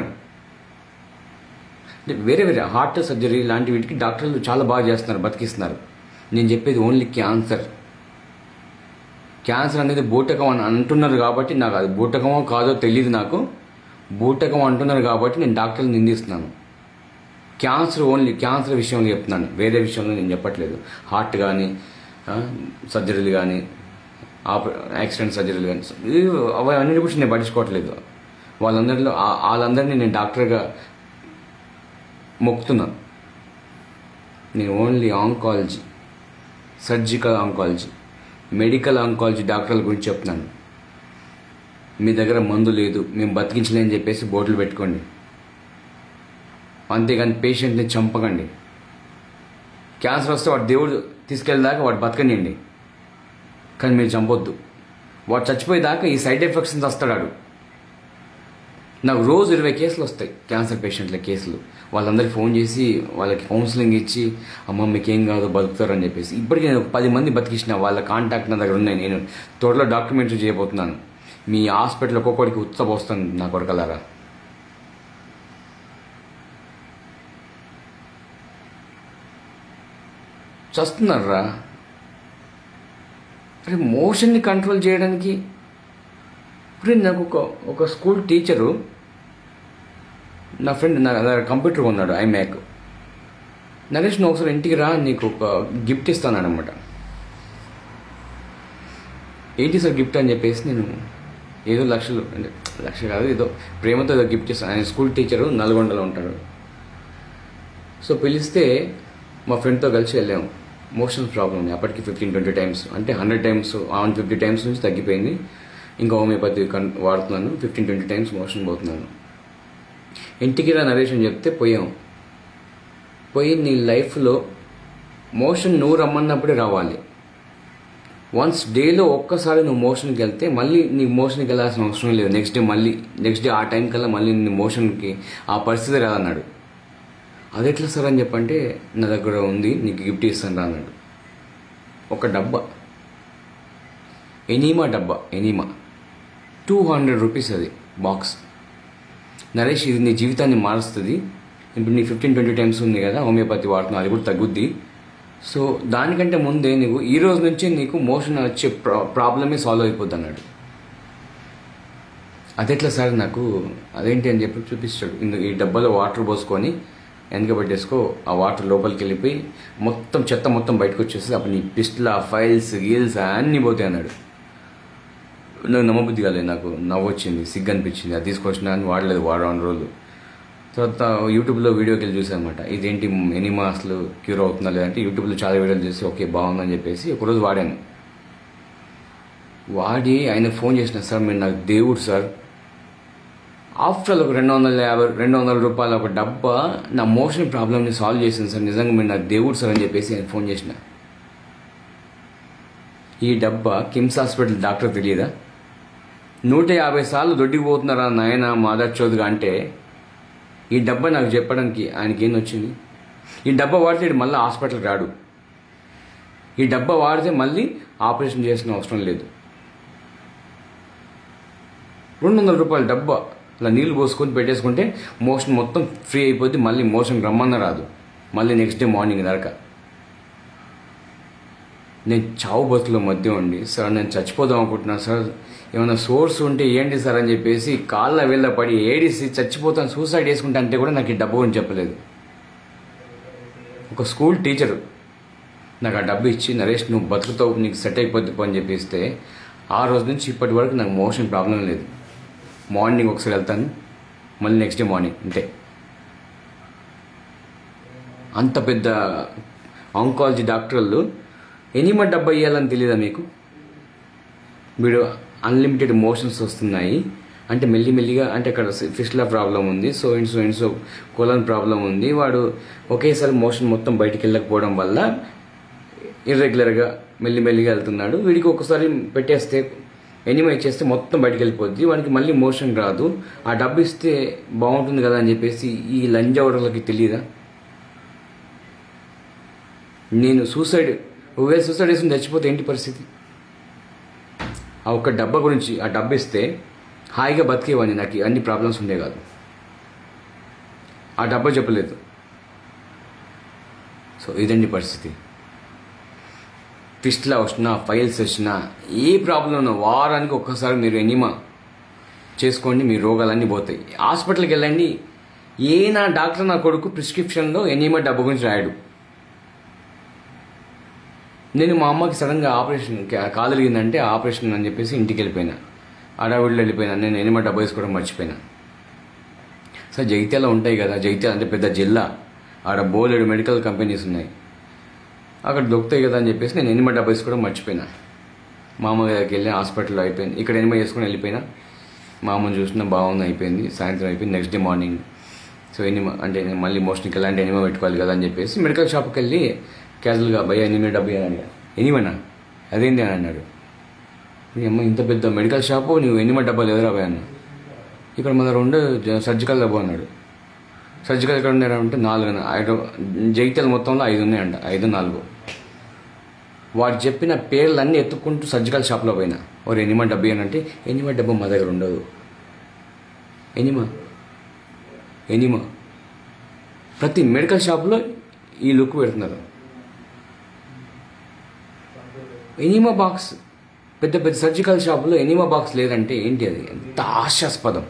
అంటే వేరే వేరే హార్ట్ సర్జరీ లాంటి వీటికి డాక్టర్లు చాలా బాగా చేస్తున్నారు బతికిస్తున్నారు నేను చెప్పేది ఓన్లీ క్యాన్సర్ క్యాన్సర్ అనేది బూటకం అని అంటున్నారు కాబట్టి నాకు అది బూటకమో కాదో తెలియదు నాకు బూటకం అంటున్నారు కాబట్టి నేను డాక్టర్ని నిందిస్తున్నాను క్యాన్సర్ ఓన్లీ క్యాన్సర్ విషయంలో చెప్తున్నాను వేరే విషయంలో నేను చెప్పట్లేదు హార్ట్ కానీ సర్జరీలు కానీ ఆప యాక్సిడెంట్ సర్జరీలు కానీ అవన్నీ కూడా నేను పట్టించుకోవట్లేదు వాళ్ళందరిలో ఆ- వాళ్ళందరినీ నేను డాక్టర్గా మొక్కుతున్నాను నేను only oncology surgical oncology medical oncology డాక్టర్ల గురించి చెప్తున్నాను మీ దగ్గర మందు లేదు మేము బతికించలేని చెప్పేసి బోర్డులు పెట్టుకోండి అంతేగాని పేషెంట్ని చంపకండి క్యాన్సర్ వస్తే వాడు దేవుడు తీసుకెళ్ళేదాకా వాడు బతకనియండి కానీ మీరు చంపొద్దు వాడు చచ్చిపోయేదాకా ఈ సైడ్ ఎఫెక్ట్స్ వస్తాడు వాడు. నాకు రోజు ఇరవై కేసులు వస్తాయి క్యాన్సర్ పేషెంట్ల కేసులు వాళ్ళందరికీ ఫోన్ చేసి వాళ్ళకి కౌన్సిలింగ్ ఇచ్చి అమ్మ మీకేం కాదు బతుకుతారు అని చెప్పేసి ఇప్పటికీ నేను ఒక పది మంది బతికించిన వాళ్ళ కాంటాక్ట్ నా దగ్గర ఉన్నాయి నేను త్వరలో డాక్యుమెంటరీ చేయబోతున్నాను మీ హాస్పిటల్ ఒక్కొక్కడికి ఉత్సవస్తాను నా కొరకలారా చస్తున్నారా అరే మోషన్ని కంట్రోల్ చేయడానికి ఇప్పుడు నాకు ఒక ఒక స్కూల్ టీచరు నా ఫ్రెండ్ నా నా కంప్యూటర్ ఉన్నాడు ఐ మ్యాక్ నరేష్ నువ్వు ఒకసారి ఇంటికి రా నీకు ఒక గిఫ్ట్ ఇస్తాను అనమాట ఏంటి సార్ గిఫ్ట్ అని చెప్పేసి నేను ఏదో లక్షలు అంటే లక్ష కాదు ఏదో ప్రేమతో ఏదో గిఫ్ట్ ఇస్తాను ఆయన స్కూల్ టీచరు నల్గొండలో ఉంటాడు సో పిలిస్తే మా ఫ్రెండ్తో కలిసి వెళ్ళాము మోషన్ ప్రాబ్లం ఉంది అప్పటికి ఫిఫ్టీన్ ట్వంటీ టైమ్స్ అంటే hundred times one fifty times నుంచి తగ్గిపోయింది ఇంకా హోమియోపతి కన్ వాడుతున్నాను ఫిఫ్టీన్ ట్వంటీ టైమ్స్ మోషన్ పోతున్నాను ఇంటికి రా నరేష్ అని చెప్తే పోయాం పోయి నీ లైఫ్లో మోషన్ నువ్వు రమ్మన్నప్పుడే రావాలి వన్స్ డేలో ఒక్కసారి నువ్వు మోషన్కి వెళ్తే మళ్ళీ నీ మోషన్కి వెళ్ళాల్సిన అవసరం లేదు నెక్స్ట్ డే మళ్ళీ నెక్స్ట్ డే ఆ టైం కల్లా మళ్ళీ నీ మోషన్కి ఆ పరిస్థితి రాదన్నాడు అది ఎట్లా సార్ అని చెప్పంటే నా దగ్గర ఉంది నీకు గిఫ్ట్ ఇస్తాను రా అన్నాడు ఒక డబ్బా ఎనీమా డబ్బా ఎనీమా టూ హండ్రెడ్ రూపీస్ అది బాక్స్ నరేష్ ఇది నీ జీవితాన్ని మారుస్తుంది ఇప్పుడు నీ ఫిఫ్టీన్ ట్వంటీ టైమ్స్ ఉంది కదా హోమియోపతి వాడుతున్నావు అది కూడా తగ్గుద్ది సో దానికంటే ముందే నీకు ఈ రోజు నుంచే నీకు మోషన్ వచ్చే ప్రా ప్రాబ్లమే సాల్వ్ అయిపోద్ది అన్నాడు అదెట్లా సార్ నాకు అదేంటి అని చెప్పి చూపిస్తాడు ఇందు ఈ డబ్బాలో వాటర్ పోసుకొని వెనక పెట్టేసుకో ఆ వాటర్ లోపలికి వెళ్ళిపోయి మొత్తం చెత్త మొత్తం బయటకు వచ్చేస్తుంది అప్పుడు నీ పిస్ట్ల ఫైల్స్ గీల్స్ అన్నీ పోతాయి అన్నాడు నాకు నమ్మబుద్ధి కాలేదు నాకు నవ్వు వచ్చింది సిగ్గు అనిపించింది అది తీసుకొచ్చిన అని వాడలేదు వారం రోజులు తర్వాత యూట్యూబ్లో వీడియోకి వెళ్ళి చూసాను అనమాట ఇదేంటి ఎనిమా అసలు క్యూర్ అవుతుందా లేదంటే యూట్యూబ్లో చాలా వీడియోలు చూసి ఓకే బాగుందని చెప్పేసి ఒకరోజు వాడాను వాడి ఆయన ఫోన్ చేసిన సార్ మీరు నాకు దేవుడు సార్ ఆఫ్టర్ ఒక రెండు వందల యాభై రెండు వందల రూపాయల ఒక డబ్బా నా మోషన్ ప్రాబ్లమ్ని సాల్వ్ చేసింది సార్ నిజంగా మీరు నాకు దేవుడు సార్ అని చెప్పేసి ఆయన ఫోన్ చేసిన ఈ డబ్బా కిమ్స్ హాస్పిటల్ డాక్టర్ తెలియదా నూట యాభై సార్లు దొడ్డికి పోతున్నారా నాయన మాధవ్ చౌదరి అంటే ఈ డబ్బా నాకు చెప్పడానికి ఆయనకి ఏం వచ్చింది ఈ డబ్బా వాడితే ఈడు మళ్ళీ హాస్పిటల్ రాడు ఈ డబ్బా వాడితే మళ్ళీ ఆపరేషన్ చేసిన అవసరం లేదు రెండు వందల రూపాయల డబ్బా అలా నీళ్ళు పోసుకొని పెట్టేసుకుంటే మోషన్ మొత్తం ఫ్రీ అయిపోద్ది మళ్ళీ మోషన్ రమ్మన్న రాదు మళ్ళీ నెక్స్ట్ డే మార్నింగ్ దాకా నేను చావు బతుకుల మధ్య ఉండి సార్ నేను చచ్చిపోదాం అనుకుంటున్నాను సార్ ఏమైనా సోర్స్ ఉంటే ఏంటి సార్ అని చెప్పేసి కాళ్ళ వెళ్ళ పడి ఏడిసి చచ్చిపోతాను సూసైడ్ చేసుకుంటా అంటే కూడా నాకు ఈ డబ్బు అని చెప్పలేదు ఒక స్కూల్ టీచరు నాకు ఆ డబ్బు ఇచ్చి నరేష్ నువ్వు బతుకుతావు నీకు సెట్ అయిపోద్ది పో అని చెప్పిస్తే ఆ రోజు నుంచి ఇప్పటి వరకు నాకు మోషన్ ప్రాబ్లం లేదు మార్నింగ్ ఒకసారి వెళ్తాను మళ్ళీ నెక్స్ట్ డే మార్నింగ్ అంతే అంత పెద్ద ఆంకాలజీ డాక్టర్లు ఎనిమా డబ్బా ఇవ్వాలని తెలియదా మీకు వీడు అన్లిమిటెడ్ మోషన్స్ వస్తున్నాయి అంటే మెల్లిమెల్లిగా అంటే అక్కడ ఫిష్ల ప్రాబ్లం ఉంది so and so and so colon problem ఉంది వాడు ఒకేసారి మోషన్ మొత్తం బయటికి వెళ్ళకపోవడం వల్ల ఇర్రెగ్యులర్గా మెల్లిమెల్లిగా వెళ్తున్నాడు వీడికి ఒకసారి పెట్టేస్తే ఎనిమా ఇచ్చేస్తే మొత్తం బయటికి వెళ్ళిపోద్ది వానికి మళ్ళీ మోషన్ రాదు ఆ డబ్బు ఇస్తే బాగుంటుంది కదా అని చెప్పేసి ఈ లంజవడలకి తెలియదా నేను సూసైడ్ ఒకవేళ సూసైడ్ వేసుకుని చచ్చిపోతే ఏంటి పరిస్థితి ఆ ఒక్క డబ్బా గురించి ఆ డబ్బు ఇస్తే హాయిగా బతికేవాడిని నాకు అన్ని ప్రాబ్లమ్స్ ఉండే కాదు ఆ డబ్బా చెప్పలేదు సో ఇదండి పరిస్థితి ఫిస్ట్లా వచ్చినా ఫైల్స్ వచ్చినా ఏ ప్రాబ్లం ఉన్నా వారానికి ఒక్కసారి మీరు ఎనిమా చేసుకోండి మీ రోగాలన్నీ పోతాయి హాస్పిటల్కి వెళ్ళండి ఏ నా డాక్టర్ నా కొడుకు ప్రిస్క్రిప్షన్లో ఎనిమా డబ్బు గురించి రాయడు నేను మా అమ్మకి సడన్గా ఆపరేషన్ కాలు జరిగిందంటే ఆపరేషన్ అని చెప్పేసి ఇంటికి వెళ్ళిపోయినా అడవిడిలో వెళ్ళిపోయినా నేను ఎనిమా డబ్బు వేసుకోవడం మర్చిపోయినా సార్ జగిత్యాల ఉంటాయి కదా జగిత్యాల అంటే పెద్ద జిల్లా ఆడ బోలెడు మెడికల్ కంపెనీస్ ఉన్నాయి అక్కడ దొరుకుతాయి కదా అని చెప్పేసి నేను ఎనిమా డబ్బు వేసుకోవడం మర్చిపోయినా మా అమ్మ దగ్గరికి వెళ్ళి హాస్పిటల్లో అయిపోయింది ఇక్కడ ఎనిమా వేసుకొని వెళ్ళిపోయినా మా అమ్మని చూసిన బాగుంది అయిపోయింది సాయంత్రం అయిపోయింది next day morning so enema అంటే నేను మళ్ళీ మోషన్కి వెళ్ళాలంటే ఎనిమా పెట్టుకోవాలి కదా అని చెప్పేసి మెడికల్ షాప్కి వెళ్ళి క్యాజువల్గా భయ్య ఎనిమిది డబ్బు అని ఎనిమనా అదేంటి అని అన్నాడు మీ అమ్మ ఇంత పెద్ద మెడికల్ షాపు నువ్వు ఎనిమిది డబ్బాలు ఎదురా భయ అన్న ఇక్కడ మన రెండు జ- సర్జికల్ డబ్బు అన్నాడు సర్జికల్ ఎక్కడ ఉన్నాడు అంటే నాలుగు అన్న. ఐదు జగిత్యాల మొత్తంలో ఐదు ఉన్నాయంట ఐదు నాలుగు వాడు చెప్పిన పేర్లన్నీ ఎత్తుక్కుంటూ సర్జికల్ షాప్లో పోయినా ఓరు ఎనిమా డబ్బు అంటే ఎనిమా డబ్బు మా దగ్గర ఉండదు ఎనిమా ఎనిమా ప్రతి మెడికల్ షాప్లో ఈ లుక్ పెడుతున్నారు ఎనిమా బాక్స్ పెద్ద పెద్ద సర్జికల్ షాపులో ఎనిమా బాక్స్ లేదంటే ఏంటి అది ఎంత హాస్యాస్పదం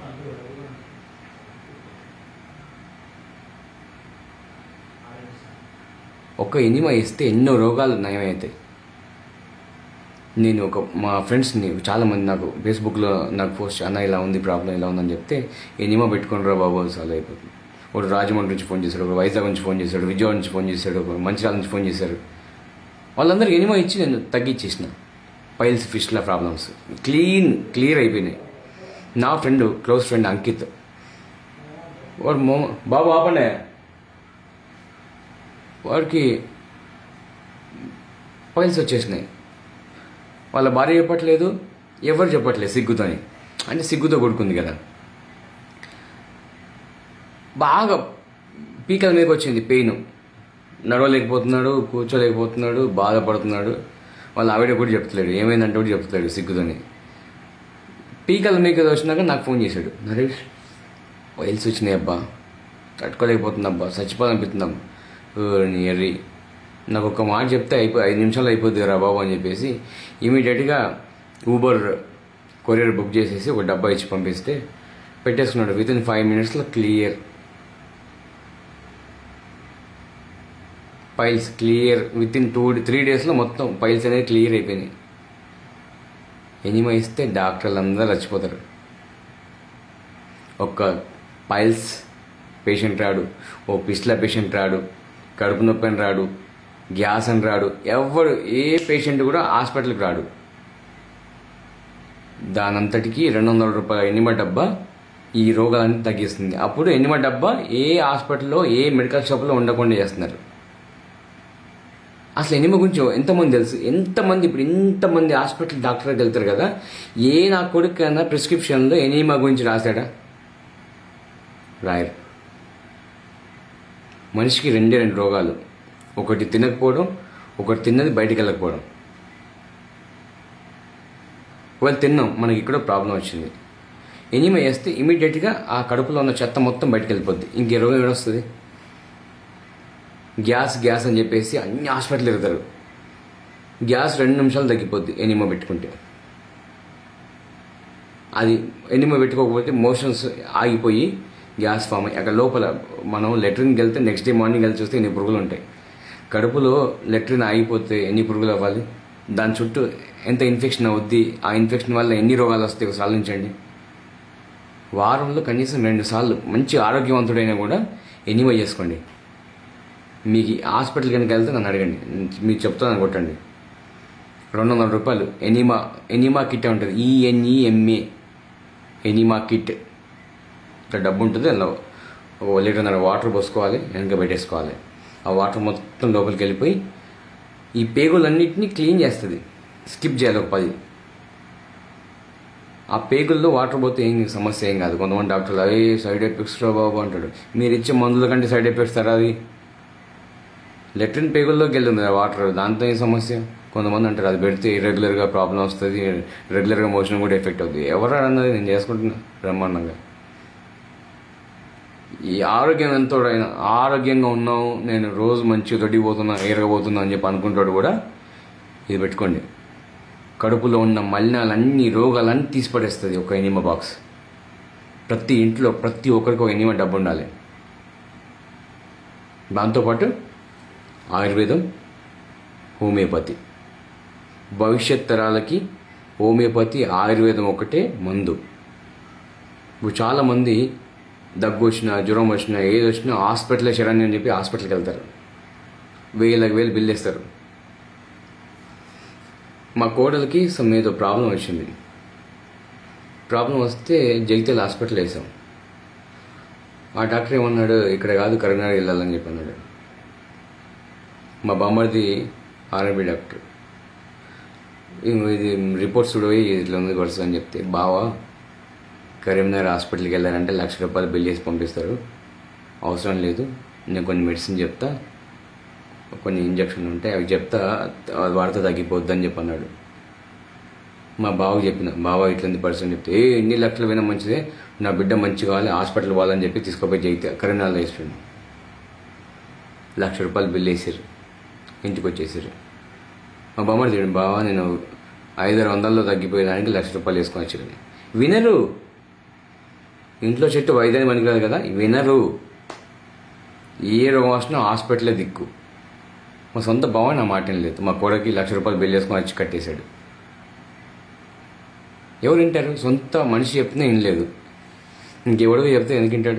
ఒక ఎనిమా ఇస్తే ఎన్నో రోగాలు నయమవుతాయి నేను ఒక మా ఫ్రెండ్స్ని చాలామంది నాకు ఫేస్బుక్లో నాకు పోస్ట్ అన్న ఇలా ఉంది ప్రాబ్లం ఇలా ఉందని చెప్తే ఎనిమా పెట్టుకుని రా బాబు సాల్వ్ అయిపోతుంది ఒకడు రాజమండ్రి నుంచి ఫోన్ చేశాడు ఒకడు వైజాగ్ నుంచి ఫోన్ చేశాడు విజయవాడ నుంచి ఫోన్ చేశాడు ఒకడు మంచిర్యాల నుంచి ఫోన్ చేశారు వాళ్ళందరికీ ఎనిమా ఇచ్చి నేను తగ్గించేసిన పైల్స్ ఫిష్ల ప్రాబ్లమ్స్ క్లీన్ క్లియర్ అయిపోయినాయి నా ఫ్రెండ్ క్లోజ్ ఫ్రెండ్ అంకిత్ వాడు మో బాబు ఆపండి వాడికి పైల్స్ వచ్చేసినాయి వాళ్ళ భార్య చెప్పట్లేదు ఎవరు చెప్పట్లేదు సిగ్గుతోని అంటే సిగ్గుతో కొడుకుంది కదా బాగా పీకల మీదకి వచ్చింది పెయిన్ నడవలేకపోతున్నాడు కూర్చోలేకపోతున్నాడు బాధపడుతున్నాడు వాళ్ళ ఆవిడ కూడా చెప్తలేడు ఏమైందంటే కూడా చెప్తలేడు సిగ్గుతోని పీకల మీద వచ్చినాక నాకు ఫోన్ చేశాడు నరేష్ వైల్స్ వచ్చినాయి అబ్బా తట్టుకోలేకపోతుంది అబ్బా చచ్చిపోవాలనిపిస్తుందమ్మా నీ ఎర్రి నాకు ఒక మాట చెప్తే అయిపో ఐదు నిమిషాలు అయిపోద్ది రా బాబు అని చెప్పేసి ఇమీడియట్గా ఊబర్ కొరియర్ బుక్ చేసేసి ఒక డబ్బా ఇచ్చి పంపిస్తే పెట్టేసుకున్నాడు విత్ ఇన్ ఫైవ్ మినిట్స్లో clear piles clear within two three డేస్లో మొత్తం పైల్స్ అనేది క్లియర్ అయిపోయినాయి ఎనిమా ఇస్తే డాక్టర్లు అందరూ చచ్చిపోతారు ఒక్క పైల్స్ పేషెంట్ రాడు ఓ పిస్ల పేషెంట్ రాడు కడుపు నొప్పి అని రాడు గ్యాస్ అని రాడు ఎవరు ఏ పేషెంట్ కూడా హాస్పిటల్కి రాడు దానంతటికి రెండు వందల రూపాయల ఎనిమ డబ్బా ఈ రోగాలన్నీ తగ్గిస్తుంది అప్పుడు ఎనిమ డబ్బా ఏ హాస్పిటల్లో ఏ మెడికల్ షాప్లో ఉండకుండా చేస్తున్నారు అసలు ఎనిమ గురించి ఎంతమంది తెలుసు ఎంతమంది ఇప్పుడు ఇంతమంది హాస్పిటల్ డాక్టర్కి వెళ్తారు కదా ఏ నా కొడుకైనా ప్రిస్క్రిప్షన్లో ఎనిమా గురించి రాశాడా రాయరు మనిషికి రెండే రెండు రోగాలు ఒకటి తినకపోవడం ఒకటి తిన్నది బయటికి వెళ్ళకపోవడం ఒకవేళ తిన్నాం మనకి ఇక్కడ ప్రాబ్లం వచ్చింది ఎనిమా వేస్తే ఇమీడియట్గా ఆ కడుపులో ఉన్న చెత్త మొత్తం బయటికి వెళ్ళిపోద్ది ఇంకే రోగం ఏడొస్తుంది గ్యాస్ గ్యాస్ అని చెప్పేసి అన్ని హాస్పిటల్ తిరుగుతారు గ్యాస్ రెండు నిమిషాలు తగ్గిపోద్ది ఎనిమా పెట్టుకుంటే అది ఎనిమా పెట్టుకోకపోతే మోషన్స్ ఆగిపోయి గ్యాస్ ఫామ్ అయ్యి అక్కడ లోపల మనం లెట్రిన్కి వెళ్తే నెక్స్ట్ డే మార్నింగ్ వెళ్ళి చూస్తే ఎన్ని పురుగులు ఉంటాయి కడుపులో లెట్రిన్ ఆగిపోతే ఎన్ని పురుగులు అవ్వాలి దాని చుట్టూ ఎంత ఇన్ఫెక్షన్ అవుద్ది ఆ ఇన్ఫెక్షన్ వల్ల ఎన్ని రోగాలు వస్తాయి ఒకసారి ఆలోచించండి వారంలో కనీసం రెండు సార్లు మంచి ఆరోగ్యవంతుడైనా కూడా ఎనిమా చేసుకోండి మీకు హాస్పిటల్ కనుక వెళ్తే నన్ను అడగండి మీకు చెప్తాను కొట్టండి రెండు వందల రూపాయలు ఎనిమా ఎనిమా కిట్ ఉంటుంది ఈఎన్ఈఎంఏ ఎనిమా కిట్ ఇట్లా డబ్బు ఉంటుంది అందులో ఒక లీటర్న్నర వాటర్ పోసుకోవాలి వెనక పెట్టేసుకోవాలి ఆ వాటర్ మొత్తం లోపలికి వెళ్ళిపోయి ఈ పేగులన్నింటినీ క్లీన్ చేస్తుంది స్కిప్ చేయాలి ఒక పది ఆ పేగుల్లో వాటర్ పోతే ఏం సమస్య ఏం కాదు కొంతమంది డాక్టర్లు అవి సైడ్ ఎఫెక్ట్స్ రా బాబు అంటాడు మీరు ఇచ్చే మందుల కంటే సైడ్ ఎఫెక్ట్స్ తరా అది లెట్రిన్ పేగుల్లోకి వెళ్తుంది ఆ వాటర్ దాంతో ఏం సమస్య కొంతమంది అంటారు అది పెడితే ఇర్రెగ్యులర్గా ప్రాబ్లం వస్తుంది రెగ్యులర్గా మోషన్ కూడా ఎఫెక్ట్ అవుతుంది ఎవరు అన్నది నేను చేసుకుంటున్నా బ్రహ్మాండంగా ఈ ఆరోగ్యం ఎంతోడైనా ఆరోగ్యంగా ఉన్నావు నేను రోజు మంచిగా దొడ్డిపోతున్నా ఎరగబోతున్నా అని చెప్పి అనుకుంటాడు కూడా ఇది పెట్టుకోండి కడుపులో ఉన్న మలినాలన్నీ రోగాలన్నీ తీసి పడేస్తుంది ఒక ఎనిమా బాక్స్ ప్రతి ఇంట్లో ప్రతి ఒక్కరికి ఒక ఎనిమా డబ్బు ఉండాలి దాంతోపాటు ఆయుర్వేదం హోమియోపతి భవిష్యత్ తరాలకి హోమియోపతి ఆయుర్వేదం ఒకటే మందు ఇప్పుడు చాలామంది దగ్గు వచ్చినా జ్వరం వచ్చినా ఏది వచ్చినా హాస్పిటల్ శరణ్యం అని చెప్పి హాస్పిటల్కి వెళ్తారు వేలకు వేలు బిల్లు ఇస్తారు మా కోడలికి సమ్ ఏదో ప్రాబ్లం వచ్చింది ప్రాబ్లం వస్తే జగిత్యాల హాస్పిటల్ వేసాం ఆ డాక్టర్ ఏమన్నాడు ఇక్కడ కాదు కరీంనగర్ వెళ్ళాలని చెప్పి అన్నాడు మా బామ్మడిది ఆర్ఎంబి డాక్టర్ ఇంకో ఇది రిపోర్ట్స్ కూడా పోయి ఇట్లా ఉంది కొడుతుంది అని చెప్తే బావా కరీంనగర్ హాస్పిటల్కి వెళ్ళారంటే లక్ష రూపాయలు బిల్ చేసి పంపిస్తారు అవసరం లేదు నేను కొన్ని మెడిసిన్ చెప్తా కొన్ని ఇంజక్షన్లు ఉంటాయి అవి చెప్తా అది వాడితే తగ్గిపోద్ది అని చెప్పి అన్నాడు మా బావకు చెప్పిన బావ ఇట్లంది పర్సన్ చెప్తే ఏ ఎన్ని లక్షలు పోయినా మంచిదే నా బిడ్డ మంచి కావాలి హాస్పిటల్ పోవాలని చెప్పి తీసుకుపోయి చేయితే కరీంనగర్లో వేసాడు లక్ష రూపాయలు బిల్ వేసారు ఇంటికి వచ్చేసారు మా బామ్మ తిడు బావా నేను ఐదారు వందల్లో తగ్గిపోయేదానికి లక్ష రూపాయలు వేసుకొని వచ్చారు వినరు ఇంట్లో చెట్టు వైద్యాన్ని పనికిరాదు కదా వినరు ఏ రోగం వచ్చినా హాస్పిటలే దిక్కు మా సొంత బావ నా మాట లేదు మా కొడకి లక్ష రూపాయలు బిల్ చేసుకొని వచ్చి కట్టేశాడు ఎవరు వింటారు సొంత మనిషి చెప్తే వినలేదు ఇంకెవడో చెప్తే ఎందుకు వింటాడు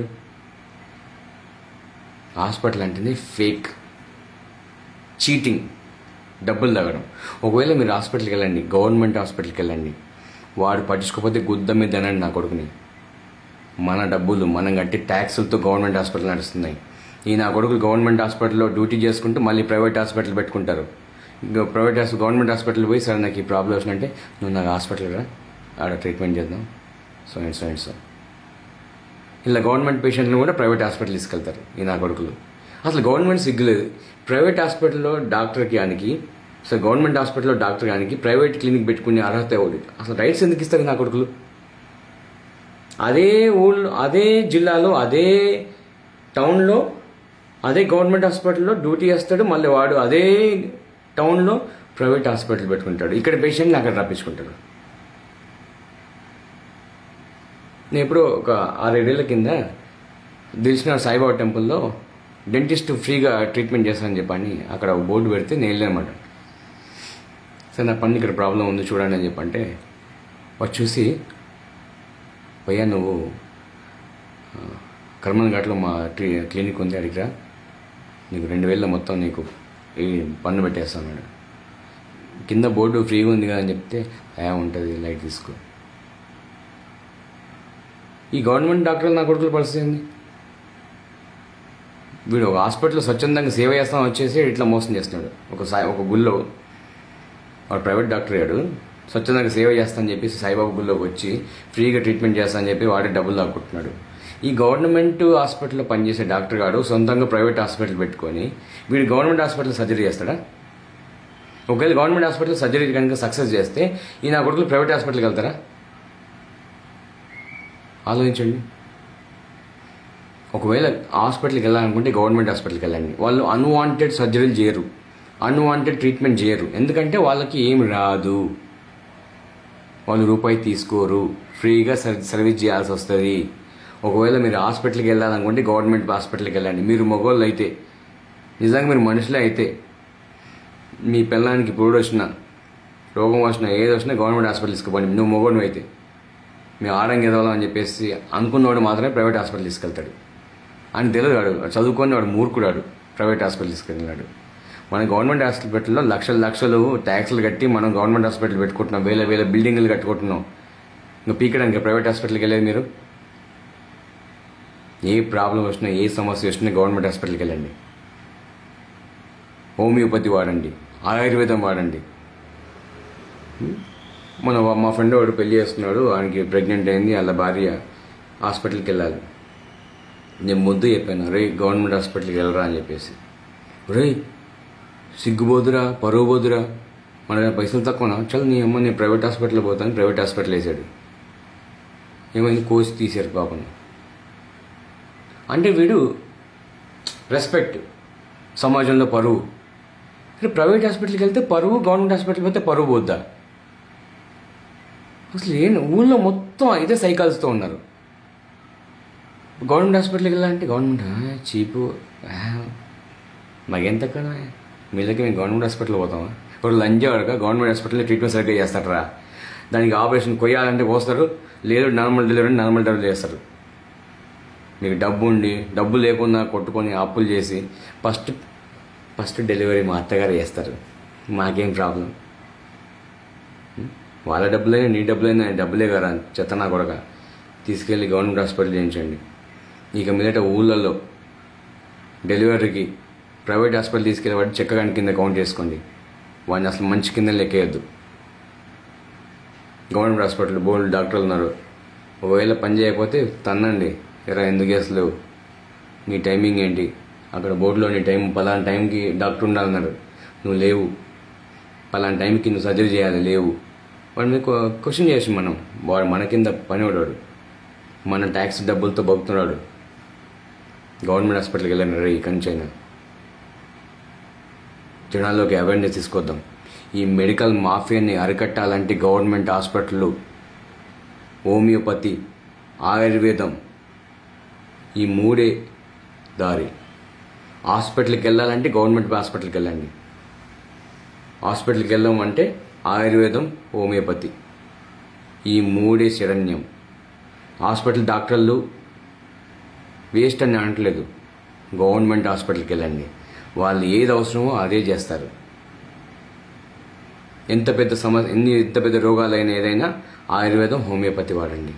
హాస్పిటల్ అంటేనే ఫేక్ చీటింగ్ డబ్బులు తగ్గడం ఒకవేళ మీరు హాస్పిటల్కి వెళ్ళండి గవర్నమెంట్ హాస్పిటల్కి వెళ్ళండి వాడు పట్టించుకోకపోతే గుద్ద మీద తినండి నా కొడుకుని మన డబ్బులు మనం కట్టి ట్యాక్సులతో గవర్నమెంట్ హాస్పిటల్ నడుస్తున్నాయి ఈ నా కొడుకులు గవర్నమెంట్ హాస్పిటల్లో డ్యూటీ చేసుకుంటూ మళ్ళీ ప్రైవేట్ హాస్పిటల్ పెట్టుకుంటారు ఇంకా ప్రైవేట్ హాస్పిటల్ గవర్నమెంట్ హాస్పిటల్ పోయి సరే నాకు ఈ ప్రాబ్లం వచ్చినంటే నువ్వు నాకు హాస్పిటల్ రా ఆడ ట్రీట్మెంట్ చేద్దాం so and so and so ఇలా గవర్నమెంట్ పేషెంట్లు కూడా ప్రైవేట్ హాస్పిటల్ తీసుకెళ్తారు ఈ నా కొడుకులు అసలు గవర్నమెంట్ సిగ్గులేదు ప్రైవేట్ హాస్పిటల్లో డాక్టర్ గానికి అసలు గవర్నమెంట్ హాస్పిటల్లో డాక్టర్ గానికి ప్రైవేట్ క్లినిక్ పెట్టుకునే అర్హత ఎవరు అసలు రైట్స్ ఎందుకు ఇస్తారు నా కొడుకులు అదే ఊళ్ళో అదే జిల్లాలో అదే టౌన్లో అదే గవర్నమెంట్ హాస్పిటల్లో డ్యూటీ చేస్తాడు మళ్ళీ వాడు అదే టౌన్లో ప్రైవేట్ హాస్పిటల్ పెట్టుకుంటాడు ఇక్కడ పేషెంట్ని అక్కడ రప్పించుకుంటాడు నేను ఎప్పుడో ఒక ఆరేడేళ్ల కింద దిల్సిన సాయిబాబా టెంపుల్లో డెంటిస్ట్ ఫ్రీగా ట్రీట్మెంట్ చేస్తానని చెప్పని అక్కడ ఒక బోర్డు పెడితే నేను వెళ్ళానమాట సరే నా పన్ను ఇక్కడ ప్రాబ్లం ఉంది చూడండి అని చెప్పంటే వాడు చూసి భయ్యా నువ్వు ఆ, కర్మన్ ఘాట్లో మా ట్రీ క్లినిక్ ఉంది అడిగిరా నీకు రెండు వేల మొత్తం నీకు ఈ పన్ను పెట్టేస్తాను మేడం కింద బోర్డు ఫ్రీగా ఉంది కదా అని చెప్తే ఏ ఉంటుంది లైట్ తీసుకో ఈ గవర్నమెంట్ డాక్టర్లు నా కొడుకుల పరిస్థితి ఏంది వీడు ఒక హాస్పిటల్లో స్వచ్ఛందంగా సేవ చేస్తాం వచ్చేసి ఇట్లా మోసం చేస్తున్నాడు ఒక సాయి ఒక గుళ్ళో వాడు ప్రైవేట్ డాక్టర్ అయ్యాడు స్వచ్ఛందంగా సేవ చేస్తానని చెప్పేసి సాయిబాబా గుళ్ళోకి వచ్చి ఫ్రీగా ట్రీట్మెంట్ చేస్తానని చెప్పి వాడే డబ్బులు దాక్కుంటున్నాడు ఈ గవర్నమెంట్ హాస్పిటల్లో పనిచేసే డాక్టర్ గారు సొంతంగా ప్రైవేట్ హాస్పిటల్ పెట్టుకొని వీడు గవర్నమెంట్ హాస్పిటల్ సర్జరీ చేస్తాడా ఒకవేళ గవర్నమెంట్ హాస్పిటల్ సర్జరీ కనుక సక్సెస్ చేస్తే ఈ నా కొడుకులు ప్రైవేట్ హాస్పిటల్కి వెళ్తారా ఆలోచించండి ఒకవేళ హాస్పిటల్కి వెళ్ళాలనుకుంటే గవర్నమెంట్ హాస్పిటల్కి వెళ్ళండి వాళ్ళు అన్వాంటెడ్ సర్జరీలు చేయరు అన్వాంటెడ్ ట్రీట్మెంట్ చేయరు ఎందుకంటే వాళ్ళకి ఏం రాదు వాళ్ళు రూపాయి తీసుకోరు ఫ్రీగా సర్ సర్వీస్ చేయాల్సి వస్తుంది ఒకవేళ మీరు హాస్పిటల్కి వెళ్ళాలనుకుంటే గవర్నమెంట్ హాస్పిటల్కి వెళ్ళండి మీరు మగవాళ్ళు అయితే నిజంగా మీరు మనుషులే అయితే మీ పిల్లానికి ఇప్పుడు వచ్చినా రోగం వచ్చినా ఏది వచ్చినా గవర్నమెంట్ హాస్పిటల్ తీసుకుపోండి నువ్వు మగవాడు అయితే మేము ఆడంగి ఎదవాలని అని చెప్పేసి అనుకున్నవాడు మాత్రమే ప్రైవేట్ హాస్పిటల్ తీసుకెళ్తాడు అని తెలియదు వాడు చదువుకొని వాడు మూర్ఖుడాడు ప్రైవేట్ హాస్పిటల్ తీసుకెళ్ళినాడు మన గవర్నమెంట్ హాస్పిటల్లో లక్షల లక్షలు ట్యాక్స్లు కట్టి మనం గవర్నమెంట్ హాస్పిటల్ పెట్టుకుంటున్నాం వేల వేల బిల్డింగ్లు కట్టుకుంటున్నాం ఇంకా పీకడానికి ప్రైవేట్ హాస్పిటల్కి వెళ్ళేది మీరు ఏ ప్రాబ్లం వచ్చినా ఏ సమస్య వచ్చినా గవర్నమెంట్ హాస్పిటల్కి వెళ్ళండి హోమియోపతి వాడండి ఆయుర్వేదం వాడండి మన మా ఫ్రెండ్ వాడు పెళ్లి చేస్తున్నాడు ఆయనకి ప్రెగ్నెంట్ అయింది వాళ్ళ భార్య హాస్పిటల్కి వెళ్ళాలి నేను ముద్దు చెప్పాను రే గవర్నమెంట్ హాస్పిటల్కి వెళ్ళరా అని చెప్పేసి రే సిగ్గుబోదురా పరువు బోదురా మన దగ్గర పైసలు తక్కువనా చల్ నీ అమ్మ నేను ప్రైవేట్ హాస్పిటల్ పోతాను ప్రైవేట్ హాస్పిటల్ వేసాడు ఏమైంది కోచ్ తీశారు పాపం అంటే వీడు రెస్పెక్ట్ సమాజంలో పరువు ఇప్పుడు ప్రైవేట్ హాస్పిటల్కి వెళ్తే పరువు గవర్నమెంట్ హాస్పిటల్కి వెళ్తే పరువు పోద్దా అసలు ఏం ఊళ్ళో మొత్తం ఇదే సైకాల్స్తో ఉన్నారు గవర్నమెంట్ హాస్పిటల్కి వెళ్ళాలంటే గవర్నమెంట్ ఆ, చీపు ఆ, మాకెంత కదా మీ దగ్గర మేము గవర్నమెంట్ హాస్పిటల్ పోతామా ఇప్పుడు లంజాడుగా గవర్నమెంట్ హాస్పిటల్లో ట్రీట్మెంట్ సరిగ్గా చేస్తారా దానికి ఆపరేషన్ కొయ్యాలంటే పోస్తారు లేదు నార్మల్ డెలివరీ నార్మల్ డెలివరీ చేస్తారు మీకు డబ్బు ఉండి డబ్బు లేకుండా కొట్టుకొని అప్పులు చేసి ఫస్ట్ ఫస్ట్ డెలివరీ మా అత్తగారు చేస్తారు మాకేం ప్రాబ్లం వాళ్ళ డబ్బులైనా నీ డబ్బులైనా డబ్బులే కదా చెత్తనా కూడా తీసుకెళ్ళి గవర్నమెంట్ హాస్పిటల్ చేయించండి ఇక మీదట ఊళ్ళల్లో డెలివరీకి ప్రైవేట్ హాస్పిటల్ తీసుకెళ్ళి వాటి చెక్కగాని కింద కౌంట్ చేసుకోండి వాడిని అసలు మంచి కింద లెక్కేయద్దు గవర్నమెంట్ హాస్పిటల్ బోల్డ్ డాక్టర్లు ఉన్నారు ఒకవేళ పని చేయకపోతే తన్నండి ఎరా ఎందుకు చేస్తలేవు నీ టైమింగ్ ఏంటి అక్కడ బోర్డులో నీ టైం పలానా టైంకి డాక్టర్ ఉండాలన్నారు నువ్వు లేవు పలానా టైంకి నువ్వు సర్జరీ చేయాలి లేవు వాడి మీద క్వశ్చన్ చేసి మనం వాడు మన కింద పనివాడు మన ట్యాక్స్ డబ్బులతో బతుకుతున్నాడు గవర్నమెంట్ హాస్పిటల్కి వెళ్ళాను రే ఇక్కడి నుంచి అయినా జనాల్లోకి అవేర్నెస్ తీసుకొద్దాం ఈ మెడికల్ మాఫియాని అరికట్టాలంటే గవర్నమెంట్ హాస్పిటళ్ళు హోమియోపతి ఆయుర్వేదం ఈ మూడే దారి హాస్పిటల్కి వెళ్ళాలంటే గవర్నమెంట్ హాస్పిటల్కి వెళ్ళండి హాస్పిటల్కి వెళ్దాం అంటే ఆయుర్వేదం హోమియోపతి ఈ మూడే శరణ్యం హాస్పిటల్ డాక్టర్లు వేస్ట్ అని అనట్లేదు గవర్నమెంట్ హాస్పిటల్కి వెళ్ళండి వాళ్ళు ఏది అవసరమో అదే చేస్తారు ఎంత పెద్ద సమస్య ఎన్ని ఎంత పెద్ద రోగాలైనా ఏదైనా ఆయుర్వేదం హోమియోపతి వాడండి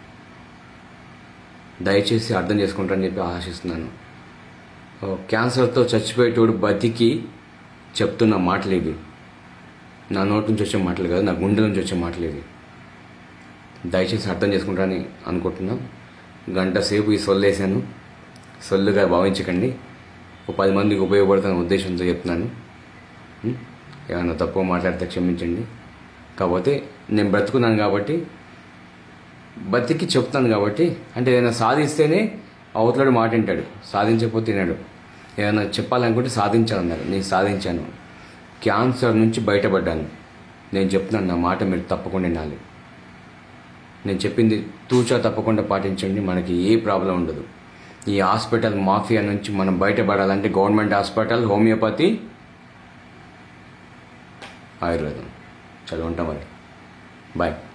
దయచేసి అర్థం చేసుకుంటారని చెప్పి ఆశిస్తున్నాను ఓ, క్యాన్సర్తో చచ్చిపోయేటోడు బతికి చెప్తున్న మాటలు ఇవి నా నోటి నుంచి వచ్చే మాటలు కాదు నా గుండె నుంచి వచ్చే మాటలు ఇవి దయచేసి అర్థం చేసుకుంటారని అనుకుంటున్నాం గంట సేపు ఈ సొల్లు వేసాను సొల్లుగా భావించకండి ఒక పది మందికి ఉపయోగపడుతున్న ఉద్దేశంతో చెప్తున్నాను ఉం? ఏమైనా తక్కువ మాట్లాడితే క్షమించండి కాకపోతే నేను బ్రతుకున్నాను కాబట్టి బతికి చెప్తాను కాబట్టి అంటే ఏదైనా సాధిస్తేనే అవతలడు మాట వింటాడు సాధించకపోతే తినాడు ఏదైనా చెప్పాలనుకుంటే సాధించాలన్నారు నేను సాధించాను క్యాన్సర్ నుంచి బయటపడ్డాను నేను చెప్తున్నాను నా మాట మీరు తప్పకుండా వినాలి నేను చెప్పింది తూచా తప్పకుండా పాటించండి మనకి ఏ ప్రాబ్లం ఉండదు ఈ హాస్పిటల్ మాఫియా నుంచి మనం బయటపడాలంటే గవర్నమెంట్ హాస్పిటల్ హోమియోపతి ఆయుర్వేదం చదువు ఉంటాం మరి బాయ్